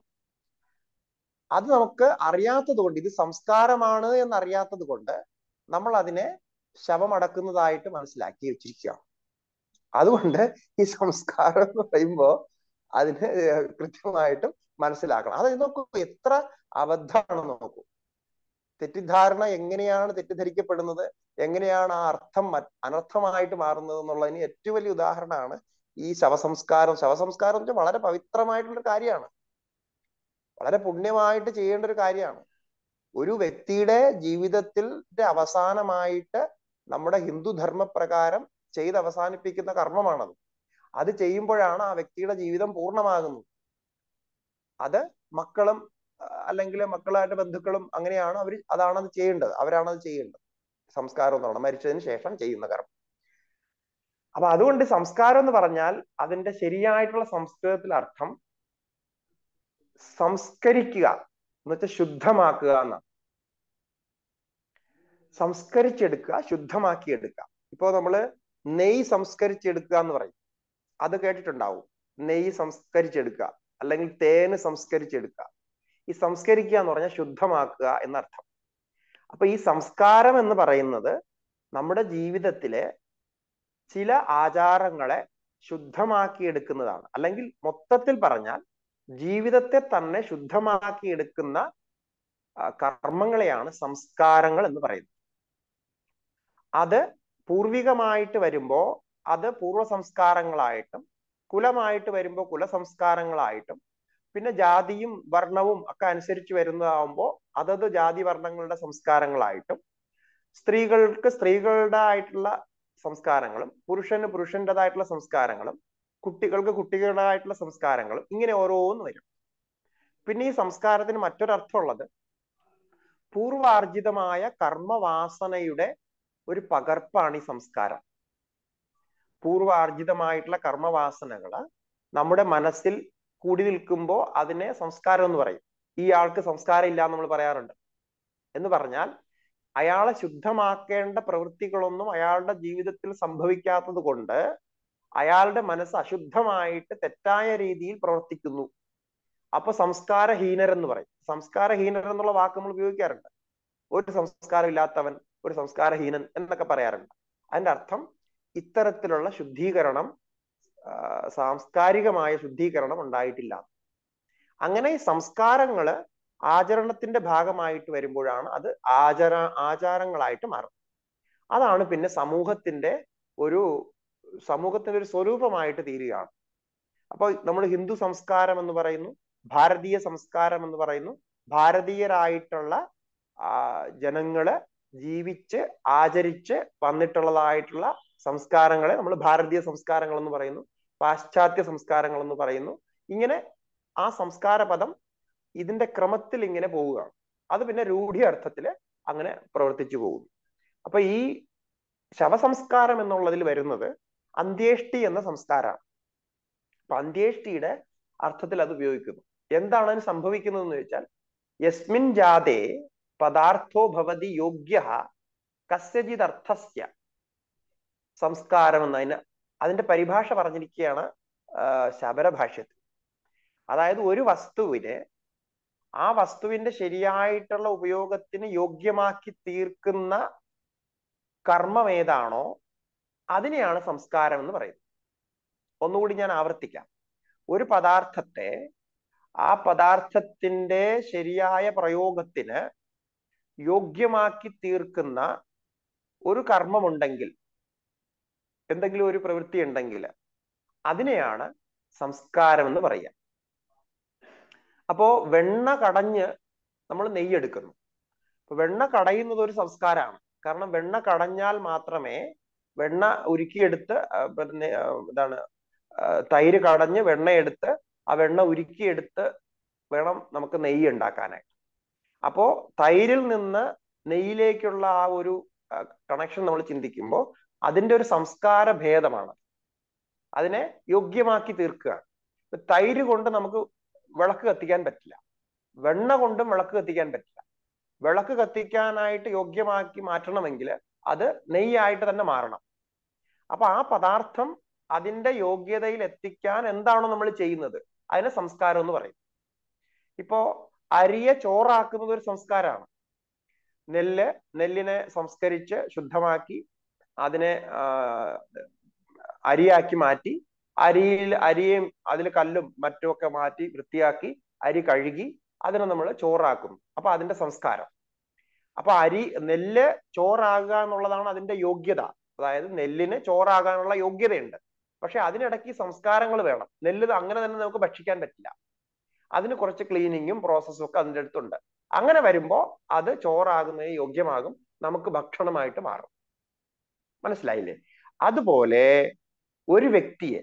അത് നമുക്ക് അറിയാത്തത് കൊണ്ട് ഇത് സംസ്കാരമാണ് എന്നറിയാത്തത് കൊണ്ട് നമ്മൾ അതിനെ ശവമടക്കുന്നതായിട്ട് മനസ്സിലാക്കി വെച്ചിരിക്കുക അതുകൊണ്ട് ഈ സംസ്കാരം എന്ന് പറയുമ്പോ അതിന് കൃത്യമായിട്ടും മനസ്സിലാക്കണം അതായത് നോക്കൂ എത്ര അബദ്ധമാണെന്ന് നോക്കൂ തെറ്റിദ്ധാരണ എങ്ങനെയാണ് തെറ്റിദ്ധരിക്കപ്പെടുന്നത് എങ്ങനെയാണ് ആ അർത്ഥം അനർത്ഥമായിട്ട് മാറുന്നത് എന്നുള്ളതിന് ഏറ്റവും വലിയ ഉദാഹരണമാണ് ഈ ശവസംസ്കാരം ശവസംസ്കാരം എന്ന് വെച്ചാൽ വളരെ പവിത്രമായിട്ടുള്ള കാര്യമാണ് വളരെ പുണ്യമായിട്ട് ചെയ്യേണ്ട ഒരു കാര്യമാണ് ഒരു വ്യക്തിയുടെ ജീവിതത്തിന്റെ അവസാനമായിട്ട് നമ്മുടെ ഹിന്ദു ധർമ്മപ്രകാരം ചെയ്ത് അവസാനിപ്പിക്കുന്ന കർമ്മമാണത് അത് ചെയ്യുമ്പോഴാണ് ആ വ്യക്തിയുടെ ജീവിതം പൂർണ്ണമാകുന്നത് അത് മക്കളും അല്ലെങ്കിൽ മക്കളായിട്ട് ബന്ധുക്കളും അങ്ങനെയാണ് അവർ അതാണ് അത് ചെയ്യേണ്ടത് അവരാണ് അത് ചെയ്യേണ്ടത് സംസ്കാരം എന്ന് പറഞ്ഞാൽ മരിച്ചതിന് ശേഷം ചെയ്യുന്ന കർമ്മം അപ്പൊ അതുകൊണ്ട് സംസ്കാരം എന്ന് പറഞ്ഞാൽ അതിന്റെ ശരിയായിട്ടുള്ള സംസ്കൃതത്തിൽ അർത്ഥം സംസ്കരിക്കുക എന്ന് വെച്ചാൽ ശുദ്ധമാക്കുക എന്നാണ് സംസ്കരിച്ചെടുക്കുക ശുദ്ധമാക്കി എടുക്കുക ഇപ്പോ നമ്മള് നെയ് സംസ്കരിച്ചെടുക്കുക എന്ന് പറയും അത് കേട്ടിട്ടുണ്ടാവും നെയ്യ് സംസ്കരിച്ചെടുക്കുക അല്ലെങ്കിൽ തേന് സംസ്കരിച്ചെടുക്കുക ഈ സംസ്കരിക്കുക എന്ന് പറഞ്ഞാൽ ശുദ്ധമാക്കുക എന്നർത്ഥം അപ്പൊ ഈ സംസ്കാരം എന്ന് പറയുന്നത് നമ്മുടെ ജീവിതത്തിലെ ചില ആചാരങ്ങളെ ശുദ്ധമാക്കി എടുക്കുന്നതാണ് അല്ലെങ്കിൽ മൊത്തത്തിൽ പറഞ്ഞാൽ ജീവിതത്തെ തന്നെ ശുദ്ധമാക്കി എടുക്കുന്ന കർമ്മങ്ങളെയാണ് സംസ്കാരങ്ങൾ എന്ന് പറയുന്നത് അത് പൂർവികമായിട്ട് വരുമ്പോ അത് പൂർവ്വ സംസ്കാരങ്ങളായിട്ടും കുലമായിട്ട് വരുമ്പോൾ കുലസംസ്കാരങ്ങളായിട്ടും പിന്നെ ജാതിയും വർണ്ണവും ഒക്കെ അനുസരിച്ച് വരുന്നതാവുമ്പോൾ അതത് ജാതി വർണ്ണങ്ങളുടെ സംസ്കാരങ്ങളായിട്ടും സ്ത്രീകൾക്ക് സ്ത്രീകളുടെ ആയിട്ടുള്ള സംസ്കാരങ്ങളും പുരുഷന് പുരുഷൻ്റെതായിട്ടുള്ള സംസ്കാരങ്ങളും കുട്ടികൾക്ക് കുട്ടികളുടേതായിട്ടുള്ള സംസ്കാരങ്ങളും ഇങ്ങനെ ഓരോന്ന് വരും പിന്നെ ഈ സംസ്കാരത്തിന് മറ്റൊരർത്ഥമുള്ളത് പൂർവാർജിതമായ കർമ്മവാസനയുടെ ഒരു പകർപ്പാണ് ഈ സംസ്കാരം പൂർവാർജിതമായിട്ടുള്ള കർമ്മവാസനകള് നമ്മുടെ മനസ്സിൽ കൂടി നിൽക്കുമ്പോൾ അതിനെ സംസ്കാരം എന്ന് പറയും ഈ ആൾക്ക് സംസ്കാരം ഇല്ല നമ്മൾ പറയാറുണ്ട് എന്ന് പറഞ്ഞാൽ അയാളെ ശുദ്ധമാക്കേണ്ട പ്രവൃത്തികളൊന്നും അയാളുടെ ജീവിതത്തിൽ സംഭവിക്കാത്തത് കൊണ്ട് അയാളുടെ മനസ്സ് അശുദ്ധമായിട്ട് തെറ്റായ രീതിയിൽ പ്രവർത്തിക്കുന്നു അപ്പൊ സംസ്കാരഹീനർ എന്ന് പറയും സംസ്കാരഹീനർ എന്നുള്ള വാക്ക് നമ്മൾ ഉപയോഗിക്കാറുണ്ട് ഒരു സംസ്കാരം ഇല്ലാത്തവൻ ഒരു സംസ്കാരഹീനൻ എന്നൊക്കെ പറയാറുണ്ട് അതിന്റെ അർത്ഥം ഇത്തരത്തിലുള്ള ശുദ്ധീകരണം സാംസ്കാരികമായ ശുദ്ധീകരണം ഉണ്ടായിട്ടില്ല അങ്ങനെ സംസ്കാരങ്ങള് ആചരണത്തിന്റെ ഭാഗമായിട്ട് വരുമ്പോഴാണ് അത് ആചാര ആചാരങ്ങളായിട്ട് മാറുന്നത് അതാണ് പിന്നെ സമൂഹത്തിന്റെ ഒരു സമൂഹത്തിന്റെ ഒരു സ്വരൂപമായിട്ട് തീരുകയാണ് അപ്പോൾ നമ്മൾ ഹിന്ദു സംസ്കാരം എന്ന് പറയുന്നു ഭാരതീയ സംസ്കാരം എന്ന് പറയുന്നു ഭാരതീയരായിട്ടുള്ള ജനങ്ങള് ജീവിച്ച് ആചരിച്ച് വന്നിട്ടുള്ളതായിട്ടുള്ള സംസ്കാരങ്ങളെ നമ്മൾ ഭാരതീയ സംസ്കാരങ്ങൾ എന്ന് പറയുന്നു പാശ്ചാത്യ സംസ്കാരങ്ങൾ എന്ന് പറയുന്നു ഇങ്ങനെ ആ സംസ്കാര പദം ഇതിന്റെ ക്രമത്തിൽ ഇങ്ങനെ പോവുകയാണ് അത് പിന്നെ രൂഢി അർത്ഥത്തില് അങ്ങനെ പ്രവർത്തിച്ചു പോകുന്നു അപ്പൊ ഈ ശവസംസ്കാരം എന്നുള്ളതിൽ വരുന്നത് അന്ത്യേഷ്ടി എന്ന സംസ്കാരമാണ് അപ്പൊ അന്ത്യേഷ്ടിയുടെ അർത്ഥത്തിൽ അത് ഉപയോഗിക്കുന്നു എന്താണ് അതിന് സംഭവിക്കുന്നതെന്ന് ചോദിച്ചാൽ യസ്മിൻ ജാതേ പദാർത്ഥോ ഭവതി യോഗ്യ കസ്യജിത് അർത്ഥസ്യ സംസ്കാരം എന്നതിന് അതിന്റെ പരിഭാഷ പറഞ്ഞിരിക്കുകയാണ് ശബരഭാഷ്യത്തിൽ അതായത് ഒരു വസ്തുവിനെ ആ വസ്തുവിന്റെ ശരിയായിട്ടുള്ള ഉപയോഗത്തിന് യോഗ്യമാക്കി തീർക്കുന്ന കർമ്മം ഏതാണോ അതിനെയാണ് സംസ്കാരം എന്ന് പറയുന്നത് ഒന്നുകൂടി ഞാൻ ആവർത്തിക്കാം ഒരു പദാർത്ഥത്തെ ആ പദാർത്ഥത്തിന്റെ ശരിയായ പ്രയോഗത്തിന് യോഗ്യമാക്കി തീർക്കുന്ന ഒരു കർമ്മമുണ്ടെങ്കിൽ എന്തെങ്കിലും ഒരു പ്രവൃത്തി ഉണ്ടെങ്കിൽ അതിനെയാണ് സംസ്കാരം എന്ന് പറയുക അപ്പോ വെണ്ണ കടഞ്ഞ് നമ്മൾ നെയ്യെടുക്കുന്നു വെണ്ണ കടയുന്നത് ഒരു സംസ്കാരമാണ് കാരണം വെണ്ണ കടഞ്ഞാൽ മാത്രമേ വെണ്ണ ഉരുക്കിയെടുത്ത് എന്താണ് തൈര് കടഞ്ഞ് വെണ്ണയെടുത്ത് ആ വെണ്ണ ഉരുക്കിയെടുത്ത് വേണം നമുക്ക് നെയ്യ് ഉണ്ടാക്കാനായിട്ട് അപ്പോ തൈരിൽ നിന്ന് നെയ്യിലേക്കുള്ള ആ ഒരു കണക്ഷൻ നമ്മൾ ചിന്തിക്കുമ്പോൾ അതിന്റെ ഒരു സംസ്കാര ഭേദമാണ് അതിനെ യോഗ്യമാക്കി തീർക്കുകയാണ് തൈര് കൊണ്ട് നമുക്ക് വിളക്ക് കത്തിക്കാൻ പറ്റില്ല വെണ്ണ കൊണ്ടും വിളക്ക് കത്തിക്കാൻ പറ്റില്ല വിളക്ക് കത്തിക്കാനായിട്ട് യോഗ്യമാക്കി മാറ്റണമെങ്കിൽ അത് നെയ്യായിട്ട് തന്നെ മാറണം അപ്പൊ ആ പദാർത്ഥം അതിന്റെ യോഗ്യതയിൽ എത്തിക്കാൻ എന്താണോ നമ്മൾ ചെയ്യുന്നത് അതിനെ സംസ്കാരം എന്ന് പറയും ഇപ്പോ അരിയെ ചോറാക്കുന്നത് ഒരു സംസ്കാരമാണ് നെല്ല് നെല്ലിനെ സംസ്കരിച്ച് ശുദ്ധമാക്കി അതിനെ അരിയാക്കി മാറ്റി അരിയിൽ അരിയും അതിൽ കല്ലും മറ്റുമൊക്കെ മാറ്റി വൃത്തിയാക്കി അരി കഴുകി അതിനെ നമ്മൾ ചോറാക്കുന്നു അപ്പൊ അതിന്റെ സംസ്കാരം അപ്പൊ അരി നെല്ല് ചോറാകുക എന്നുള്ളതാണ് അതിന്റെ യോഗ്യത അതായത് നെല്ലിന് ചോറാകാനുള്ള യോഗ്യതയുണ്ട് പക്ഷെ അതിനിടയ്ക്ക് സംസ്കാരങ്ങൾ വേണം നെല്ല് അങ്ങനെ തന്നെ നമുക്ക് ഭക്ഷിക്കാൻ പറ്റില്ല അതിന് കുറച്ച് ക്ലീനിങ്ങും പ്രോസസ്സും ഒക്കെ അതിൻ്റെ അടുത്തുണ്ട് അങ്ങനെ വരുമ്പോ അത് ചോറാകുന്നതിന് യോഗ്യമാകും നമുക്ക് ഭക്ഷണമായിട്ട് മാറും മനസ്സിലായില്ലേ അതുപോലെ ഒരു വ്യക്തിയെ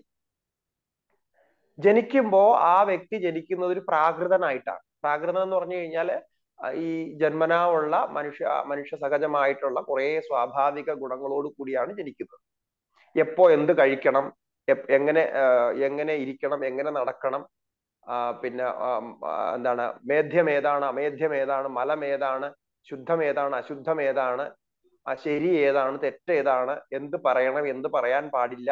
ജനിക്കുമ്പോ ആ വ്യക്തി ജനിക്കുന്നത് ഒരു പ്രാകൃതനായിട്ടാണ് പ്രാകൃതം എന്ന് പറഞ്ഞു കഴിഞ്ഞാല് ഈ ജന്മനാ ഉള്ള മനുഷ്യ മനുഷ്യ സഹജമായിട്ടുള്ള കുറെ സ്വാഭാവിക ഗുണങ്ങളോട് കൂടിയാണ് ജനിക്കുന്നത് എപ്പോ എന്ത് കഴിക്കണം എങ്ങനെ എങ്ങനെ ഇരിക്കണം എങ്ങനെ നടക്കണം പിന്നെ എന്താണ് മേധ്യം ഏതാണ് അമേധ്യം ഏതാണ് മലം ഏതാണ് ശുദ്ധം ഏതാണ് അശുദ്ധം ഏതാണ് ശരി ഏതാണ് തെറ്റ് ഏതാണ് എന്ത് പറയണം എന്ത് പറയാൻ പാടില്ല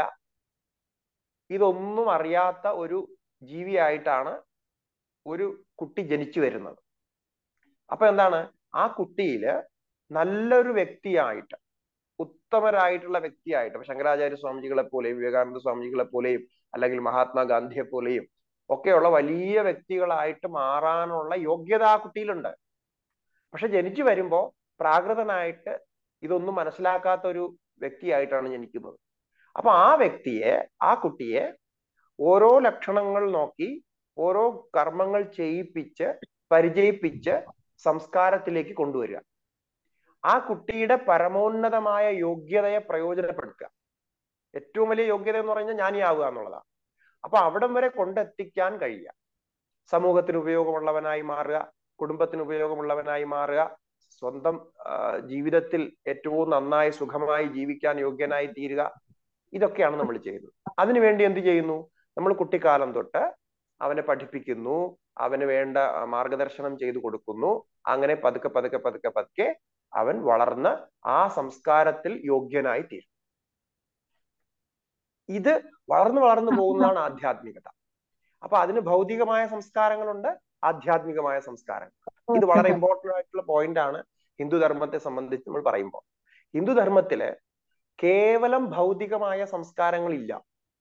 ഇതൊന്നും അറിയാത്ത ഒരു ജീവിയായിട്ടാണ് ഒരു കുട്ടി ജനിച്ചു വരുന്നത് അപ്പൊ എന്താണ് ആ കുട്ടിയില് നല്ലൊരു വ്യക്തിയായിട്ട് ഉത്തമരായിട്ടുള്ള വ്യക്തിയായിട്ട് ശങ്കരാചാര്യ സ്വാമിജികളെ പോലെയും വിവേകാനന്ദ സ്വാമിജികളെ പോലെയും അല്ലെങ്കിൽ മഹാത്മാഗാന്ധിയെ പോലെയും ഒക്കെയുള്ള വലിയ വ്യക്തികളായിട്ട് മാറാനുള്ള യോഗ്യത ആ കുട്ടിയിലുണ്ട് പക്ഷെ ജനിച്ചു വരുമ്പോ പ്രാകൃതനായിട്ട് ഇതൊന്നും മനസ്സിലാക്കാത്ത ഒരു വ്യക്തിയായിട്ടാണ് ജനിക്കുന്നത് അപ്പൊ ആ വ്യക്തിയെ ആ കുട്ടിയെ ഓരോ ലക്ഷണങ്ങൾ നോക്കി ഓരോ കർമ്മങ്ങൾ ചെയ്യിപ്പിച്ച് പരിചയിപ്പിച്ച് സംസ്കാരത്തിലേക്ക് കൊണ്ടുവരിക ആ കുട്ടിയുടെ പരമോന്നതമായ യോഗ്യതയെ പ്രയോജനപ്പെടുത്തുക ഏറ്റവും വലിയ യോഗ്യത എന്ന് പറഞ്ഞാൽ ജ്ഞാനിയാവുക എന്നുള്ളതാണ് അപ്പൊ അവിടം വരെ കൊണ്ടെത്തിക്കാൻ കഴിയുക സമൂഹത്തിന് ഉപയോഗമുള്ളവനായി മാറുക കുടുംബത്തിന് ഉപയോഗമുള്ളവനായി മാറുക സ്വന്തം ആ, ജീവിതത്തിൽ ഏറ്റവും നന്നായി സുഖമായി ജീവിക്കാൻ യോഗ്യനായി തീരുക ഇതൊക്കെയാണ് നമ്മൾ ചെയ്യുന്നത് അതിനുവേണ്ടി എന്ത് ചെയ്യുന്നു നമ്മൾ കുട്ടിക്കാലം തൊട്ട് അവനെ പഠിപ്പിക്കുന്നു അവന് വേണ്ട മാർഗദർശനം ചെയ്തു കൊടുക്കുന്നു അങ്ങനെ പതുക്കെ പതുക്കെ പതുക്കെ പതുക്കെ അവൻ വളർന്ന് ആ സംസ്കാരത്തിൽ യോഗ്യനായി തീരും ഇത് വളർന്നു വളർന്നു പോകുന്നതാണ് ആധ്യാത്മികത അപ്പൊ അതിന് ഭൗതികമായ സംസ്കാരങ്ങളുണ്ട് ആധ്യാത്മികമായ സംസ്കാരങ്ങൾ ഇത് വളരെ ഇമ്പോർട്ടന്റ് ആയിട്ടുള്ള പോയിന്റ് ആണ് ഹിന്ദു ധർമ്മത്തെ സംബന്ധിച്ച് നമ്മൾ പറയുമ്പോൾ ഹിന്ദു ധർമ്മത്തില് കേവലം ഭൗതികമായ സംസ്കാരങ്ങളില്ല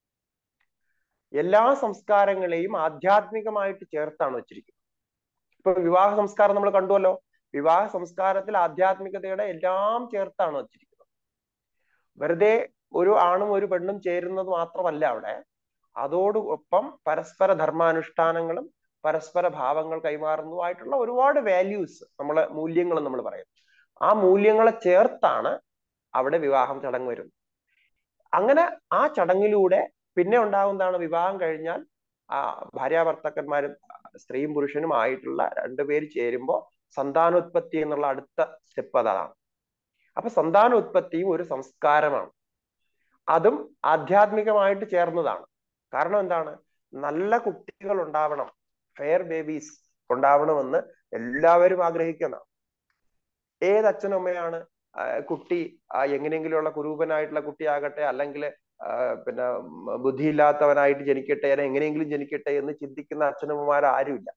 എല്ലാ സംസ്കാരങ്ങളെയും ആധ്യാത്മികമായിട്ട് ചേർത്താണ് വെച്ചിരിക്കുന്നത് ഇപ്പൊ വിവാഹ സംസ്കാരം നമ്മൾ കണ്ടുവല്ലോ വിവാഹ സംസ്കാരത്തിൽ ആധ്യാത്മികതയുടെ എല്ലാം ചേർത്താണ് വെച്ചിരിക്കുന്നത് വെറുതെ ഒരു ആണും ഒരു പെണ്ണും ചേരുന്നത് മാത്രമല്ല അവിടെ അതോടൊപ്പം പരസ്പര ധർമാനുഷ്ഠാനങ്ങളും പരസ്പര ഭാവങ്ങൾ കൈമാറുന്നതുമായിട്ടുള്ള ഒരുപാട് വാല്യൂസ് നമ്മളെ മൂല്യങ്ങൾ നമ്മൾ പറയും ആ മൂല്യങ്ങളെ ചേർത്താണ് അവിടെ വിവാഹം ചടങ്ങ് വരുന്നത് അങ്ങനെ ആ ചടങ്ങിലൂടെ പിന്നെ ഉണ്ടാകുന്നതാണ് വിവാഹം കഴിഞ്ഞാൽ ആ ഭാര്യാഭർത്താക്കന്മാരും സ്ത്രീയും പുരുഷനും ആയിട്ടുള്ള രണ്ടുപേര് ചേരുമ്പോൾ സന്താനോത്പത്തി എന്നുള്ള അടുത്ത സ്റ്റെപ്പ് അതാണ് അപ്പൊ സന്താനോത്പത്തിയും ഒരു സംസ്കാരമാണ് അതും ആധ്യാത്മികമായിട്ട് ചേർന്നതാണ് കാരണം എന്താണ് നല്ല കുട്ടികൾ ഉണ്ടാവണം ഫെയർ ബേബീസ് ഉണ്ടാവണമെന്ന് എല്ലാവരും ആഗ്രഹിക്കുന്നതാണ് ഏത് അച്ഛനും അമ്മയാണ് ആ, കുട്ടി ആ, എങ്ങനെയെങ്കിലുമുള്ള കുരൂപനായിട്ടുള്ള കുട്ടിയാകട്ടെ അല്ലെങ്കിൽ പിന്നെ ബുദ്ധിയില്ലാത്തവനായിട്ട് ജനിക്കട്ടെ അല്ലെങ്കിൽ എങ്ങനെയെങ്കിലും ജനിക്കട്ടെ എന്ന് ചിന്തിക്കുന്ന അച്ഛനമ്മമാർ ആരുമില്ല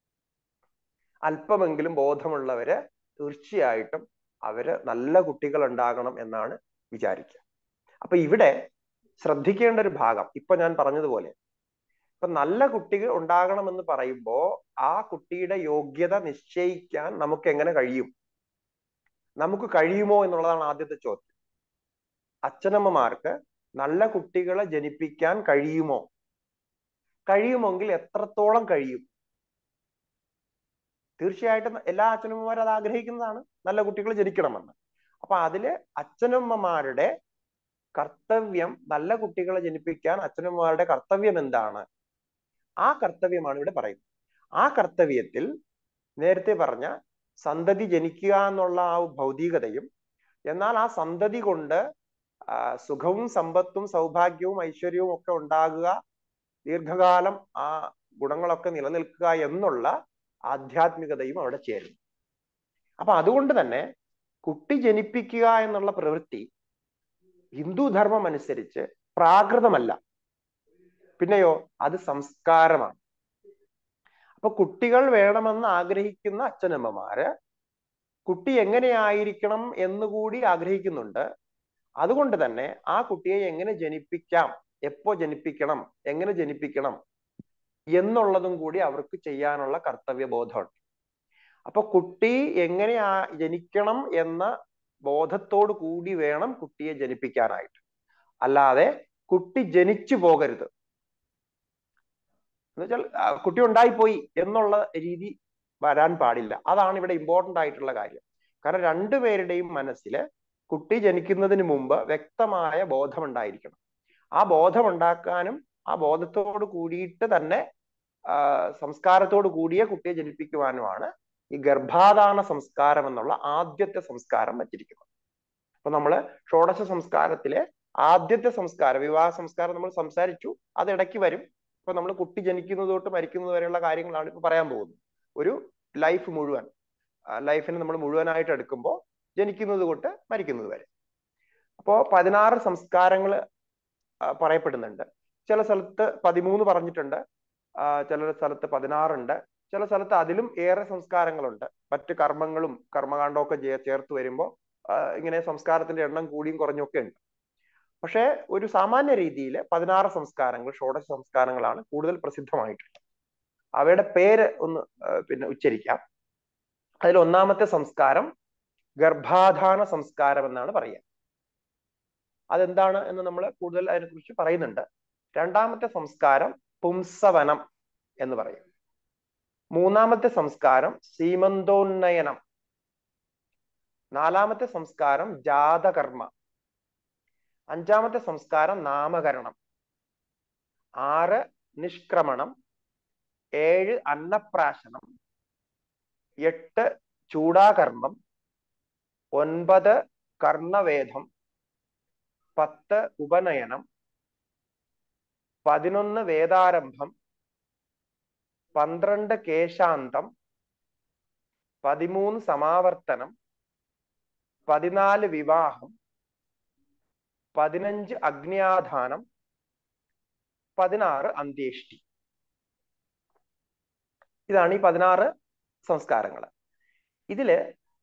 അല്പമെങ്കിലും ബോധമുള്ളവര് തീർച്ചയായിട്ടും അവര് നല്ല കുട്ടികൾ ഉണ്ടാകണം എന്നാണ് വിചാരിക്കുക അപ്പൊ ഇവിടെ ശ്രദ്ധിക്കേണ്ട ഒരു ഭാഗം ഇപ്പൊ ഞാൻ പറഞ്ഞതുപോലെ ഇപ്പൊ നല്ല കുട്ടികൾ ഉണ്ടാകണമെന്ന് പറയുമ്പോ ആ കുട്ടിയുടെ യോഗ്യത നിശ്ചയിക്കാൻ നമുക്ക് എങ്ങനെ കഴിയും നമുക്ക് കഴിയുമോ എന്നുള്ളതാണ് ആദ്യത്തെ ചോദ്യം അച്ഛനമ്മമാർക്ക് നല്ല കുട്ടികളെ ജനിപ്പിക്കാൻ കഴിയുമോ കഴിയുമെങ്കിൽ എത്രത്തോളം കഴിയും തീർച്ചയായിട്ടും എല്ലാ അച്ഛനമ്മമാരും അത് ആഗ്രഹിക്കുന്നതാണ് നല്ല കുട്ടികൾ ജനിക്കണമെന്ന് അപ്പൊ അതില് അച്ഛനമ്മമാരുടെ കർത്തവ്യം നല്ല കുട്ടികളെ ജനിപ്പിക്കാൻ അച്ഛനമ്മമാരുടെ കർത്തവ്യം എന്താണ് ആ കർത്തവ്യമാണ് ഇവിടെ പറയുന്നത് ആ കർത്തവ്യത്തിൽ നേരത്തെ പറഞ്ഞ സന്തതി ജനിക്കുക എന്നുള്ള ആ ഭൗതികതയും എന്നാൽ ആ സന്തതി കൊണ്ട് ആ, സുഖവും സമ്പത്തും സൗഭാഗ്യവും ഐശ്വര്യവും ഒക്കെ ഉണ്ടാകുക ദീർഘകാലം ആ ഗുണങ്ങളൊക്കെ നിലനിൽക്കുക എന്നുള്ള ആധ്യാത്മികതയും അവിടെ ചേരുന്നു അപ്പൊ അതുകൊണ്ട് തന്നെ കുട്ടി ജനിപ്പിക്കുക എന്നുള്ള പ്രവൃത്തി ഹിന്ദു ധർമ്മം അനുസരിച്ച് പ്രാകൃതമല്ല പിന്നെയോ അത് സംസ്കാരമാണ് അപ്പൊ കുട്ടികൾ വേണമെന്ന് ആഗ്രഹിക്കുന്ന അച്ഛനമ്മമാര് കുട്ടി എങ്ങനെയായിരിക്കണം എന്നുകൂടി ആഗ്രഹിക്കുന്നുണ്ട് അതുകൊണ്ട് തന്നെ ആ കുട്ടിയെ എങ്ങനെ ജനിപ്പിക്കാം എപ്പോ ജനിപ്പിക്കണം എങ്ങനെ ജനിപ്പിക്കണം എന്നുള്ളതും കൂടി അവർക്ക് ചെയ്യാനുള്ള കർത്തവ്യ ബോധമുണ്ട് അപ്പൊ കുട്ടി എങ്ങനെ ആ- ജനിക്കണം എന്ന ബോധത്തോട് കൂടി വേണം കുട്ടിയെ ജനിപ്പിക്കാനായിട്ട് അല്ലാതെ കുട്ടി ജനിച്ചു പോകരുത് എന്നുവെച്ചാൽ ആ, കുട്ടി ഉണ്ടായിപ്പോയി എന്നുള്ള രീതി വരാൻ പാടില്ല അതാണ് ഇവിടെ ഇമ്പോർട്ടന്റ് ആയിട്ടുള്ള കാര്യം കാരണം രണ്ടുപേരുടെയും മനസ്സില് കുട്ടി ജനിക്കുന്നതിന് മുമ്പ് വ്യക്തമായ ബോധമുണ്ടായിരിക്കണം ആ ബോധം ഉണ്ടാക്കാനും ആ ബോധത്തോട് കൂടിയിട്ട് തന്നെ ആ, സംസ്കാരത്തോട് കൂടിയ കുട്ടിയെ ജനിപ്പിക്കുവാനുമാണ് ഈ ഗർഭാധാന സംസ്കാരം എന്നുള്ള ആദ്യത്തെ സംസ്കാരം വച്ചിരിക്കുന്നത് അപ്പൊ നമ്മള് ഷോഡശ സംസ്കാരത്തിലെ ആദ്യത്തെ സംസ്കാരം വിവാഹ സംസ്കാരം നമ്മൾ സംസാരിച്ചു അത് ഇടയ്ക്ക് വരും ഇപ്പൊ നമ്മൾ കുട്ടി ജനിക്കുന്നത് തൊട്ട് മരിക്കുന്നത് വരെയുള്ള കാര്യങ്ങളാണ് ഇപ്പൊ പറയാൻ പോകുന്നത് ഒരു ലൈഫ് മുഴുവൻ ലൈഫിനെ നമ്മൾ മുഴുവനായിട്ട് എടുക്കുമ്പോൾ ജനിക്കുന്നത് തൊട്ട് മരിക്കുന്നത് വരെ അപ്പോ പതിനാറ് സംസ്കാരങ്ങൾ പറയപ്പെടുന്നുണ്ട് ചില സ്ഥലത്ത് പതിമൂന്ന് പറഞ്ഞിട്ടുണ്ട് ആ, ചില സ്ഥലത്ത് പതിനാറുണ്ട് ചില സ്ഥലത്ത് അതിലും ഏറെ സംസ്കാരങ്ങളുണ്ട് മറ്റ് കർമ്മങ്ങളും കർമ്മകാണ്ഡവും ഒക്കെ ചേ- ചേർത്ത് വരുമ്പോൾ ഇങ്ങനെ സംസ്കാരത്തിന്റെ എണ്ണം കൂടിയും കുറഞ്ഞും ഒക്കെ ഉണ്ട് പക്ഷേ ഒരു സാമാന്യ രീതിയിൽ പതിനാറ് സംസ്കാരങ്ങൾ ഷോഡശ സംസ്കാരങ്ങളാണ് കൂടുതൽ പ്രസിദ്ധമായിട്ടുള്ളത് അവയുടെ പേര് ഒന്ന് ആ, പിന്നെ ഉച്ചരിക്കാം അതിൽ ഒന്നാമത്തെ സംസ്കാരം ഗർഭാധാന സംസ്കാരം എന്നാണ് പറയുക അതെന്താണ് എന്ന് നമ്മൾ കൂടുതൽ അതിനെക്കുറിച്ച് പറയുന്നുണ്ട് രണ്ടാമത്തെ സംസ്കാരം പുംസവനം എന്ന് പറയും മൂന്നാമത്തെ സംസ്കാരം സീമന്തോന്നയനം നാലാമത്തെ സംസ്കാരം ജാതകർമ്മ അഞ്ചാമത്തെ സംസ്കാരം നാമകരണം ആറ് നിഷ്ക്രമണം ഏഴ് അന്നപ്രാശനം എട്ട് ചൂടാകർമ്മം ഒൻപത് കർണവേദം പത്ത് ഉപനയനം പതിനൊന്ന് വേദാരംഭം പന്ത്രണ്ട് കേശാന്തം പതിമൂന്ന് സമാവർത്തനം പതിനാല് വിവാഹം പതിനഞ്ച് അഗ്നിയാധാനം പതിനാറ് അന്ത്യേഷ്ടി ഇതാണ് ഈ പതിനാറ് സംസ്കാരങ്ങൾ ഇതില്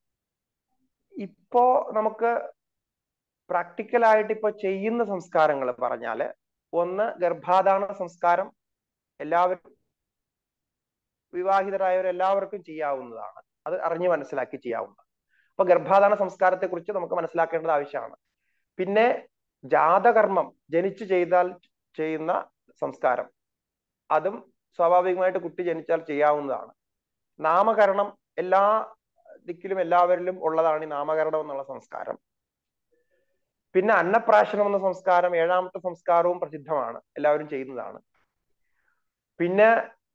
ഇപ്പോ നമുക്ക് പ്രാക്ടിക്കലായിട്ട് ഇപ്പൊ ചെയ്യുന്ന സംസ്കാരങ്ങൾ പറഞ്ഞാല് ഒന്ന് ഗർഭാധാന സംസ്കാരം എല്ലാവരും വിവാഹിതരായവരെല്ലാവർക്കും ചെയ്യാവുന്നതാണ് അത് അറിഞ്ഞു മനസ്സിലാക്കി ചെയ്യാവുന്നതാണ് അപ്പൊ ഗർഭാധാന സംസ്കാരത്തെ കുറിച്ച് നമുക്ക് മനസ്സിലാക്കേണ്ടത് ആവശ്യമാണ് പിന്നെ ജാതകർമ്മം ജനിച്ചു ചെയ്താൽ ചെയ്യുന്ന സംസ്കാരം അതും സ്വാഭാവികമായിട്ട് കുട്ടി ജനിച്ചാൽ ചെയ്യാവുന്നതാണ് നാമകരണം എല്ലാ ദിക്കിലും എല്ലാവരിലും ഉള്ളതാണ് ഈ നാമകരണം എന്നുള്ള സംസ്കാരം പിന്നെ അന്നപ്രാശനം എന്ന സംസ്കാരം ഏഴാമത്തെ സംസ്കാരവും പ്രസിദ്ധമാണ് എല്ലാവരും ചെയ്യുന്നതാണ് പിന്നെ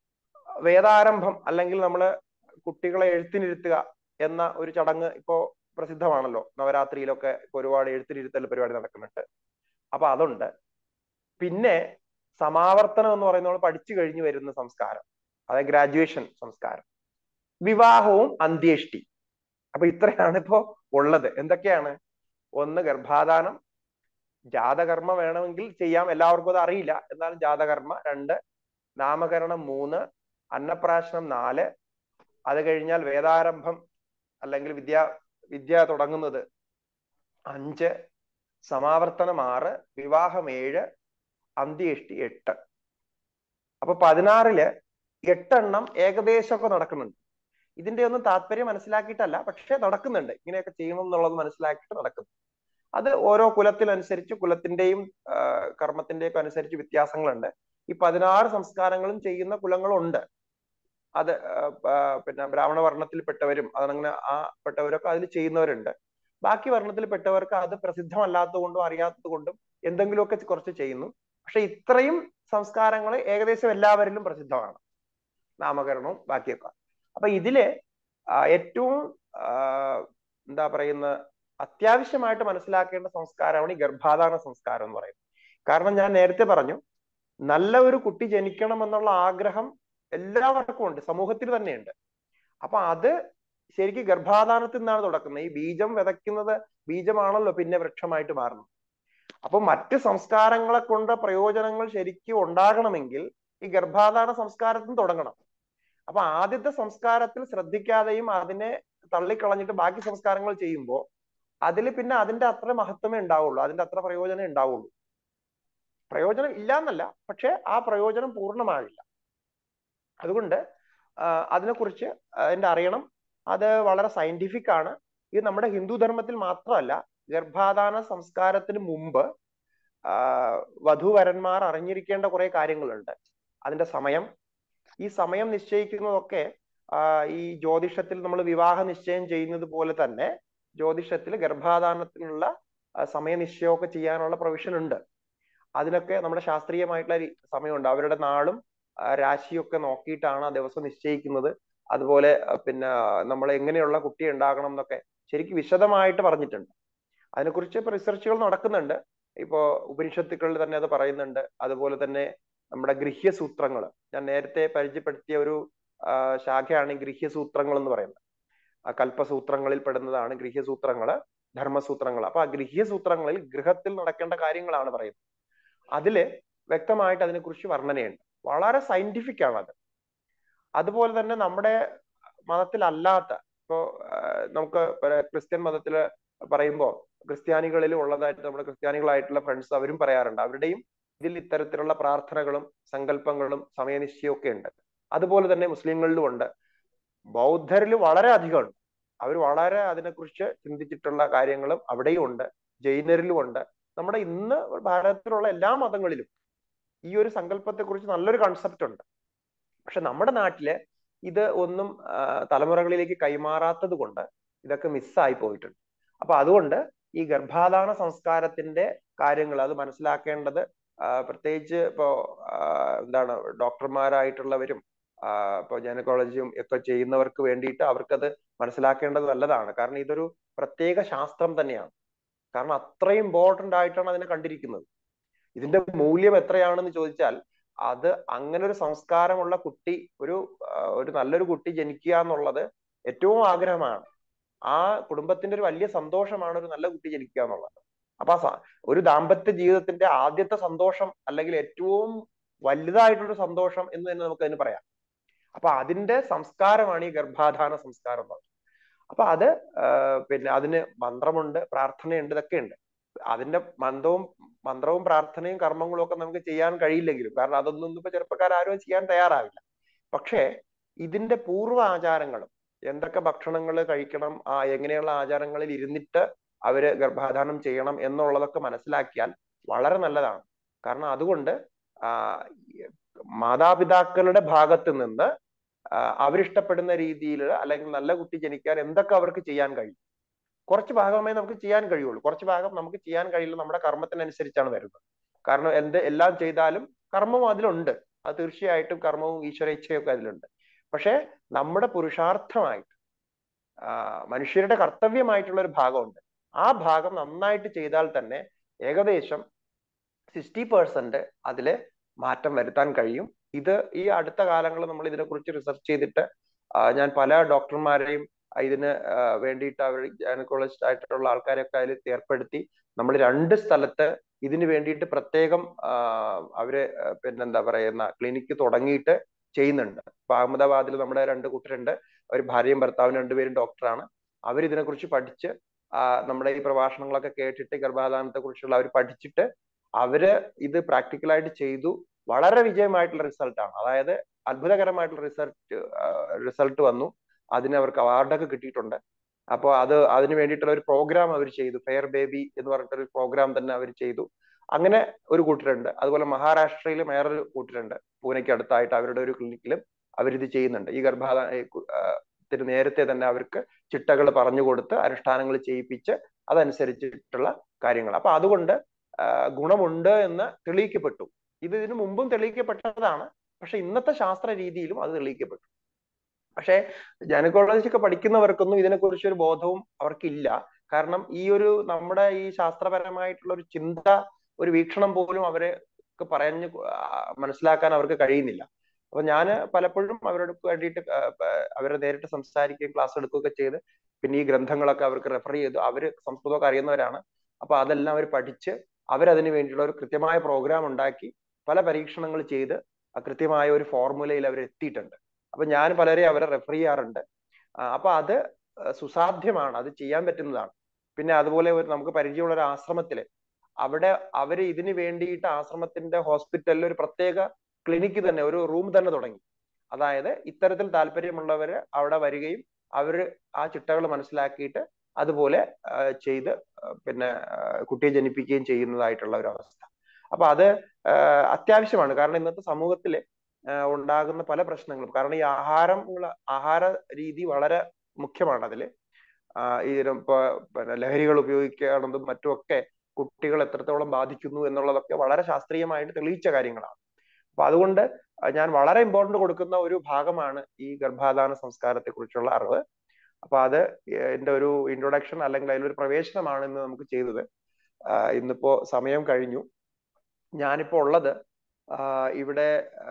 വേദാരംഭം അല്ലെങ്കിൽ നമ്മൾ കുട്ടികളെ എഴുത്തിനിരുത്തുക എന്ന ഒരു ചടങ്ങ് ഇപ്പോ പ്രസിദ്ധമാണല്ലോ നവരാത്രിയിലൊക്കെ ഇപ്പൊ ഒരുപാട് എഴുത്തിനിരുത്തൽ പരിപാടി നടക്കുന്നുണ്ട് അപ്പൊ അതുണ്ട് പിന്നെ സമാവർത്തനം എന്ന് പറയുന്നത് നമ്മൾ പഠിച്ചു കഴിഞ്ഞു വരുന്ന സംസ്കാരം അതായത് ഗ്രാജുവേഷൻ സംസ്കാരം വിവാഹവും അന്ത്യേഷ്ടി അപ്പൊ ഇത്രയാണ് ഇപ്പോ ഉള്ളത് എന്തൊക്കെയാണ് ഒന്ന് ഗർഭാധാനം ജാതകർമ്മ വേണമെങ്കിൽ ചെയ്യാം എല്ലാവർക്കും അത് അറിയില്ല എന്നാലും ജാതകർമ്മ രണ്ട് നാമകരണം മൂന്ന് അന്നപ്രാശനം നാല് അത് കഴിഞ്ഞാൽ വേദാരംഭം അല്ലെങ്കിൽ വിദ്യ വിദ്യ തുടങ്ങുന്നത് അഞ്ച് സമാവർത്തനം ആറ് വിവാഹം ഏഴ് അന്ത്യേഷ്ടി എട്ട് അപ്പൊ പതിനാറില് എട്ടെണ്ണം ഏകദേശമൊക്കെ നടക്കുന്നുണ്ട് ഇതിന്റെ ഒന്നും താല്പര്യം മനസ്സിലാക്കിയിട്ടല്ല പക്ഷെ നടക്കുന്നുണ്ട് ഇങ്ങനെയൊക്കെ ചെയ്യണം എന്നുള്ളത് മനസ്സിലാക്കിയിട്ട് നടക്കുന്നു അത് ഓരോ കുലത്തിനനുസരിച്ച് കുലത്തിന്റെയും കർമ്മത്തിന്റെയും ഒക്കെ അനുസരിച്ച് വ്യത്യാസങ്ങളുണ്ട് ഈ പതിനാറ് സംസ്കാരങ്ങളും ചെയ്യുന്ന കുലങ്ങളുണ്ട് അത് പിന്നെ ബ്രാഹ്മണ വർണ്ണത്തിൽപ്പെട്ടവരും അതങ്ങനെ ആ പെട്ടവരൊക്കെ അതിൽ ചെയ്യുന്നവരുണ്ട് ബാക്കി വർണ്ണത്തിൽപ്പെട്ടവർക്ക് അത് പ്രസിദ്ധമല്ലാത്തത് കൊണ്ടും അറിയാത്തത് കൊണ്ടും എന്തെങ്കിലുമൊക്കെ കുറച്ച് ചെയ്യുന്നു പക്ഷെ ഇത്രയും സംസ്കാരങ്ങൾ ഏകദേശം എല്ലാവരിലും പ്രസിദ്ധമാണ് നാമകരണവും ബാക്കിയൊക്കെ അപ്പൊ ഇതില് ഏറ്റവും എന്താ പറയുന്ന അത്യാവശ്യമായിട്ട് മനസ്സിലാക്കേണ്ട സംസ്കാരമാണ് ഈ ഗർഭാധാന സംസ്കാരം എന്ന് പറയുന്നത് കാരണം ഞാൻ നേരത്തെ പറഞ്ഞു നല്ല ഒരു കുട്ടി ജനിക്കണം എന്നുള്ള ആഗ്രഹം എല്ലാവർക്കും ഉണ്ട് സമൂഹത്തിൽ തന്നെയുണ്ട് അപ്പൊ അത് ശരിക്കും ഗർഭാധാനത്തിൽ നിന്നാണ് തുടക്കുന്നത് ഈ ബീജം വിതയ്ക്കുന്നത് ബീജമാണല്ലോ പിന്നെ വൃക്ഷമായിട്ട് മാറുന്നത് അപ്പൊ മറ്റ് സംസ്കാരങ്ങളെ കൊണ്ട് പ്രയോജനങ്ങൾ ശരിക്കും ഉണ്ടാകണമെങ്കിൽ ഈ ഗർഭാധാന സംസ്കാരത്തിൽ തുടങ്ങണം അപ്പൊ ആദ്യത്തെ സംസ്കാരത്തിൽ ശ്രദ്ധിക്കാതെയും അതിനെ തള്ളിക്കളഞ്ഞിട്ട് ബാക്കി സംസ്കാരങ്ങൾ ചെയ്യുമ്പോൾ അതിൽ പിന്നെ അതിന്റെ അത്ര മഹത്വമേ ഉണ്ടാവുള്ളൂ അതിന്റെ അത്ര പ്രയോജനം ഉണ്ടാവുള്ളൂ പ്രയോജനം ഇല്ല എന്നല്ല പക്ഷെ ആ പ്രയോജനം പൂർണ്ണമാകില്ല അതുകൊണ്ട് അതിനെക്കുറിച്ച് അതിന്റെ അറിയണം അത് വളരെ സയന്റിഫിക് ആണ് ഇത് നമ്മുടെ ഹിന്ദു ധർമ്മത്തിൽ മാത്രമല്ല ഗർഭാധാന സംസ്കാരത്തിന് മുമ്പ് വധുവരന്മാർ അറിഞ്ഞിരിക്കേണ്ട കുറെ കാര്യങ്ങളുണ്ട് അതിന്റെ സമയം ഈ സമയം നിശ്ചയിക്കുന്നതൊക്കെ ഈ ജ്യോതിഷത്തിൽ നമ്മൾ വിവാഹ നിശ്ചയം ചെയ്യുന്നത് പോലെ തന്നെ ജ്യോതിഷത്തിൽ ഗർഭാധാനത്തിനുള്ള സമയനിശ്ചയമൊക്കെ ചെയ്യാനുള്ള പ്രൊവിഷൻ ഉണ്ട് അതിനൊക്കെ നമ്മുടെ ശാസ്ത്രീയമായിട്ടുള്ള സമയമുണ്ട് അവരുടെ നാളും രാശിയൊക്കെ നോക്കിയിട്ടാണ് ആ ദിവസം നിശ്ചയിക്കുന്നത് അതുപോലെ പിന്നെ നമ്മൾ എങ്ങനെയുള്ള കുട്ടി ഉണ്ടാകണം എന്നൊക്കെ ശരിക്കും വിശദമായിട്ട് പറഞ്ഞിട്ടുണ്ട് അതിനെക്കുറിച്ച് ഇപ്പൊ റിസർച്ചുകൾ നടക്കുന്നുണ്ട് ഇപ്പോ ഉപനിഷത്തുക്കളിൽ തന്നെ അത് പറയുന്നുണ്ട് അതുപോലെ തന്നെ നമ്മുടെ ഗൃഹ്യസൂത്രങ്ങൾ ഞാൻ നേരത്തെ പരിചയപ്പെടുത്തിയ ഒരു ശാഖയാണ് ഗൃഹ്യസൂത്രങ്ങൾ എന്ന് പറയുന്നത് ആ കൽപ്പസൂത്രങ്ങളിൽ പെടുന്നതാണ് ഗൃഹ്യസൂത്രങ്ങൾ ധർമ്മസൂത്രങ്ങൾ അപ്പൊ ആ ഗൃഹ്യസൂത്രങ്ങളിൽ ഗൃഹത്തിൽ നടക്കേണ്ട കാര്യങ്ങളാണ് പറയുന്നത് അതില് വ്യക്തമായിട്ട് അതിനെക്കുറിച്ച് വർണ്ണനയുണ്ട് വളരെ സയന്റിഫിക് ആണ് അത് അതുപോലെ തന്നെ നമ്മുടെ മതത്തിലല്ലാത്ത ഇപ്പോ നമുക്ക് ക്രിസ്ത്യൻ മതത്തിൽ പറയുമ്പോൾ ക്രിസ്ത്യാനികളിൽ ഉള്ളതായിട്ട് നമ്മുടെ ക്രിസ്ത്യാനികളായിട്ടുള്ള ഫ്രണ്ട്സ് അവരും പറയാറുണ്ട് അവരുടെയും ഇതിൽ ഇത്തരത്തിലുള്ള പ്രാർത്ഥനകളും സങ്കല്പങ്ങളും സമയനിശ്ചയവും ഒക്കെ ഉണ്ട് അതുപോലെ തന്നെ മുസ്ലിങ്ങളിലും ഉണ്ട് ബൗദ്ധരിൽ വളരെ അധികമുണ്ട് അവർ വളരെ അതിനെക്കുറിച്ച് ചിന്തിച്ചിട്ടുള്ള കാര്യങ്ങളും അവിടെയും ഉണ്ട് ജൈനരിലും ഉണ്ട് നമ്മുടെ ഇന്ന് ഭാരതത്തിലുള്ള എല്ലാ മതങ്ങളിലും ഈ ഒരു സങ്കല്പത്തെക്കുറിച്ച് നല്ലൊരു കൺസെപ്റ്റ് ഉണ്ട് പക്ഷെ നമ്മുടെ നാട്ടില് ഇത് ഒന്നും തലമുറകളിലേക്ക് കൈമാറാത്തത് കൊണ്ട് ഇതൊക്കെ മിസ്സായി പോയിട്ടുണ്ട് അപ്പൊ അതുകൊണ്ട് ഈ ഗർഭാധാന സംസ്കാരത്തിന്റെ കാര്യങ്ങൾ അത് മനസ്സിലാക്കേണ്ടത് പ്രത്യേകിച്ച് ഇപ്പോ എന്താണ് ഡോക്ടർമാരായിട്ടുള്ളവരും ഇപ്പോൾ ഗൈനക്കോളജിയും ഒക്കെ ചെയ്യുന്നവർക്ക് വേണ്ടിയിട്ട് അവർക്കത് മനസ്സിലാക്കേണ്ടത് നല്ലതാണ് കാരണം ഇതൊരു പ്രത്യേക ശാസ്ത്രം തന്നെയാണ് കാരണം അത്രയും ഇമ്പോർട്ടന്റ് ആയിട്ടാണ് അതിനെ കണ്ടിരിക്കുന്നത് ഇതിന്റെ മൂല്യം എത്രയാണെന്ന് ചോദിച്ചാൽ അത് അങ്ങനെ ഒരു സംസ്കാരമുള്ള കുട്ടി ഒരു ഒരു നല്ലൊരു കുട്ടി ജനിക്കുക എന്നുള്ളത് ഏറ്റവും ആഗ്രഹമാണ് ആ കുടുംബത്തിന്റെ ഒരു വലിയ സന്തോഷമാണ് ഒരു നല്ല കുട്ടി ജനിക്കുക എന്നുള്ളത് അപ്പൊ ആ ഒരു ദാമ്പത്യ ജീവിതത്തിന്റെ ആദ്യത്തെ സന്തോഷം അല്ലെങ്കിൽ ഏറ്റവും വലുതായിട്ടുള്ള സന്തോഷം എന്ന് തന്നെ നമുക്ക് അതിന് പറയാം അപ്പൊ അതിന്റെ സംസ്കാരമാണ് ഈ ഗർഭാധാന സംസ്കാരം എന്ന് അപ്പൊ അത് പിന്നെ അതിന് മന്ത്രമുണ്ട് പ്രാർത്ഥനയുണ്ട് ഇതൊക്കെ ഉണ്ട് അതിന്റെ മന്ത്രവും മന്ത്രവും പ്രാർത്ഥനയും കർമ്മങ്ങളും ഒക്കെ നമുക്ക് ചെയ്യാൻ കഴിയില്ലെങ്കിലും കാരണം അതൊന്നും ഇപ്പൊ ചെറുപ്പക്കാരും ചെയ്യാൻ തയ്യാറാവില്ല പക്ഷേ ഇതിന്റെ പൂർവ്വ ആചാരങ്ങളും എന്തൊക്കെ ഭക്ഷണങ്ങൾ കഴിക്കണം ആ എങ്ങനെയുള്ള ആചാരങ്ങളിൽ ഇരുന്നിട്ട് അവര് ഗർഭാധാനം ചെയ്യണം എന്നുള്ളതൊക്കെ മനസ്സിലാക്കിയാൽ വളരെ നല്ലതാണ് കാരണം അതുകൊണ്ട് മാതാപിതാക്കളുടെ ഭാഗത്ത് നിന്ന് അവരിഷ്ടപ്പെടുന്ന രീതിയിൽ അല്ലെങ്കിൽ നല്ല കുട്ടി ജനിക്കാൻ എന്തൊക്കെ അവർക്ക് ചെയ്യാൻ കഴിയും കുറച്ച് ഭാഗമേ നമുക്ക് ചെയ്യാൻ കഴിയുള്ളൂ കുറച്ച് ഭാഗം നമുക്ക് ചെയ്യാൻ കഴിയില്ല നമ്മുടെ കർമ്മത്തിനനുസരിച്ചാണ് വരുന്നത് കാരണം എന്ത് എല്ലാം ചെയ്താലും കർമ്മവും അതിലുണ്ട് അത് തീർച്ചയായിട്ടും കർമ്മവും ഈശ്വര ഇച്ഛയൊക്കെ അതിലുണ്ട് പക്ഷെ നമ്മുടെ പുരുഷാർത്ഥമായിട്ട് മനുഷ്യരുടെ കർത്തവ്യമായിട്ടുള്ള ഒരു ഭാഗമുണ്ട് ആ ഭാഗം നന്നായിട്ട് ചെയ്താൽ തന്നെ ഏകദേശം സിക്സ്റ്റി പെർസെന്റ് അതില് മാറ്റം വരുത്താൻ കഴിയും ഇത് ഈ അടുത്ത കാലങ്ങളിൽ നമ്മൾ ഇതിനെക്കുറിച്ച് റിസർച്ച് ചെയ്തിട്ട് ഞാൻ പല ഡോക്ടർമാരെയും ഇതിന് വേണ്ടിയിട്ട് അവർ ഗൈനക്കോളജിസ്റ്റ് ആയിട്ടുള്ള ആൾക്കാരെയൊക്കെ അതിൽ ഏർപ്പെടുത്തി നമ്മൾ രണ്ട് സ്ഥലത്ത് ഇതിന് വേണ്ടിയിട്ട് പ്രത്യേകം അവര് പിന്നെന്താ പറയുന്ന ക്ലിനിക്ക് തുടങ്ങിയിട്ട് ചെയ്യുന്നുണ്ട് ഇപ്പൊ അഹമ്മദാബാദിൽ നമ്മുടെ രണ്ട് കൂട്ടരുണ്ട് അവർ ഭാര്യയും ഭർത്താവും രണ്ടുപേരും ഡോക്ടറാണ് അവർ ഇതിനെക്കുറിച്ച് പഠിച്ച് നമ്മുടെ ഈ പ്രഭാഷണങ്ങളൊക്കെ കേട്ടിട്ട് ഗർഭാധാനത്തെ കുറിച്ചുള്ള അവർ പഠിച്ചിട്ട് അവര് ഇത് പ്രാക്ടിക്കലായിട്ട് ചെയ്തു വളരെ വിജയമായിട്ടുള്ള റിസൾട്ടാണ് അതായത് അത്ഭുതകരമായിട്ടുള്ള റിസൾട്ട് റിസൾട്ട് വന്നു അതിന് അവർക്ക് അവാർഡൊക്കെ കിട്ടിയിട്ടുണ്ട് അപ്പോൾ അത് അതിന് വേണ്ടിയിട്ടുള്ള ഒരു പ്രോഗ്രാം അവർ ചെയ്തു ഫെയർ ബേബി എന്ന് പറഞ്ഞിട്ടൊരു പ്രോഗ്രാം തന്നെ അവർ ചെയ്തു അങ്ങനെ ഒരു കൂട്ടരുണ്ട് അതുപോലെ മഹാരാഷ്ട്രയിൽ വേറൊരു കൂട്ടരുണ്ട് പൂനെക്ക് അടുത്തായിട്ട് അവരുടെ ഒരു ക്ലിനിക്കിലും അവരിത് ചെയ്യുന്നുണ്ട് ഈ ഗർഭാധാന നേരത്തെ തന്നെ അവർക്ക് ചിട്ടകൾ പറഞ്ഞു കൊടുത്ത് അനുഷ്ഠാനങ്ങൾ ചെയ്യിപ്പിച്ച് അതനുസരിച്ചിട്ടുള്ള കാര്യങ്ങൾ അപ്പൊ അതുകൊണ്ട് ഗുണമുണ്ട് എന്ന് തെളിയിക്കപ്പെട്ടു ഇത് ഇതിനു മുമ്പും തെളിയിക്കപ്പെട്ടതാണ് പക്ഷെ ഇന്നത്തെ ശാസ്ത്ര രീതിയിലും അത് തെളിയിക്കപ്പെട്ടു പക്ഷേ ഗൈനക്കോളജി ഒക്കെ പഠിക്കുന്നവർക്കൊന്നും ഇതിനെക്കുറിച്ച് ഒരു ബോധവും അവർക്കില്ല കാരണം ഈ ഒരു നമ്മുടെ ഈ ശാസ്ത്രപരമായിട്ടുള്ള ഒരു ചിന്ത ഒരു വീക്ഷണം പോലും അവരെ പറഞ്ഞു മനസ്സിലാക്കാൻ അവർക്ക് കഴിയുന്നില്ല അപ്പൊ ഞാൻ പലപ്പോഴും അവരോട് വേണ്ടിയിട്ട് അവരെ നേരിട്ട് സംസാരിക്കുകയും ക്ലാസ് എടുക്കുകയൊക്കെ ചെയ്ത് പിന്നെ ഈ ഗ്രന്ഥങ്ങളൊക്കെ അവർക്ക് റെഫർ ചെയ്തു അവര് സംസ്കൃതമൊക്കെ അറിയുന്നവരാണ് അപ്പൊ അതെല്ലാം അവർ പഠിച്ച് അവരതിന് വേണ്ടിയുള്ള ഒരു കൃത്യമായ പ്രോഗ്രാം ഉണ്ടാക്കി പല പരീക്ഷണങ്ങൾ ചെയ്ത് കൃത്യമായ ഒരു ഫോർമുലയിൽ അവർ എത്തിയിട്ടുണ്ട് അപ്പൊ ഞാൻ പലരെ അവരെ റെഫർ ചെയ്യാറുണ്ട് അപ്പൊ അത് സുസാധ്യമാണ് അത് ചെയ്യാൻ പറ്റുന്നതാണ് പിന്നെ അതുപോലെ നമുക്ക് പരിചയമുള്ള ഒരു ആശ്രമത്തില് അവിടെ അവര് ഇതിന് വേണ്ടിയിട്ട് ആശ്രമത്തിന്റെ ഹോസ്പിറ്റലിൽ ഒരു പ്രത്യേക ക്ലിനിക്ക് തന്നെ ഒരു റൂം തന്നെ തുടങ്ങി അതായത് ഇത്തരത്തിൽ താല്പര്യമുള്ളവര് അവിടെ വരികയും അവര് ആ ചിട്ടകൾ മനസ്സിലാക്കിയിട്ട് അതുപോലെ ചെയ്ത് പിന്നെ കുട്ടിയെ ജനിപ്പിക്കുകയും ചെയ്യുന്നതായിട്ടുള്ള ഒരു അവസ്ഥ അപ്പൊ അത് അത്യാവശ്യമാണ് കാരണം ഇന്നത്തെ സമൂഹത്തില് ഉണ്ടാകുന്ന പല പ്രശ്നങ്ങളും കാരണം ഈ ആഹാരം ആഹാര രീതി വളരെ മുഖ്യമാണ് അതില് ഈ ഇപ്പൊ പിന്നെ ലഹരികൾ ഉപയോഗിക്കുകയാണെന്നും മറ്റുമൊക്കെ കുട്ടികൾ എത്രത്തോളം ബാധിക്കുന്നു എന്നുള്ളതൊക്കെ വളരെ ശാസ്ത്രീയമായിട്ട് തെളിയിച്ച കാര്യങ്ങളാണ് അപ്പൊ അതുകൊണ്ട് ഞാൻ വളരെ ഇമ്പോർട്ടന്റ് കൊടുക്കുന്ന ഒരു ഭാഗമാണ് ഈ ഗർഭാധാന സംസ്കാരത്തെ കുറിച്ചുള്ള അറിവ് അപ്പൊ അത് എന്റെ ഒരു ഇൻട്രൊഡക്ഷൻ അല്ലെങ്കിൽ അതിലൊരു പ്രവേശനമാണ് ഇന്ന് നമുക്ക് ചെയ്തത് ഇന്നിപ്പോ സമയം കഴിഞ്ഞു ഞാനിപ്പോ ഉള്ളത് ഇവിടെ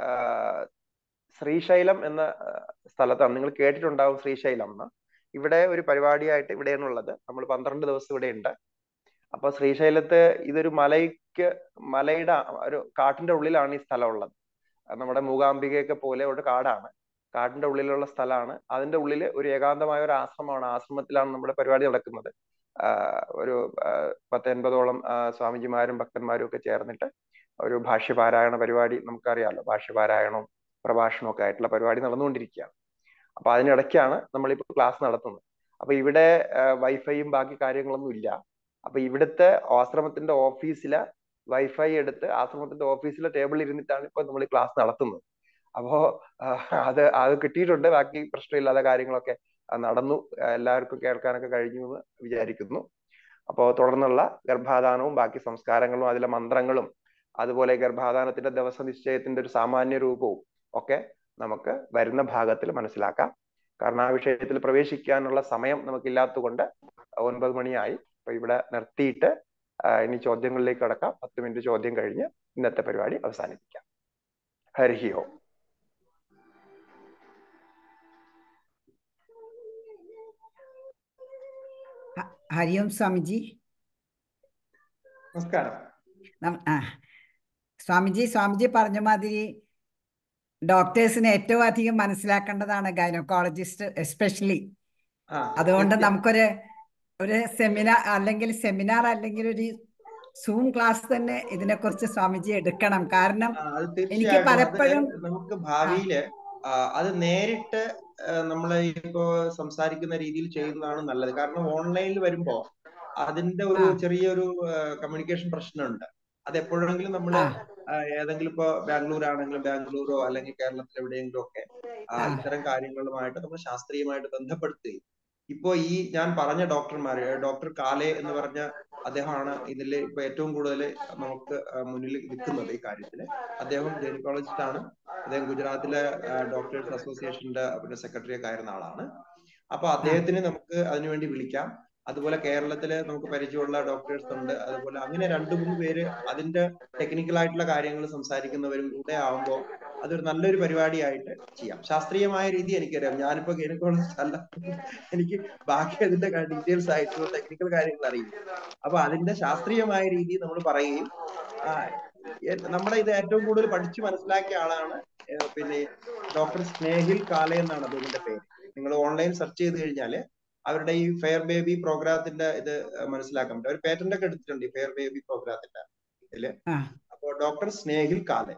ശ്രീശൈലം എന്ന സ്ഥലത്താണ് നിങ്ങൾ കേട്ടിട്ടുണ്ടാവും ശ്രീശൈലം എന്ന് ഇവിടെ ഒരു പരിപാടിയായിട്ട് ഇവിടെയാണുള്ളത് നമ്മൾ പന്ത്രണ്ട് ദിവസം ഇവിടെ ഉണ്ട് അപ്പൊ ശ്രീശൈലത്ത് ഇതൊരു മലയ്ക്ക് മലയുടെ ഒരു കാട്ടിന്റെ ഉള്ളിലാണ് ഈ സ്ഥലം ഉള്ളത് നമ്മുടെ മൂകാംബികയൊക്കെ പോലെ ഒരു കാടാണ് കാടിന്റെ ഉള്ളിലുള്ള സ്ഥലമാണ് അതിന്റെ ഉള്ളിൽ ഒരു ഏകാന്തമായ ഒരു ആശ്രമമാണ് ആശ്രമത്തിലാണ് നമ്മുടെ പരിപാടി നടക്കുന്നത് ഒരു പത്ത് എൺപതോളം സ്വാമിജിമാരും ഭക്തന്മാരും ഒക്കെ ചേർന്നിട്ട് ഒരു ഭാഷ്യപാരായണ പരിപാടി നമുക്കറിയാമല്ലോ ഭാഷ്യപാരായണവും പ്രഭാഷണവും ഒക്കെ ആയിട്ടുള്ള പരിപാടി നടന്നുകൊണ്ടിരിക്കുകയാണ് അപ്പൊ അതിനിടയ്ക്കാണ് നമ്മളിപ്പോൾ ക്ലാസ് നടത്തുന്നത് അപ്പൊ ഇവിടെ വൈഫൈയും ബാക്കി കാര്യങ്ങളൊന്നും ഇല്ല അപ്പൊ ഇവിടുത്തെ ആശ്രമത്തിന്റെ ഓഫീസിലെ വൈഫൈ എടുത്ത് ആശ്രമത്തിന്റെ ഓഫീസിലെ ടേബിളിൽ ഇരുന്നിട്ടാണ് ഇപ്പൊ നമ്മൾ ക്ലാസ് നടത്തുന്നത് അപ്പോ അത് അത് കിട്ടിയിട്ടുണ്ട് ബാക്കി പ്രശ്നമില്ലാത്ത കാര്യങ്ങളൊക്കെ നടന്നു എല്ലാവർക്കും കേൾക്കാനൊക്കെ കഴിഞ്ഞു എന്ന് വിചാരിക്കുന്നു അപ്പോൾ തുടർന്നുള്ള ഗർഭാധാനവും ബാക്കി സംസ്കാരങ്ങളും അതിലെ മന്ത്രങ്ങളും അതുപോലെ ഗർഭാധാനത്തിന്റെ ദിവസ നിശ്ചയത്തിന്റെ ഒരു സാമാന്യ രൂപവും ഒക്കെ നമുക്ക് വരുന്ന ഭാഗത്തിൽ മനസ്സിലാക്കാം കാരണം ആ വിഷയത്തിൽ പ്രവേശിക്കാനുള്ള സമയം നമുക്കില്ലാത്തതുകൊണ്ട് ഒൻപത് മണിയായി അപ്പൊ ഇവിടെ നിർത്തിയിട്ട് ആ, ഇനി ചോദ്യങ്ങളിലേക്ക് കടക്കാം പത്ത് മിനിറ്റ് ചോദ്യം കഴിഞ്ഞ് ഇന്നത്തെ പരിപാടി അവസാനിപ്പിക്കാം ഹരിഹി ഓം ഹ- ഹരിയോം സ്വാമിജി നമസ്കാരം നം- ആ സ്വാമിജി സ്വാമിജി പറഞ്ഞ മാതിരി ഡോക്ടേഴ്സിന് ഏറ്റവും അധികം മനസ്സിലാക്കേണ്ടതാണ് ഗൈനക്കോളജിസ്റ്റ് എസ്പെഷ്യലി ആ അതുകൊണ്ട് തീർച്ചയായും. നമുക്കൊരു ഒരു സെമിനാർ അല്ലെങ്കിൽ സെമിനാർ അല്ലെങ്കിൽ ഒരു സൂം ക്ലാസ് തന്നെ ഇതിനെക്കുറിച്ച് സ്വാമിജി എടുക്കണം കാരണം ആ, അത് എനിക്ക് തീർച്ചയായിട്ടും അത് പലപ്പോഴും നമുക്ക് ഭാവിയില് ആ, അത് നേരിട്ട് നമ്മൾ ഇപ്പോ സംസാരിക്കുന്ന രീതിയിൽ ചെയ്യുന്നതാണ് നല്ലത് കാരണം ഓൺലൈനിൽ വരുമ്പോ അതിന്റെ ഒരു ആ. ചെറിയൊരു കമ്മ്യൂണിക്കേഷൻ പ്രശ്നമുണ്ട് അത് എപ്പോഴെങ്കിലും നമ്മൾ ആ ഏതെങ്കിലും ഇപ്പോ ബാംഗ്ലൂർ ആണെങ്കിലും ബാംഗ്ലൂരോ അല്ലെങ്കിൽ കേരളത്തിൽ എവിടെയെങ്കിലും ഒക്കെ ആ, ആ. ഇത്തരം കാര്യങ്ങളുമായിട്ട് നമ്മൾ ശാസ്ത്രീയമായിട്ട് ബന്ധപ്പെടുത്തുകയും ഇപ്പോ ഈ ഞാൻ പറഞ്ഞ ഡോക്ടർമാര് ഡോക്ടർ കാലെ എന്ന് പറഞ്ഞ അദ്ദേഹമാണ് ഇതിൽ ഇപ്പൊ ഏറ്റവും കൂടുതൽ നമുക്ക് ആ, മുന്നിൽ നിൽക്കുന്നത് ഈ കാര്യത്തില് അദ്ദേഹം ഗൈനക്കോളജിസ്റ്റ് ആണ് അദ്ദേഹം ഗുജറാത്തിലെ ഡോക്ടേഴ്സ് അസോസിയേഷന്റെ പിന്നെ സെക്രട്ടറി ഒക്കെ ആയിരുന്ന ആളാണ് അപ്പൊ അദ്ദേഹത്തിന് നമുക്ക് അതിനുവേണ്ടി വിളിക്കാം അതുപോലെ കേരളത്തില് നമുക്ക് പരിചയമുള്ള ഡോക്ടേഴ്സ് ഉണ്ട് അതുപോലെ അങ്ങനെ രണ്ടു മൂന്ന് പേര് അതിന്റെ ടെക്നിക്കൽ ആയിട്ടുള്ള കാര്യങ്ങൾ സംസാരിക്കുന്നവരും കൂടെ ആവുമ്പോൾ അതൊരു നല്ലൊരു പരിപാടിയായിട്ട് ചെയ്യാം ശാസ്ത്രീയമായ രീതി എനിക്കറിയാം ഞാനിപ്പോ ഗൈനക്കോളജിസ്റ്റ് അല്ല എനിക്ക് ബാക്കി അതിന്റെ ഡീറ്റെയിൽസ് ആയിട്ടുള്ള ടെക്നിക്കൽ കാര്യങ്ങൾ അറിയില്ല അപ്പൊ അതിന്റെ ശാസ്ത്രീയമായ രീതി നമ്മൾ പറയുകയും ആ, എ- നമ്മുടെ ഇത് ഏറ്റവും കൂടുതൽ പഠിച്ചു മനസ്സിലാക്കിയ ആളാണ് ഏ, പിന്നെ ഡോക്ടർ സ്നേഹിൽ കാലെ എന്നാണ് അദ്ദേഹത്തിന്റെ പേര് നിങ്ങൾ ഓൺലൈൻ സെർച്ച് ചെയ്ത് കഴിഞ്ഞാല് അവരുടെ ഈ ഫെയർ ബേബി പ്രോഗ്രാമത്തിന്റെ ഇത് മനസ്സിലാക്കാൻ പറ്റും അവർ പേറ്റന്റ് ഒക്കെ എടുത്തിട്ടുണ്ട് ഈ ഫെയർ ബേബി പ്രോഗ്രാമത്തിന്റെ ഇതില് ആ അപ്പൊ ഡോക്ടർ സ്നേഹിൽ കാലെ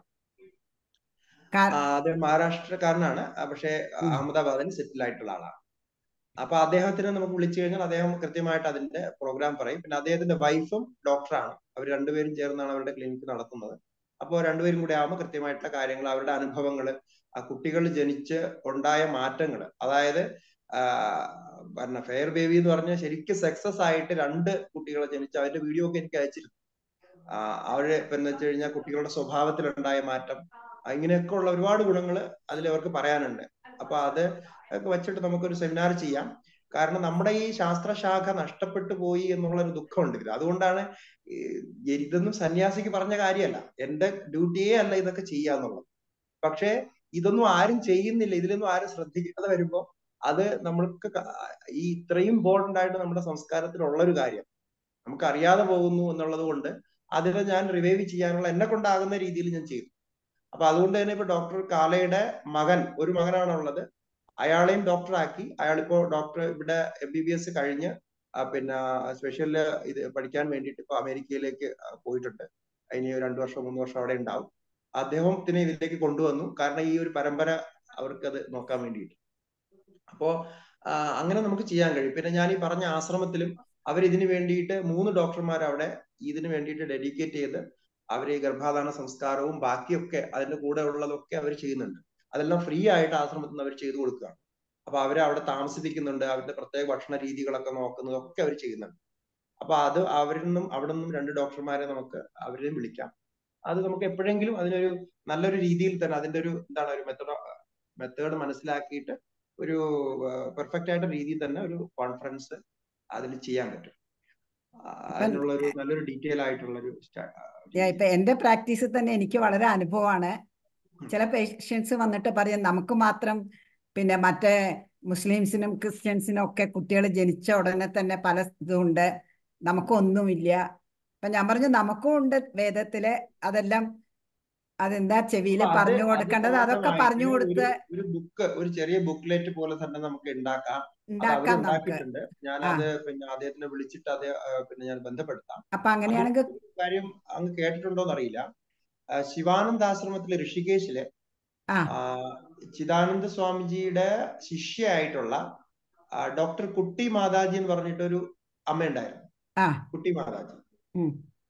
കാ- ആ, അദ്ദേഹം മഹാരാഷ്ട്രക്കാരനാണ് ആ, പക്ഷേ ഉം. അഹമ്മദാബാദിൽ സെറ്റിൽ ആയിട്ടുള്ള ആളാണ് അപ്പൊ അദ്ദേഹത്തിനെ നമുക്ക് വിളിച്ചു കഴിഞ്ഞാൽ അദ്ദേഹം കൃത്യമായിട്ട് അതിന്റെ പ്രോഗ്രാം പറയും പിന്നെ അദ്ദേഹത്തിന്റെ വൈഫും ഡോക്ടറാണ് അവർ രണ്ടുപേരും ചേർന്നാണ് അവരുടെ ക്ലിനിക്ക് നടത്തുന്നത് അപ്പോൾ രണ്ടുപേരും കൂടെ ആകുമ്പോൾ കൃത്യമായിട്ടുള്ള കാര്യങ്ങൾ അവരുടെ അനുഭവങ്ങൾ ആ കുട്ടികൾ ജനിച്ച് ഉണ്ടായ മാറ്റങ്ങൾ അതായത് ആ, പറഞ്ഞ ഫെയർ ബേബി എന്ന് പറഞ്ഞാൽ ശരിക്കും സക്സസ് ആയിട്ട് രണ്ട് കുട്ടികൾ ജനിച്ച് അതിന്റെ വീഡിയോ ഒക്കെ എനിക്ക് അയച്ചിരുന്നു ആ, അവര് ഇപ്പൊ എന്ന് വെച്ച് കഴിഞ്ഞാൽ കുട്ടികളുടെ സ്വഭാവത്തിലുണ്ടായ മാറ്റം ആ, ഇങ്ങനെയൊക്കെ ഉള്ള ഒരുപാട് ഗുണങ്ങൾ അതിൽ അവർക്ക് പറയാനുണ്ട് അപ്പൊ അത് ഒക്കെ വെച്ചിട്ട് നമുക്കൊരു സെമിനാർ ചെയ്യാം കാരണം നമ്മുടെ ഈ ശാസ്ത്രശാഖ നഷ്ടപ്പെട്ടു പോയി എന്നുള്ള ഒരു ദുഃഖമുണ്ട് ഇതിൽ അതുകൊണ്ടാണ് ഈ ഇതൊന്നും സന്യാസിക്ക് പറഞ്ഞ കാര്യമല്ല എന്റെ ഡ്യൂട്ടിയേ അല്ല ഇതൊക്കെ ചെയ്യാന്നുള്ളത് പക്ഷേ ഇതൊന്നും ആരും ചെയ്യുന്നില്ല ഇതിലൊന്നും ആരും ശ്രദ്ധിക്കാതെ വരുമ്പോ അത് നമ്മൾക്ക് ക- ഈ ഇത്രയും ഇമ്പോർട്ടന്റ് ആയിട്ട് നമ്മുടെ സംസ്കാരത്തിലുള്ള ഒരു കാര്യം നമുക്ക് അറിയാതെ പോകുന്നു എന്നുള്ളത് കൊണ്ട് അതിനെ ഞാൻ റിവൈവ് ചെയ്യാനുള്ള എന്നെ കൊണ്ടാകുന്ന രീതിയിൽ ഞാൻ ചെയ്തു അപ്പൊ അതുകൊണ്ട് തന്നെ ഇപ്പൊ ഡോക്ടർ കാലയുടെ മകൻ ഒരു മകനാണുള്ളത് അയാളെയും ഡോക്ടറാക്കി അയാളിപ്പോ ഡോക്ടർ ഇവിടെ എം ബി ബി എസ് കഴിഞ്ഞ് ആ, പിന്നെ സ്പെഷ്യൽ ഇത് പഠിക്കാൻ വേണ്ടിയിട്ട് ഇപ്പൊ അമേരിക്കയിലേക്ക് ആ, പോയിട്ടുണ്ട് ഇനി രണ്ടു വർഷം മൂന്ന് വർഷം അവിടെ ഉണ്ടാവും അദ്ദേഹത്തിനെ ഇതിലേക്ക് കൊണ്ടുവന്നു കാരണം ഈ ഒരു പരമ്പര അവർക്ക് അത് നോക്കാൻ വേണ്ടിയിട്ട് അപ്പോ ആ, അങ്ങനെ നമുക്ക് ചെയ്യാൻ കഴിയും പിന്നെ ഞാൻ ഈ പറഞ്ഞ ആശ്രമത്തിലും അവർ ഇതിനു വേണ്ടിയിട്ട് മൂന്ന് ഡോക്ടർമാർ അവിടെ ഇതിനു വേണ്ടിയിട്ട് ഡെഡിക്കേറ്റ് ചെയ്ത് അവർ ഈ ഗർഭാധാന സംസ്കാരവും ബാക്കിയൊക്കെ അതിന്റെ കൂടെ ഉള്ളതൊക്കെ അവർ ചെയ്യുന്നുണ്ട് അതെല്ലാം ഫ്രീ ആയിട്ട് ആശ്രമത്തിൽ നിന്ന് അവർ ചെയ്തു കൊടുക്കുകയാണ് അപ്പൊ അവരെ അവിടെ താമസിപ്പിക്കുന്നുണ്ട് അവരുടെ പ്രത്യേക ഭക്ഷണ രീതികളൊക്കെ നോക്കുന്നതൊക്കെ അവർ ചെയ്യുന്നുണ്ട് അപ്പൊ അത് അവരിൽ നിന്നും അവിടെ നിന്നും രണ്ട് ഡോക്ടർമാരെ നമുക്ക് അവരെയും വിളിക്കാം അത് നമുക്ക് എപ്പോഴെങ്കിലും അതിനൊരു നല്ലൊരു രീതിയിൽ തന്നെ അതിന്റെ ഒരു എന്താണ് ഒരു മെത്തഡ് മെത്തേഡ് മനസ്സിലാക്കിയിട്ട് ഒരു പെർഫെക്റ്റ് ആയിട്ട് രീതിയിൽ തന്നെ ഒരു കോൺഫറൻസ് അതിൽ ചെയ്യാൻ പറ്റും ആ, അതിനുള്ള ഒരു നല്ലൊരു ഡീറ്റെയിൽ ആയിട്ടുള്ള ഒരു Yeah, ഇപ്പൊ എന്റെ പ്രാക്ടീസിൽ തന്നെ എനിക്ക് വളരെ അനുഭവമാണ് ചില പേഷ്യൻസ് വന്നിട്ട് പറയും നമുക്ക് മാത്രം പിന്നെ മറ്റേ മുസ്ലിംസിനും ക്രിസ്ത്യൻസിനും ഒക്കെ കുട്ടികൾ ജനിച്ച ഉടനെ തന്നെ പല ഇതുണ്ട് നമുക്കൊന്നുമില്ല അപ്പൊ ഞാൻ പറഞ്ഞു നമുക്കും ഉണ്ട് വേദത്തില് അതെല്ലാം അതെന്താ ചെവിയില് അപ്പൊ അത് പറഞ്ഞു അത് കൊടുക്കേണ്ടത് അതൊക്കെ പറഞ്ഞു ഒരു- കൊടുത്ത് ഒരു ബുക്ക് ഒരു ചെറിയ ബുക്ക്ലെറ്റ് പോലെ തന്നെ നമുക്ക് ഉണ്ടാക്കാം അത് അവർ ഉണ്ടാക്കാം നമുക്ക് ഉണ്ടാക്കിയിട്ടുണ്ട് ഞാനത് പിന്നെ അദ്ദേഹത്തിനെ വിളിച്ചിട്ട് അത് ആ, പിന്നെ ഞാൻ ബന്ധപ്പെടുത്താം അപ്പൊ അങ്ങനെയാണെങ്കിൽ ഒരു കാര്യം അങ്ങ് കേട്ടിട്ടുണ്ടോന്ന് അറിയില്ല ആ, ശിവാനന്ദ ആശ്രമത്തിലെ ഋഷികേശിലെ ആ ആ, ചിദാനന്ദ സ്വാമിജിയുടെ ശിഷ്യയായിട്ടുള്ള ആ, ഡോക്ടർ കുട്ടി മാതാജി എന്ന് പറഞ്ഞിട്ടൊരു അമ്മയുണ്ടായിരുന്നു ആ കുട്ടി മാതാജി ഉം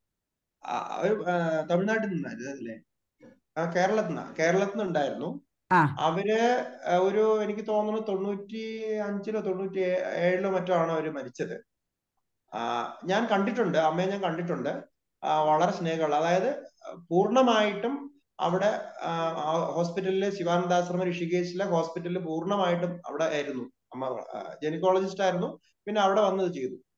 ആ, അവർ ആ, തമിഴ്നാട്ടിൽ നിന്നായിരുന്നു അല്ലേ ആ കേരളത്തിൽ നിന്നാ കേരളത്തിൽ നിന്നുണ്ടായിരുന്നു ആ അവര് ആ, ഒരു എനിക്ക് തോന്നുന്നു തൊണ്ണൂറ്റി അഞ്ചിലോ തൊണ്ണൂറ്റി ഏ- ഏഴിലോ മറ്റോ ആണ് അവര് മരിച്ചത് ആ, ഞാൻ കണ്ടിട്ടുണ്ട് അമ്മയെ ഞാൻ കണ്ടിട്ടുണ്ട് ആ, വളരെ സ്നേഹമുള്ള അതായത് പൂർണ്ണമായിട്ടും അവിടെ ഹോസ്പിറ്റലിലെ ശിവാനന്ദാശ്രമ ഋഷികേശിലെ ഹോസ്പിറ്റലിൽ പൂർണ്ണമായിട്ടും അവിടെ ആയിരുന്നു അമ്മ ഗൈനക്കോളജിസ്റ്റ് ആയിരുന്നു പിന്നെ അവിടെ വന്നത് ചെയ്തു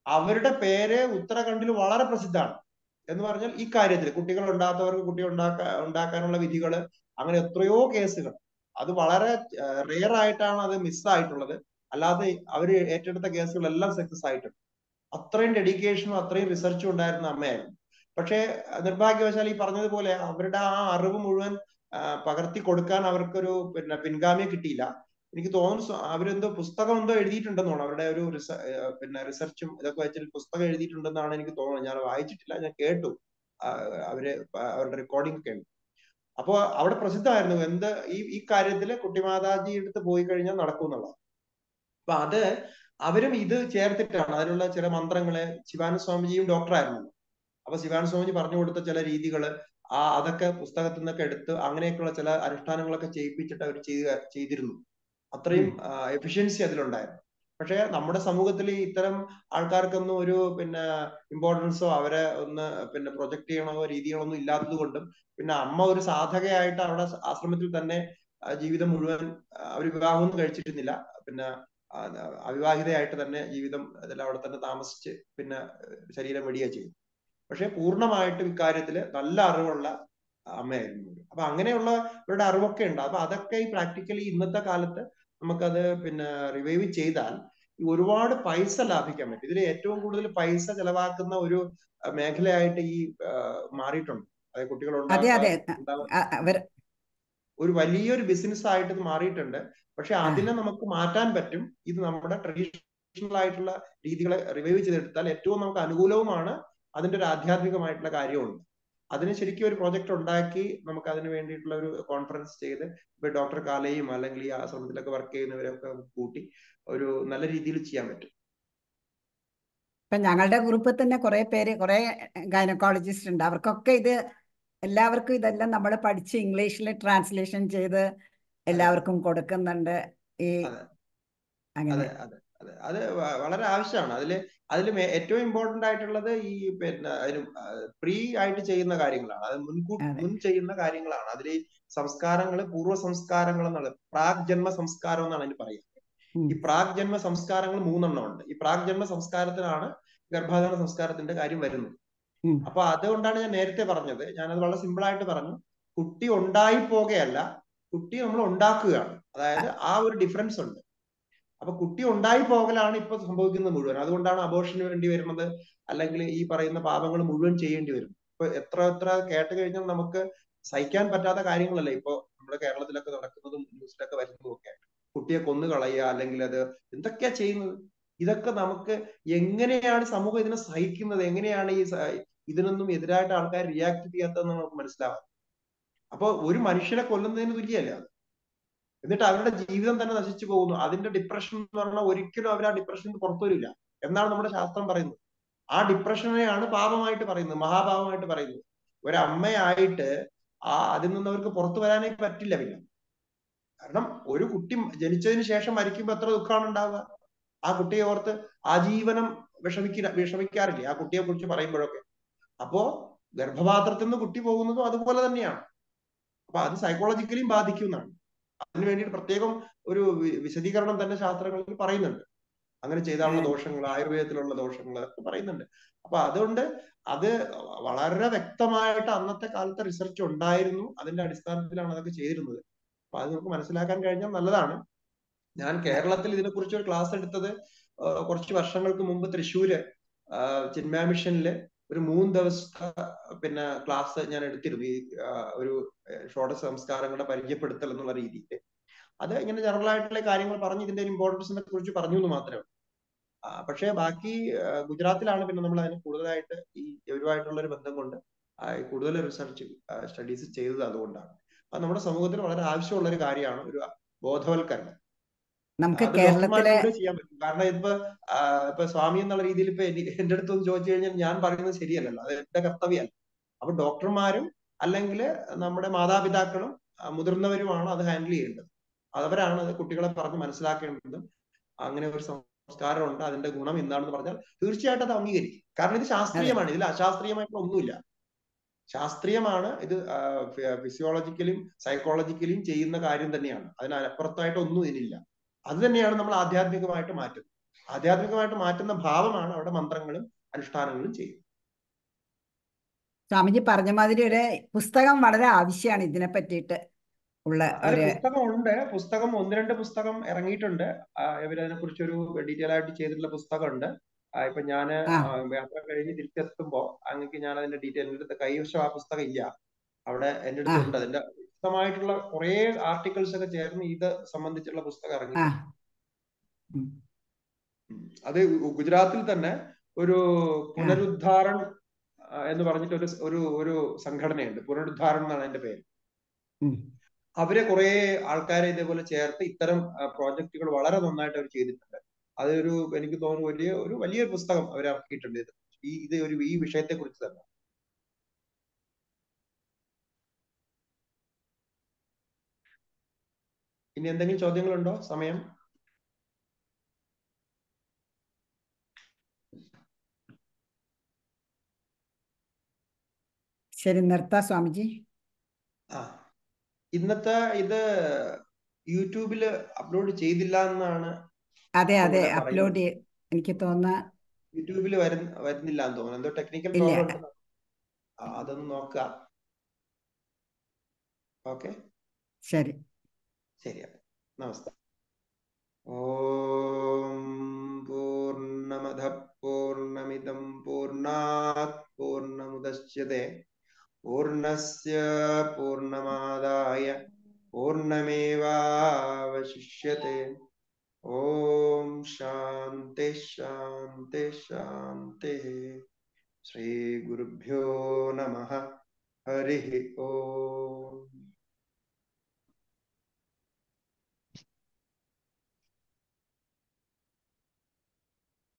അവരുടെ പേര് ഉത്തരാഖണ്ഡിൽ വളരെ പ്രസിദ്ധമാണ് എന്ന് പറഞ്ഞാൽ ഈ കാര്യത്തിൽ കുട്ടികൾ ഉണ്ടാകാത്തവർക്ക് കുട്ടി ഉണ്ടാക്കാ ഉണ്ടാക്കാനുള്ള വിധികൾ അങ്ങനെ എത്രയോ കേസുകൾ അത് വളരെ റെയർ ആയിട്ടാണ് അത് മിസ്സായിട്ടുള്ളത് അല്ലാതെ അവർ ഏറ്റെടുത്ത കേസുകളെല്ലാം സക്സസ് ആയിട്ടുണ്ട് അത്രയും ഡെഡിക്കേഷനും അത്രയും റിസർച്ചും ഉണ്ടായിരുന്ന അമ്മയായിരുന്നു പക്ഷേ നിർഭാഗ്യവശാൽ ഈ പറഞ്ഞതുപോലെ അവരുടെ ആ അറിവ് മുഴുവൻ പകർത്തി കൊടുക്കാൻ അവർക്കൊരു പിന്നെ പിൻഗാമിയെ കിട്ടിയില്ല എനിക്ക് തോന്നുന്നു അവരെന്തോ പുസ്തകം എന്തോ എഴുതിയിട്ടുണ്ടെന്ന് തോന്നുന്നു അവരുടെ ഒരു പിന്നെ റിസർച്ചും ഇതൊക്കെ വെച്ചിട്ട് പുസ്തകം എഴുതിയിട്ടുണ്ടെന്നാണ് എനിക്ക് തോന്നുന്നത് ഞാൻ വായിച്ചിട്ടില്ല ഞാൻ കേട്ടു അവര് അവരുടെ റെക്കോർഡിംഗ് ഒക്കെ ഉണ്ട് അപ്പോ അവിടെ പ്രസിദ്ധമായിരുന്നു എന്ത് ഈ ഈ കാര്യത്തില് കുട്ടിമാതാജി എടുത്ത് പോയി കഴിഞ്ഞാൽ നടക്കും എന്നുള്ളത് അപ്പൊ അത് അവരും ഇത് ചേർത്തിട്ടാണ് അതിനുള്ള ചില മന്ത്രങ്ങള് ശിവാനന്ദ സ്വാമിജിയും ഡോക്ടറായിരുന്നു അപ്പൊ ശിവാനന്ദ സ്വാമിജി പറഞ്ഞു കൊടുത്ത ചില രീതികള് ആ അതൊക്കെ പുസ്തകത്തിൽ നിന്നൊക്കെ എടുത്ത് അങ്ങനെയൊക്കെയുള്ള ചില അനുഷ്ഠാനങ്ങളൊക്കെ ചെയ്യിപ്പിച്ചിട്ട് അവർ ചെയ്ത് ചെയ്തിരുന്നു അത്രയും എഫിഷ്യൻസി അതിലുണ്ടായിരുന്നു പക്ഷെ നമ്മുടെ സമൂഹത്തിൽ ഇത്തരം ആൾക്കാർക്കൊന്നും ഒരു പിന്നെ ഇമ്പോർട്ടൻസോ അവരെ ഒന്ന് പിന്നെ പ്രൊജക്ട് ചെയ്യണോ രീതികളൊന്നും ഇല്ലാത്തത് കൊണ്ടും പിന്നെ അമ്മ ഒരു സാധകയായിട്ട് അവിടെ ആശ്രമത്തിൽ തന്നെ ജീവിതം മുഴുവൻ അവർ വിവാഹമൊന്നും കഴിച്ചിരുന്നില്ല പിന്നെ അവിവാഹിതയായിട്ട് തന്നെ ജീവിതം ഇതെല്ലാം അവിടെ തന്നെ താമസിച്ച് പിന്നെ ശരീരം വെടിയ ചെയ്തു പക്ഷെ പൂർണ്ണമായിട്ടും ഇക്കാര്യത്തിൽ നല്ല അറിവുള്ള അമ്മയായിരുന്നു അപ്പൊ അങ്ങനെയുള്ള ഇവരുടെ അറിവൊക്കെ ഉണ്ട് അപ്പൊ അതൊക്കെ ഈ പ്രാക്ടിക്കലി ഇന്നത്തെ കാലത്ത് നമുക്കത് പിന്നെ റിവൈവ് ചെയ്താൽ ഒരുപാട് പൈസ ലാഭിക്കാൻ പറ്റും ഇതിൽ ഏറ്റവും കൂടുതൽ പൈസ ചെലവാക്കുന്ന ഒരു മേഖലയായിട്ട് ഈ മാറിയിട്ടുണ്ട് അതായത് കുട്ടികൾ ഒരു വലിയൊരു ബിസിനസ് ആയിട്ട് ഇത് മാറിയിട്ടുണ്ട് പക്ഷെ അതിനെ നമുക്ക് മാറ്റാൻ പറ്റും ഇത് നമ്മുടെ ട്രഡീഷണൽ ആയിട്ടുള്ള രീതികളെ റിവൈവ് ചെയ്തെടുത്താൽ ഏറ്റവും നമുക്ക് അനുകൂലവുമാണ് അതിന്റെ ഒരു ആധ്യാത്മികമായിട്ടുള്ള കാര്യമുണ്ട് അതിന് ശരിക്കും ഒരു പ്രോജക്റ്റ് ഉണ്ടാക്കി നമുക്ക് അതിന് വേണ്ടിയിട്ടുള്ള ഒരു കോൺഫറൻസ് ചെയ്ത് ഇപ്പൊ ഡോക്ടർ കാലയും അല്ലെങ്കിൽ ഈ ആശ്രമത്തിലൊക്കെ വർക്ക് ചെയ്യുന്നവരൊക്കെ കൂട്ടി ഒരു നല്ല രീതിയിൽ ചെയ്യാൻ പറ്റും ഇപ്പൊ ഞങ്ങളുടെ ഗ്രൂപ്പിൽ തന്നെ കുറെ പേര് കുറെ ഗൈനക്കോളജിസ്റ്റ് ഉണ്ട് അവർക്കൊക്കെ ഇത് എല്ലാവർക്കും ഇതെല്ലാം നമ്മൾ പഠിച്ച് ഇംഗ്ലീഷിൽ ട്രാൻസ്ലേഷൻ ചെയ്ത് എല്ലാവർക്കും കൊടുക്കുന്നുണ്ട് ഈ അങ്ങനെ അതെ അതെ അത് വളരെ ആവശ്യമാണ് അതില് അതിൽ ഏറ്റവും ഇമ്പോർട്ടന്റ് ആയിട്ടുള്ളത് ഈ പിന്നെ അതിന് പ്രീ ആയിട്ട് ചെയ്യുന്ന കാര്യങ്ങളാണ് അത് മുൻകൂട്ടി മുൻ ചെയ്യുന്ന കാര്യങ്ങളാണ് അതിൽ ഈ സംസ്കാരങ്ങൾ പൂർവ്വ സംസ്കാരങ്ങൾ എന്നുള്ളത് പ്രാഗ് ജന്മ സംസ്കാരം എന്നാണ് അതിന് പറയുക ഈ പ്രാഗ് ജന്മ സംസ്കാരങ്ങൾ മൂന്നെണ്ണം ഉണ്ട് ഈ പ്രാഗ് ജന്മ സംസ്കാരത്തിനാണ് ഗർഭാധാന സംസ്കാരത്തിന്റെ കാര്യം വരുന്നത് അപ്പൊ അതുകൊണ്ടാണ് ഞാൻ നേരത്തെ പറഞ്ഞത് ഞാനത് വളരെ സിമ്പിൾ ആയിട്ട് പറഞ്ഞു കുട്ടി ഉണ്ടായി പോകുകയല്ല കുട്ടി നമ്മൾ ഉണ്ടാക്കുകയാണ് അതായത് ആ ഒരു ഡിഫറൻസ് ഉണ്ട് അപ്പൊ കുട്ടി ഉണ്ടായി പോകലാണ് ഇപ്പൊ സംഭവിക്കുന്നത് മുഴുവൻ അതുകൊണ്ടാണ് അബോർഷന് വേണ്ടി വരുന്നത് അല്ലെങ്കിൽ ഈ പറയുന്ന പാപങ്ങൾ മുഴുവൻ ചെയ്യേണ്ടി വരും ഇപ്പൊ എത്ര എത്ര കേട്ട് കഴിഞ്ഞാൽ നമുക്ക് സഹിക്കാൻ പറ്റാത്ത കാര്യങ്ങളല്ലേ ഇപ്പൊ നമ്മുടെ കേരളത്തിലൊക്കെ നടക്കുന്നതും ന്യൂസിലൊക്കെ വരുന്നതും ഒക്കെ കുട്ടിയെ കൊന്നു കളയുക അല്ലെങ്കിൽ അത് എന്തൊക്കെയാ ചെയ്യുന്നത് ഇതൊക്കെ നമുക്ക് എങ്ങനെയാണ് സമൂഹം ഇതിനെ സഹിക്കുന്നത് എങ്ങനെയാണ് ഈ ഇതിനൊന്നും എതിരായിട്ട് ആൾക്കാർ റിയാക്ട് ചെയ്യാത്തതെന്ന് നമുക്ക് മനസ്സിലാവാം അപ്പൊ ഒരു മനുഷ്യനെ കൊല്ലുന്നതിന് തുല്യമല്ല അത് എന്നിട്ട് അവരുടെ ജീവിതം തന്നെ നശിച്ചു പോകുന്നു അതിന്റെ ഡിപ്രഷൻ എന്ന് പറഞ്ഞാൽ ഒരിക്കലും അവർ ആ ഡിപ്രഷനിൽ പുറത്തു വരില്ല എന്നാണ് നമ്മുടെ ശാസ്ത്രം പറയുന്നത് ആ ഡിപ്രഷനെയാണ് പാപമായിട്ട് പറയുന്നത് മഹാപാപമായിട്ട് പറയുന്നത് ഒരമ്മയായിട്ട് ആ അതിൽ നിന്ന് അവർക്ക് പുറത്തു വരാനേ പറ്റില്ല പിന്നെ കാരണം ഒരു കുട്ടി ജനിച്ചതിന് ശേഷം മരിക്കുമ്പോൾ എത്ര ദുഃഖമാണ് ഉണ്ടാവുക ആ കുട്ടിയെ ഓർത്ത് ആജീവനം വിഷമിക്ക വിഷമിക്കാറില്ലേ ആ കുട്ടിയെ കുറിച്ച് പറയുമ്പോഴൊക്കെ അപ്പോ ഗർഭപാത്രത്തിൽ നിന്ന് കുട്ടി പോകുന്നതും അതുപോലെ തന്നെയാണ് അപ്പൊ അത് സൈക്കോളജിക്കലിയും ബാധിക്കും എന്നാണ് അതിന് വേണ്ടിയിട്ട് പ്രത്യേകം ഒരു വിശദീകരണം തന്നെ ശാസ്ത്രങ്ങളിൽ പറയുന്നുണ്ട് അങ്ങനെ ചെയ്താലുള്ള ദോഷങ്ങൾ ആയുർവേദത്തിലുള്ള ദോഷങ്ങൾ ഒക്കെ പറയുന്നുണ്ട് അപ്പൊ അതുകൊണ്ട് അത് വളരെ വ്യക്തമായിട്ട് അന്നത്തെ കാലത്തെ റിസർച്ച് ഉണ്ടായിരുന്നു അതിന്റെ അടിസ്ഥാനത്തിലാണ് അതൊക്കെ ചെയ്തിരുന്നത് അപ്പൊ അത് നമുക്ക് മനസ്സിലാക്കാൻ കഴിഞ്ഞാൽ നല്ലതാണ് ഞാൻ കേരളത്തിൽ ഇതിനെക്കുറിച്ച് ഒരു ക്ലാസ് എടുത്തത് കുറച്ച് വർഷങ്ങൾക്ക് മുമ്പ് തൃശ്ശൂര് ചിന്മയ മിഷനില് ഒരു മൂന്ന് ദിവസത്തെ പിന്നെ ക്ലാസ് ഞാൻ എടുത്തിരുന്നു ഈ ഒരു ഷോഡശ സംസ്കാരങ്ങളുടെ പരിചയപ്പെടുത്തൽ എന്നുള്ള രീതിയിൽ അത് ഇങ്ങനെ ജനറൽ ആയിട്ടുള്ള കാര്യങ്ങൾ പറഞ്ഞ് ഇതിന്റെ ഇമ്പോർട്ടൻസിനെ കുറിച്ച് പറഞ്ഞു എന്ന് മാത്രമേ പക്ഷേ ബാക്കി ഗുജറാത്തിലാണ് പിന്നെ നമ്മൾ അതിന് കൂടുതലായിട്ട് ഈ ഇവരുമായിട്ടുള്ള ഒരു ബന്ധം കൊണ്ട് കൂടുതൽ റിസർച്ച് സ്റ്റഡീസ് ചെയ്തത് അതുകൊണ്ടാണ് അത് നമ്മുടെ സമൂഹത്തിൽ വളരെ ആവശ്യമുള്ള ഒരു കാര്യമാണ് ഒരു ബോധവൽക്കരണം നമുക്ക് കേരളത്തിലെ ചെയ്യാൻ പറ്റും കാരണം ഇപ്പൊ ഇപ്പൊ സ്വാമി എന്നുള്ള രീതിയിൽ ഇപ്പൊ എന്റെ അടുത്ത് ഒന്ന് ചോദിച്ചു കഴിഞ്ഞാൽ ഞാൻ പറയുന്നത് ശരിയല്ലല്ലോ അത് എന്റെ കർത്തവ്യമല്ല അപ്പൊ ഡോക്ടർമാരും അല്ലെങ്കിൽ നമ്മുടെ മാതാപിതാക്കളും മുതിർന്നവരുമാണ് അത് ഹാൻഡിൽ ചെയ്യേണ്ടത് അവരാണ് അത് കുട്ടികളെ പറഞ്ഞ് മനസ്സിലാക്കേണ്ടതും അങ്ങനെ ഒരു സംസ്കാരമുണ്ട് അതിന്റെ ഗുണം എന്താണെന്ന് പറഞ്ഞാൽ തീർച്ചയായിട്ടും അത് അംഗീകരിക്കും കാരണം ഇത് ശാസ്ത്രീയമാണ് ഇതിൽ അശാസ്ത്രീയമായിട്ടുള്ള ഒന്നുമില്ല ശാസ്ത്രീയമാണ് ഇത് ഫിസിയോളജിക്കലും സൈക്കോളജിക്കലും ചെയ്യുന്ന കാര്യം തന്നെയാണ് അതിനപ്പുറത്തായിട്ട് ഒന്നും ഇതിനില്ല അത് തന്നെയാണ് നമ്മൾ ആധ്യാത്മികമായിട്ട് മാറ്റുന്നത് ആധ്യാത്മികമായിട്ട് മാറ്റുന്ന ഭാവമാണ് അവിടെ മന്ത്രങ്ങളും അനുഷ്ഠാനങ്ങളും ചെയ്യുന്നത് സ്വാമിജി പറഞ്ഞ മാതിരി ഒരു പുസ്തകം വളരെ ആവശ്യമാണ് ഇതിനെ പറ്റിയിട്ട് ഉള്ള അതിൽ ഒരു പുസ്തകം ഉണ്ട് പുസ്തകം ഒന്ന് രണ്ട് പുസ്തകം ഇറങ്ങിയിട്ടുണ്ട് ഇവരതിനെ കുറിച്ചൊരു ഡീറ്റെയിൽ ആയിട്ട് ചെയ്തിട്ടുള്ള പുസ്തകമുണ്ട് ആ, ഇപ്പൊ ഞാന് ആ ആ, യാത്ര കഴിഞ്ഞ് തിരിച്ചെത്തുമ്പോ അങ്ങക്ക് ഞാൻ അതിന്റെ ഡീറ്റെയിൽ എൻ്റെ അടുത്ത് കൈവശം ആ പുസ്തകം ഇല്ല അവിടെ എൻ്റെ ആ അടുത്ത് ഉണ്ട് അതിന്റെ വിശദമായിട്ടുള്ള കുറെ ആർട്ടിക്കിൾസ് ഒക്കെ ചേർന്ന് ഇത് സംബന്ധിച്ചുള്ള പുസ്തകം ആ ഇറങ്ങിയിട്ടുണ്ട് ഉം. ഉം. അത് ഗു- ഗുജറാത്തിൽ തന്നെ ഒരു ആ പുനരുദ്ധാരൺ ആ, എന്ന് പറഞ്ഞിട്ട് ഒരു ഒരു ഒരു സംഘടനയുണ്ട് പുനരുദ്ധാരൺ എന്നാണ് അതിന്റെ പേര് ഉം. അവരെ കുറെ ആൾക്കാരെ ഇതേപോലെ ചേർത്ത് ഇത്തരം പ്രോജക്റ്റുകൾ വളരെ നന്നായിട്ട് അവർ ചെയ്തിട്ടുണ്ട് അതൊരു എനിക്ക് തോന്നുന്നു വലിയ ഒരു വലിയ പുസ്തകം അവർ ഇറക്കിയിട്ടുണ്ട് ഇത് ഈ ഇത് ഒരു ഈ വിഷയത്തെ കുറിച്ച് തന്നെ ഇനി എന്തെങ്കിലും ചോദ്യങ്ങളുണ്ടോ സമയം ശരി നിർത്താം സ്വാമിജി ആ ഇന്നത്തെ ഇത് യൂട്യൂബിൽ അപ്ലോഡ് ചെയ്തില്ല എന്നാണ് അതെ ഇപ്പൊ അതെ ഇവിടെ അപ്ലോഡ് പറയുന്നത് എനിക്ക് തോന്നുന്ന യൂട്യൂബിൽ വരുന്ന വരുന്നില്ല എന്ന് തോന്നുന്നു എന്തോ ടെക്നിക്കൽ ഇല്ല പ്രോബ്ലം ഉണ്ട് ആ, അതൊന്ന് നോക്കുക ഓക്കെ ശരി ശരി അപ്പൊ നമസ്തേ ഓം പൂർണ്ണമദ പൂർണ്ണമിദം പൂർണ്ണാത് പൂർണ്ണമുദശ്യത്തെ പൂർണ്ണസ്യ പൂർണ്ണമാദായ പൂർണ്ണമേവാവശിഷ്യത്തെ ഓം ശാന്തി ശാന്തി ശാന്തി ശ്രീ ഗുരുഭ്യോ നമഃ ഹരി ഓം